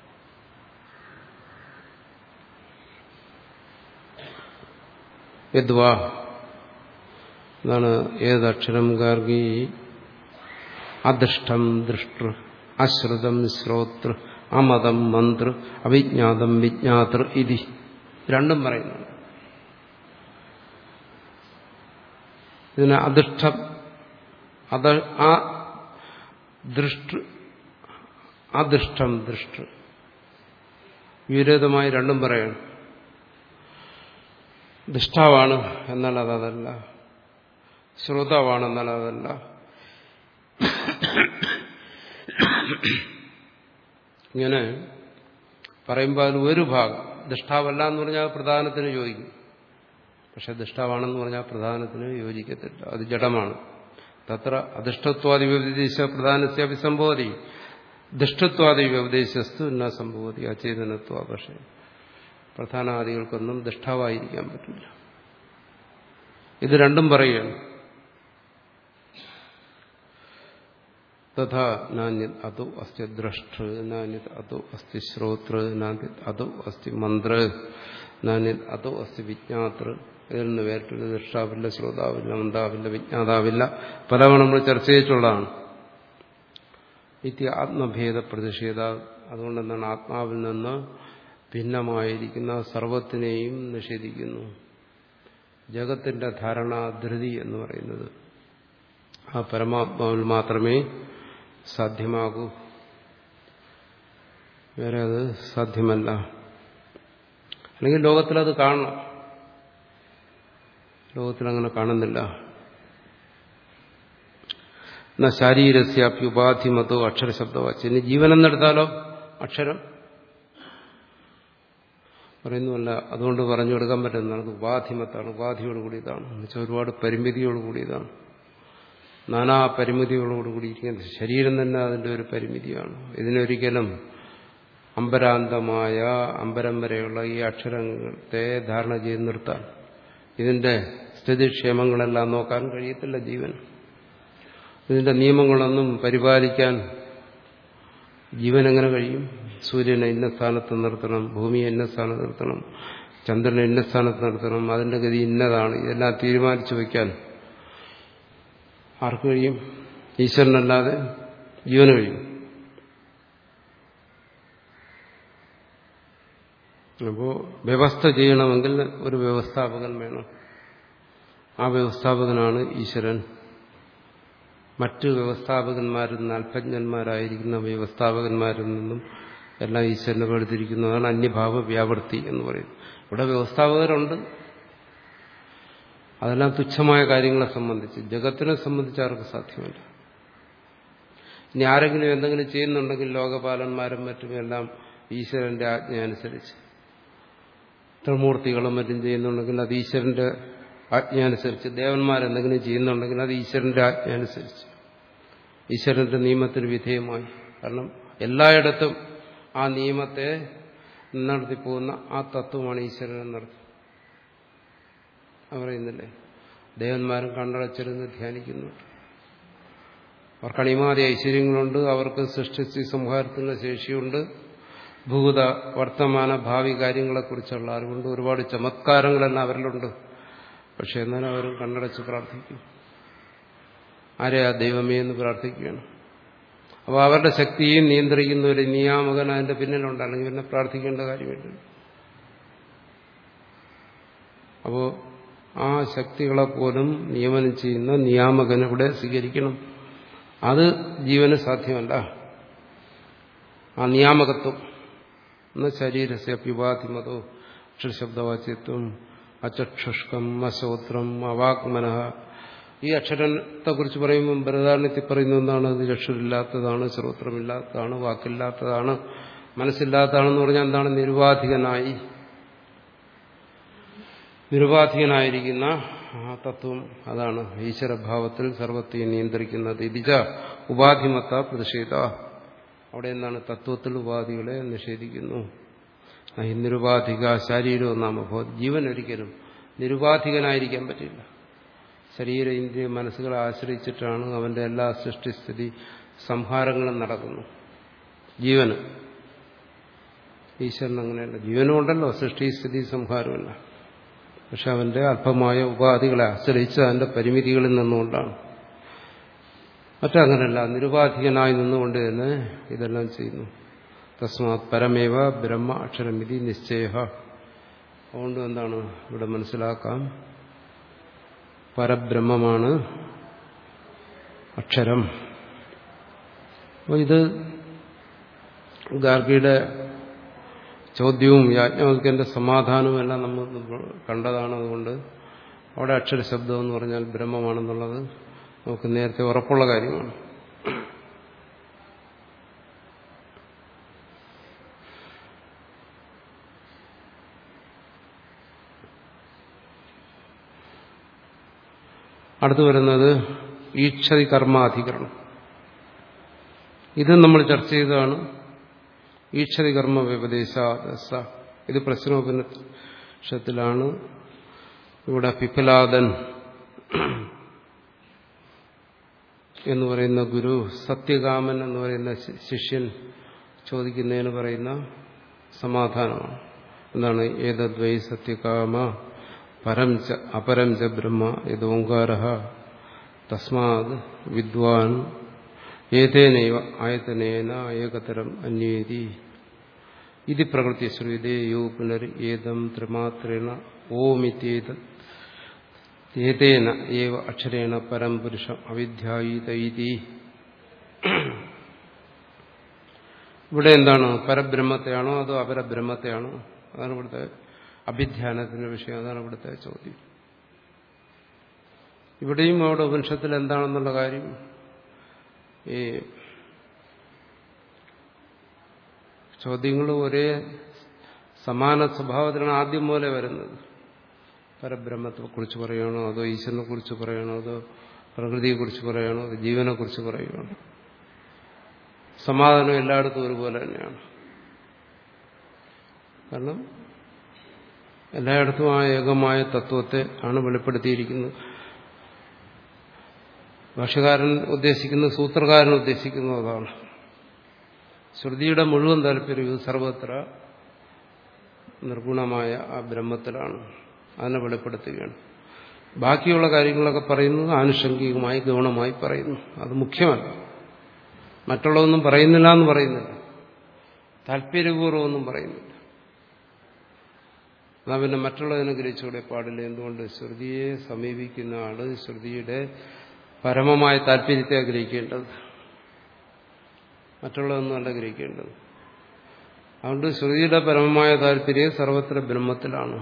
യദ്വാ എന്നാണ് ഏതക്ഷരം ഗാർഗി അദൃഷ്ടം ദൃഷ്ടൃ അശ്രുതം ശ്രോതൃ അമതം മന്ത്ര് അവിജ്ഞാതം വിജ്ഞാതൃ ഇതി രണ്ടും പറയുന്നുണ്ട് ഇതിന് അധിഷ്ഠം അത് ആ ദൃഷ്ട അധിഷ്ഠം ദൃഷ്ട വിപരീതമായി രണ്ടും പറയണം ദുഷ്ടാവാണ് എന്നാൽ അതല്ല ശ്രോതാവാണെന്നാൽ അതല്ല ഇങ്ങനെ പറയുമ്പോൾ അതിൽ ഒരു ഭാഗം ദുഷ്ടാവല്ല എന്ന് പറഞ്ഞാൽ പ്രധാനത്തിന് യോജിക്കും പക്ഷെ ദുഷ്ടാവാണെന്ന് പറഞ്ഞാൽ പ്രധാനത്തിന് യോജിക്കത്തില്ല അത് ജഡമാണ് തത്ര അധിഷ്ഠത്വാദി വ്യവദേശ പ്രധാനസ്യ അഭിസംബോധി ദുഷ്ടത്വാദി വ്യവദേശസ്തു എന്ന സംഭവതി അചേതനത്വ പക്ഷേ പ്രധാനാദികൾക്കൊന്നും ദുഷ്ടാവായിരിക്കാൻ പറ്റില്ല ഇത് രണ്ടും പറയുകയാണ് തഥാ നാന്യത് അതോ അസ്തി ദ്രഷ്ടൃ നാന്യത് അതോ അസ്തി ശ്രോതൃ നാന്യത് അതോ അസ്തി മന്ത്ര നാന്യത് അതോ അസ്തി വിജ്ഞാതൃ ഇതിൽ നിന്ന് വേറിട്ടൊരു ദൃഷ്ടാവില്ല ശ്രോതാവില്ല മന്ദാവില്ല വിജ്ഞാതാവില്ല പലവണ നമ്മൾ ചർച്ച ചെയ്തിട്ടുള്ളതാണ് ഇത്തി ആത്മഭേദ പ്രതിഷേധ അതുകൊണ്ടെന്താണ് ആത്മാവിൽ നിന്ന് ഭിന്നമായിരിക്കുന്ന സർവത്തിനെയും നിഷേധിക്കുന്നു ജഗത്തിന്റെ ധാരണ ധൃതി എന്ന് പറയുന്നത് ആ പരമാത്മാവിൽ മാത്രമേ സാധ്യമാകൂ വേറെ അത് സാധ്യമല്ല അല്ലെങ്കിൽ ലോകത്തിലത് കാണണം ലോകത്തിലങ്ങനെ കാണുന്നില്ല എന്നാ ശാരീരസ്യാപ്യ ഉപാധിമതോ അക്ഷരശബ്ദവാച്ച് ഇനി ജീവനെന്നെടുത്താലോ അക്ഷരം പറയുന്നുമല്ല അതുകൊണ്ട് പറഞ്ഞു കൊടുക്കാൻ പറ്റുന്നതാണ് ഉപാധിമത്താണ് ഉപാധിയോട് കൂടിയതാണ് എന്നുവെച്ചാൽ ഒരുപാട് പരിമിതിയോട് കൂടിയതാണ് നാനാ പരിമിതികളോട് കൂടിയിരിക്കുന്നത് ശരീരം തന്നെ അതിൻ്റെ ഒരു പരിമിതിയാണ് ഇതിനൊരിക്കലും അമ്പരാന്തമായ അമ്പരം വരെയുള്ള ഈ അക്ഷരത്തെ ധാരണ ചെയ്ത് നിർത്താൻ ഇതിന്റെ സ്ഥിതിക്ഷേമങ്ങളെല്ലാം നോക്കാൻ കഴിയത്തില്ല ജീവൻ ഇതിന്റെ നിയമങ്ങളൊന്നും പരിപാലിക്കാൻ ജീവൻ എങ്ങനെ കഴിയും സൂര്യനെ ഇന്ന സ്ഥാനത്ത് നിർത്തണം ഭൂമിയെ ഇന്ന സ്ഥാനത്ത് നിർത്തണം ചന്ദ്രനെ ഇന്ന സ്ഥാനത്ത് നിർത്തണം അതിന്റെ ഗതി ഇന്നതാണ് ഇതെല്ലാം തീരുമാനിച്ചു വയ്ക്കാൻ ആർക്ക് കഴിയും ഈശ്വരനല്ലാതെ ജീവന് കഴിയും അപ്പോൾ വ്യവസ്ഥ ചെയ്യണമെങ്കിൽ ഒരു വ്യവസ്ഥാപകൻ വേണം ആ വ്യവസ്ഥാപകനാണ് ഈശ്വരൻ മറ്റു വ്യവസ്ഥാപകന്മാരിൽ നിന്ന് അല്പജ്ഞന്മാരായിരിക്കുന്ന വ്യവസ്ഥാപകന്മാരിൽ നിന്നും എല്ലാം ഈശ്വരനെ വേർതിരിക്കുന്നതാണ് അന്യഭാവ വ്യാവൃത്തി എന്ന് പറയുന്നത് ഇവിടെ വ്യവസ്ഥാപകരുണ്ട് അതെല്ലാം തുച്ഛമായ കാര്യങ്ങളെ സംബന്ധിച്ച് ജഗത്തിനെ സംബന്ധിച്ച് ആർക്ക് സാധ്യമല്ല ഇനി ആരെങ്കിലും എന്തെങ്കിലും ചെയ്യുന്നുണ്ടെങ്കിൽ ലോകപാലന്മാരും മറ്റും എല്ലാം ഈശ്വരന്റെ ആജ്ഞ അനുസരിച്ച് ത്രിമൂർത്തികളും മറ്റും ചെയ്യുന്നുണ്ടെങ്കിൽ അത് ഈശ്വരന്റെ ആജ്ഞ അനുസരിച്ച് ദേവന്മാരെന്തെങ്കിലും ചെയ്യുന്നുണ്ടെങ്കിൽ അത് ഈശ്വരന്റെ ആജ്ഞ അനുസരിച്ച് ഈശ്വരന്റെ നിയമത്തിന് വിധേയമായി കാരണം എല്ലായിടത്തും ആ നിയമത്തെ നടത്തി പോകുന്ന ആ തത്വമാണ് ഈശ്വരൻ എന്നർത്ഥം പറയുന്നില്ലേ ദേവന്മാരും കണ്ടടച്ചിരുന്ന് ധ്യാനിക്കുന്നുണ്ട് അവർക്ക് അണിമാതി ഐശ്വര്യങ്ങളുണ്ട് അവർക്ക് സൃഷ്ടിച്ച് സംഹാരത്തിനുള്ള ശേഷിയുണ്ട് ഭൂത വർത്തമാന ഭാവി കാര്യങ്ങളെക്കുറിച്ചുള്ള അറിവുണ്ട് ഒരുപാട് ചമത്കാരങ്ങളെല്ലാം അവരിലുണ്ട് പക്ഷെ എന്നാലും അവർ കണ്ണടച്ച് പ്രാർത്ഥിക്കും ആരെയാ ദൈവമേ എന്ന് പ്രാർത്ഥിക്കുകയാണ് അപ്പോൾ അവരുടെ ശക്തിയെയും നിയന്ത്രിക്കുന്ന ഒരു നിയാമകൻ അതിന്റെ പിന്നിലുണ്ട് അല്ലെങ്കിൽ പിന്നെ പ്രാർത്ഥിക്കേണ്ട കാര്യമില്ല അപ്പോൾ ആ ശക്തികളെ പോലും നിയമനം ചെയ്യുന്ന നിയാമകനെ ഇവിടെ സ്വീകരിക്കണം അത് ജീവന് സാധ്യമല്ല ആ നിയാമകത്വം എന്ന ശരീരസ്യ അപ്യുപാധിമതോ അക്ഷരശബ്ദവാച്യത്വം അചക്ഷുഷ്കം അശോത്രം അവാക്മന ഈ അക്ഷരത്തെക്കുറിച്ച് പറയുമ്പോൾ ബൃഹദാരണ്യത്തിൽ പറയുന്ന എന്താണ് ഇത് ചക്ഷുരില്ലാത്തതാണ് ശ്രോത്രമില്ലാത്തതാണ് വാക്കില്ലാത്തതാണ് മനസ്സില്ലാത്തതാണെന്ന് പറഞ്ഞാൽ എന്താണ് നിരുപാധികനായി നിരുപാധികനായിരിക്കുന്ന ആ തത്വം അതാണ് ഈശ്വരഭാവത്തിൽ സർവത്തെയും നിയന്ത്രിക്കുന്നത് ഇതിജ ഉപാധിമത്ത പ്രതിഷേധ അവിടെ എന്താണ് തത്വത്തിൽ ഉപാധികളെ നിഷേധിക്കുന്നു നിരുപാധിക ശാരീരവും നാമഭോ ജീവൻ ഒരിക്കലും നിരുപാധികനായിരിക്കാൻ പറ്റില്ല ശരീര ഇന്ദ്രിയ മനസ്സുകളെ ആശ്രയിച്ചിട്ടാണ് അവന്റെ എല്ലാ സൃഷ്ടിസ്ഥിതി സംഹാരങ്ങളും നടക്കുന്നത് ജീവന് ഈശ്വരൻ അങ്ങനെയല്ല ജീവനും ഉണ്ടല്ലോ സൃഷ്ടിസ്ഥിതി സംഹാരമല്ല പക്ഷെ അവന്റെ അല്പമായ ഉപാധികളെ ആശ്രയിച്ച് അതിന്റെ പരിമിതികളിൽ നിന്നുകൊണ്ടാണ് മറ്റങ്ങനല്ല നിരുപാധികനായി നിന്നുകൊണ്ട് തന്നെ ഇതെല്ലാം ചെയ്യുന്നു തസ്മാത് പരമേവ ബ്രഹ്മ അക്ഷരമിതി നിശ്ചയ അതുകൊണ്ട് എന്താണ് ഇവിടെ മനസ്സിലാക്കാം പരബ്രഹ്മമാണ് അക്ഷരം അപ്പോൾ ഇത് ഗാർഗിയുടെ ചോദ്യവും യാജ്ഞവൽക്കന്റെ സമാധാനവും എല്ലാം നമ്മൾ കണ്ടതാണ് അതുകൊണ്ട് അവിടെ അക്ഷരശബ്ദം എന്ന് പറഞ്ഞാൽ ബ്രഹ്മമാണെന്നുള്ളത് നമുക്ക് നേരത്തെ ഉറപ്പുള്ള കാര്യമാണ് അടുത്തു വരുന്നത് ഈക്ഷതി കർമാധികരണം ഇത് നമ്മൾ ചർച്ച ചെയ്തതാണ് ഈക്ഷതി കർമ്മ വ്യപദേശ ഇത് പ്രശ്നോപനിഷത്തിലാണ് ഇവിടെ പിപ്പലാദൻ എന്ന് പറയുന്ന ഗുരു സത്യകാമൻ എന്ന് പറയുന്ന ശിഷ്യൻ ചോദിക്കുന്നതിന് പറയുന്ന സമാധാനമാണ് എന്താണ് ഏതദ്വൈ സത്യകാമ പരം ച അപരം ച ബ്രഹ്മ ഇത് ഓങ്കാര തസ്മാത് വിദ്വാൻ ഏതേനൈവ ആയതനേന ഏകതരം അന്വേതി ഇത് പ്രകൃതി ശ്രുതേ യോ പുനർ ഏതം ത്രിമാത്രേണ ഓമിത്യേത ഏതേന ഏവ അക്ഷരേണ പരം പുരുഷം അവിദ്യായിതൈതി ഇവിടെ എന്താണ് പരബ്രഹ്മത്തെയാണോ അതോ അപരബ്രഹ്മത്തെയാണോ അതാണ് ഇവിടുത്തെ അഭിധ്യാനത്തിന്റെ വിഷയം അതാണ് ഇവിടുത്തെ ചോദ്യം ഇവിടെയും അവിടെ ഉപനിഷത്തിൽ എന്താണെന്നുള്ള കാര്യം ഈ ചോദ്യങ്ങൾ ഒരേ സമാന സ്വഭാവത്തിലാണ് ആദ്യം പോലെ വരുന്നത് പരബ്രഹ്മത്തെ കുറിച്ച് പറയണോ അതോ ഈശ്വരനെ കുറിച്ച് പറയണോ അതോ പ്രകൃതിയെ കുറിച്ച് പറയണോ അതോ ജീവനെ കുറിച്ച് പറയുകയാണോ സമാധാനം എല്ലായിടത്തും ഒരുപോലെ തന്നെയാണ് കാരണം എല്ലായിടത്തും ആ ഏകമായ തത്വത്തെ ആണ് വെളിപ്പെടുത്തിയിരിക്കുന്നത് ഭാഷകാരൻ ഉദ്ദേശിക്കുന്ന സൂത്രകാരൻ ഉദ്ദേശിക്കുന്നത് അതാണ് ശ്രുതിയുടെ മുഴുവൻ താല്പര്യവും സർവത്ര നിർഗുണമായ ആ ബ്രഹ്മത്തിലാണ് അതിനെ വെളിപ്പെടുത്തുകയാണ് ബാക്കിയുള്ള കാര്യങ്ങളൊക്കെ പറയുന്നത് ആനുഷംഗികമായി ഗൗണമായി പറയുന്നു അത് മുഖ്യമല്ല മറ്റുള്ളതൊന്നും പറയുന്നില്ല എന്ന് പറയുന്നില്ല താല്പര്യപൂർവ്വം ഒന്നും പറയുന്നില്ല എന്നാൽ പിന്നെ മറ്റുള്ളതിനെ ഗ്രഹിച്ചുകൂടെ പാടില്ല എന്തുകൊണ്ട് ശ്രുതിയെ സമീപിക്കുന്ന ആള് ശ്രുതിയുടെ പരമമായ താല്പര്യത്തെ ഗ്രഹിക്കേണ്ടത് മറ്റുള്ളതൊന്നുമല്ല ഗ്രഹിക്കേണ്ടത് അതുകൊണ്ട് ശ്രുതിയുടെ പരമമായ താല്പര്യം സർവത്ര ബ്രഹ്മത്തിലാണ്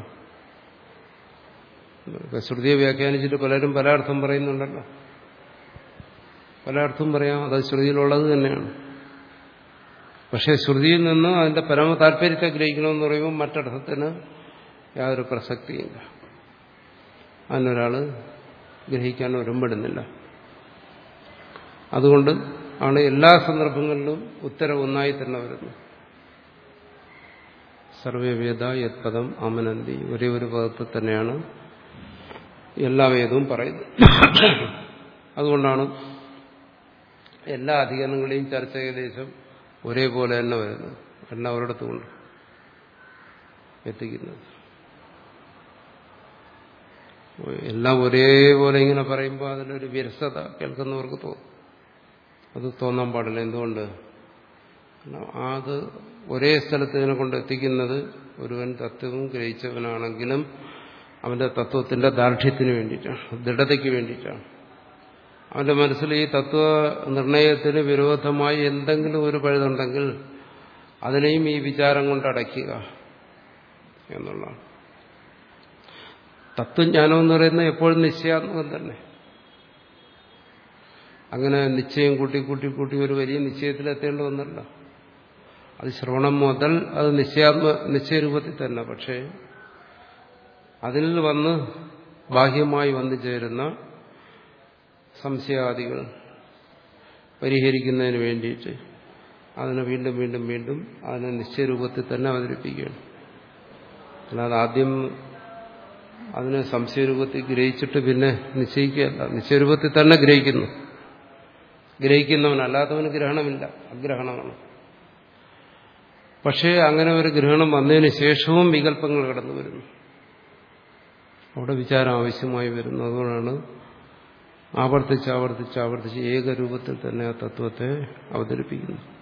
ശ്രുതിയെ വ്യാഖ്യാനിച്ചിട്ട് പലരും പല അർത്ഥം പറയുന്നുണ്ടല്ലോ പല അർത്ഥം പറയാം അത് ശ്രുതിയിലുള്ളത് തന്നെയാണ് പക്ഷെ ശ്രുതിയിൽ നിന്ന് അതിന്റെ പരമ താല്പര്യത്തെ ഗ്രഹിക്കണമെന്ന് പറയുമ്പോൾ മറ്റർത്ഥത്തിന് യാതൊരു പ്രസക്തിയില്ല അതിനൊരാൾ ഗ്രഹിക്കാൻ ഒരുമ്പെടുന്നില്ല അതുകൊണ്ട് ആണ് എല്ലാ സന്ദർഭങ്ങളിലും ഉത്തരം ഒന്നായി തന്നെ വരുന്നത് സർവവേദ യത്പദം അമനന്തി ഒരേ ഒരു പദത്തിൽ തന്നെയാണ് എല്ലാ വേദവും പറയുന്നത് അതുകൊണ്ടാണ് എല്ലാ അധികരണങ്ങളെയും ചർച്ച ഏകദേശം ഒരേപോലെ തന്നെ വരുന്നത് എല്ലാം ഒരിടത്തും കൊണ്ട് എത്തിക്കുന്നത് എല്ലാം ഒരേപോലെ ഇങ്ങനെ പറയുമ്പോൾ അതിലൊരു വിരസത കേൾക്കുന്നവർക്ക് തോന്നും അത് തോന്നാൻ പാടില്ല എന്തുകൊണ്ട് അത് ഒരേ സ്ഥലത്ത് ഇതിനെ കൊണ്ട് എത്തിക്കുന്നത് ഒരുവൻ തത്വവും ഗ്രഹിച്ചവനാണെങ്കിലും അവന്റെ തത്വത്തിന്റെ ദാർഢ്യത്തിന് വേണ്ടിയിട്ടാണ് ദൃഢതയ്ക്ക് വേണ്ടിയിട്ടാണ് അവന്റെ മനസ്സിൽ ഈ തത്വ നിർണയത്തിന് വിരോധമായി എന്തെങ്കിലും ഒരു പഴുതുണ്ടെങ്കിൽ അതിനെയും ഈ വിചാരം കൊണ്ട് അടയ്ക്കുക എന്നുള്ളതാണ് തത്വജ്ഞാനം എന്ന് പറയുന്നത് എപ്പോഴും നിശ്ചയാത്മകം തന്നെ അങ്ങനെ നിശ്ചയം കൂട്ടി കൂട്ടി കൂട്ടി ഒരു വലിയ നിശ്ചയത്തിലെത്തേണ്ടി വന്നല്ല അത് ശ്രവണം മുതൽ അത് നിശ്ചയാത്മ നിശ്ചയരൂപത്തിൽ തന്നെ പക്ഷേ അതിൽ വന്ന് ബാഹ്യമായി വന്നു ചേരുന്ന സംശയാദികൾ പരിഹരിക്കുന്നതിന് വേണ്ടിയിട്ട് അതിനെ വീണ്ടും വീണ്ടും വീണ്ടും അതിനെ നിശ്ചയരൂപത്തിൽ തന്നെ അവതരിപ്പിക്കുകയാണ് അല്ലാതെ ആദ്യം അതിനെ സംശയരൂപത്തിൽ ഗ്രഹിച്ചിട്ട് പിന്നെ നിശ്ചയിക്കുകയല്ല നിശ്ചയരൂപത്തിൽ തന്നെ ഗ്രഹിക്കുന്നു ഗ്രഹിക്കുന്നവൻ അല്ലാത്തവന് ഗ്രഹണമില്ല അഗ്രഹണമാണ് പക്ഷേ അങ്ങനെ ഒരു ഗ്രഹണം വന്നതിന് ശേഷവും വികല്പങ്ങൾ കടന്നു വരുന്നു അവിടെ വിചാരം ആവശ്യമായി വരുന്നു അതുകൊണ്ടാണ് ആവർത്തിച്ച് ആവർത്തിച്ച് ആവർത്തിച്ച് ഏകരൂപത്തിൽ തന്നെ ആ തത്വത്തെ അവതരിപ്പിക്കുന്നു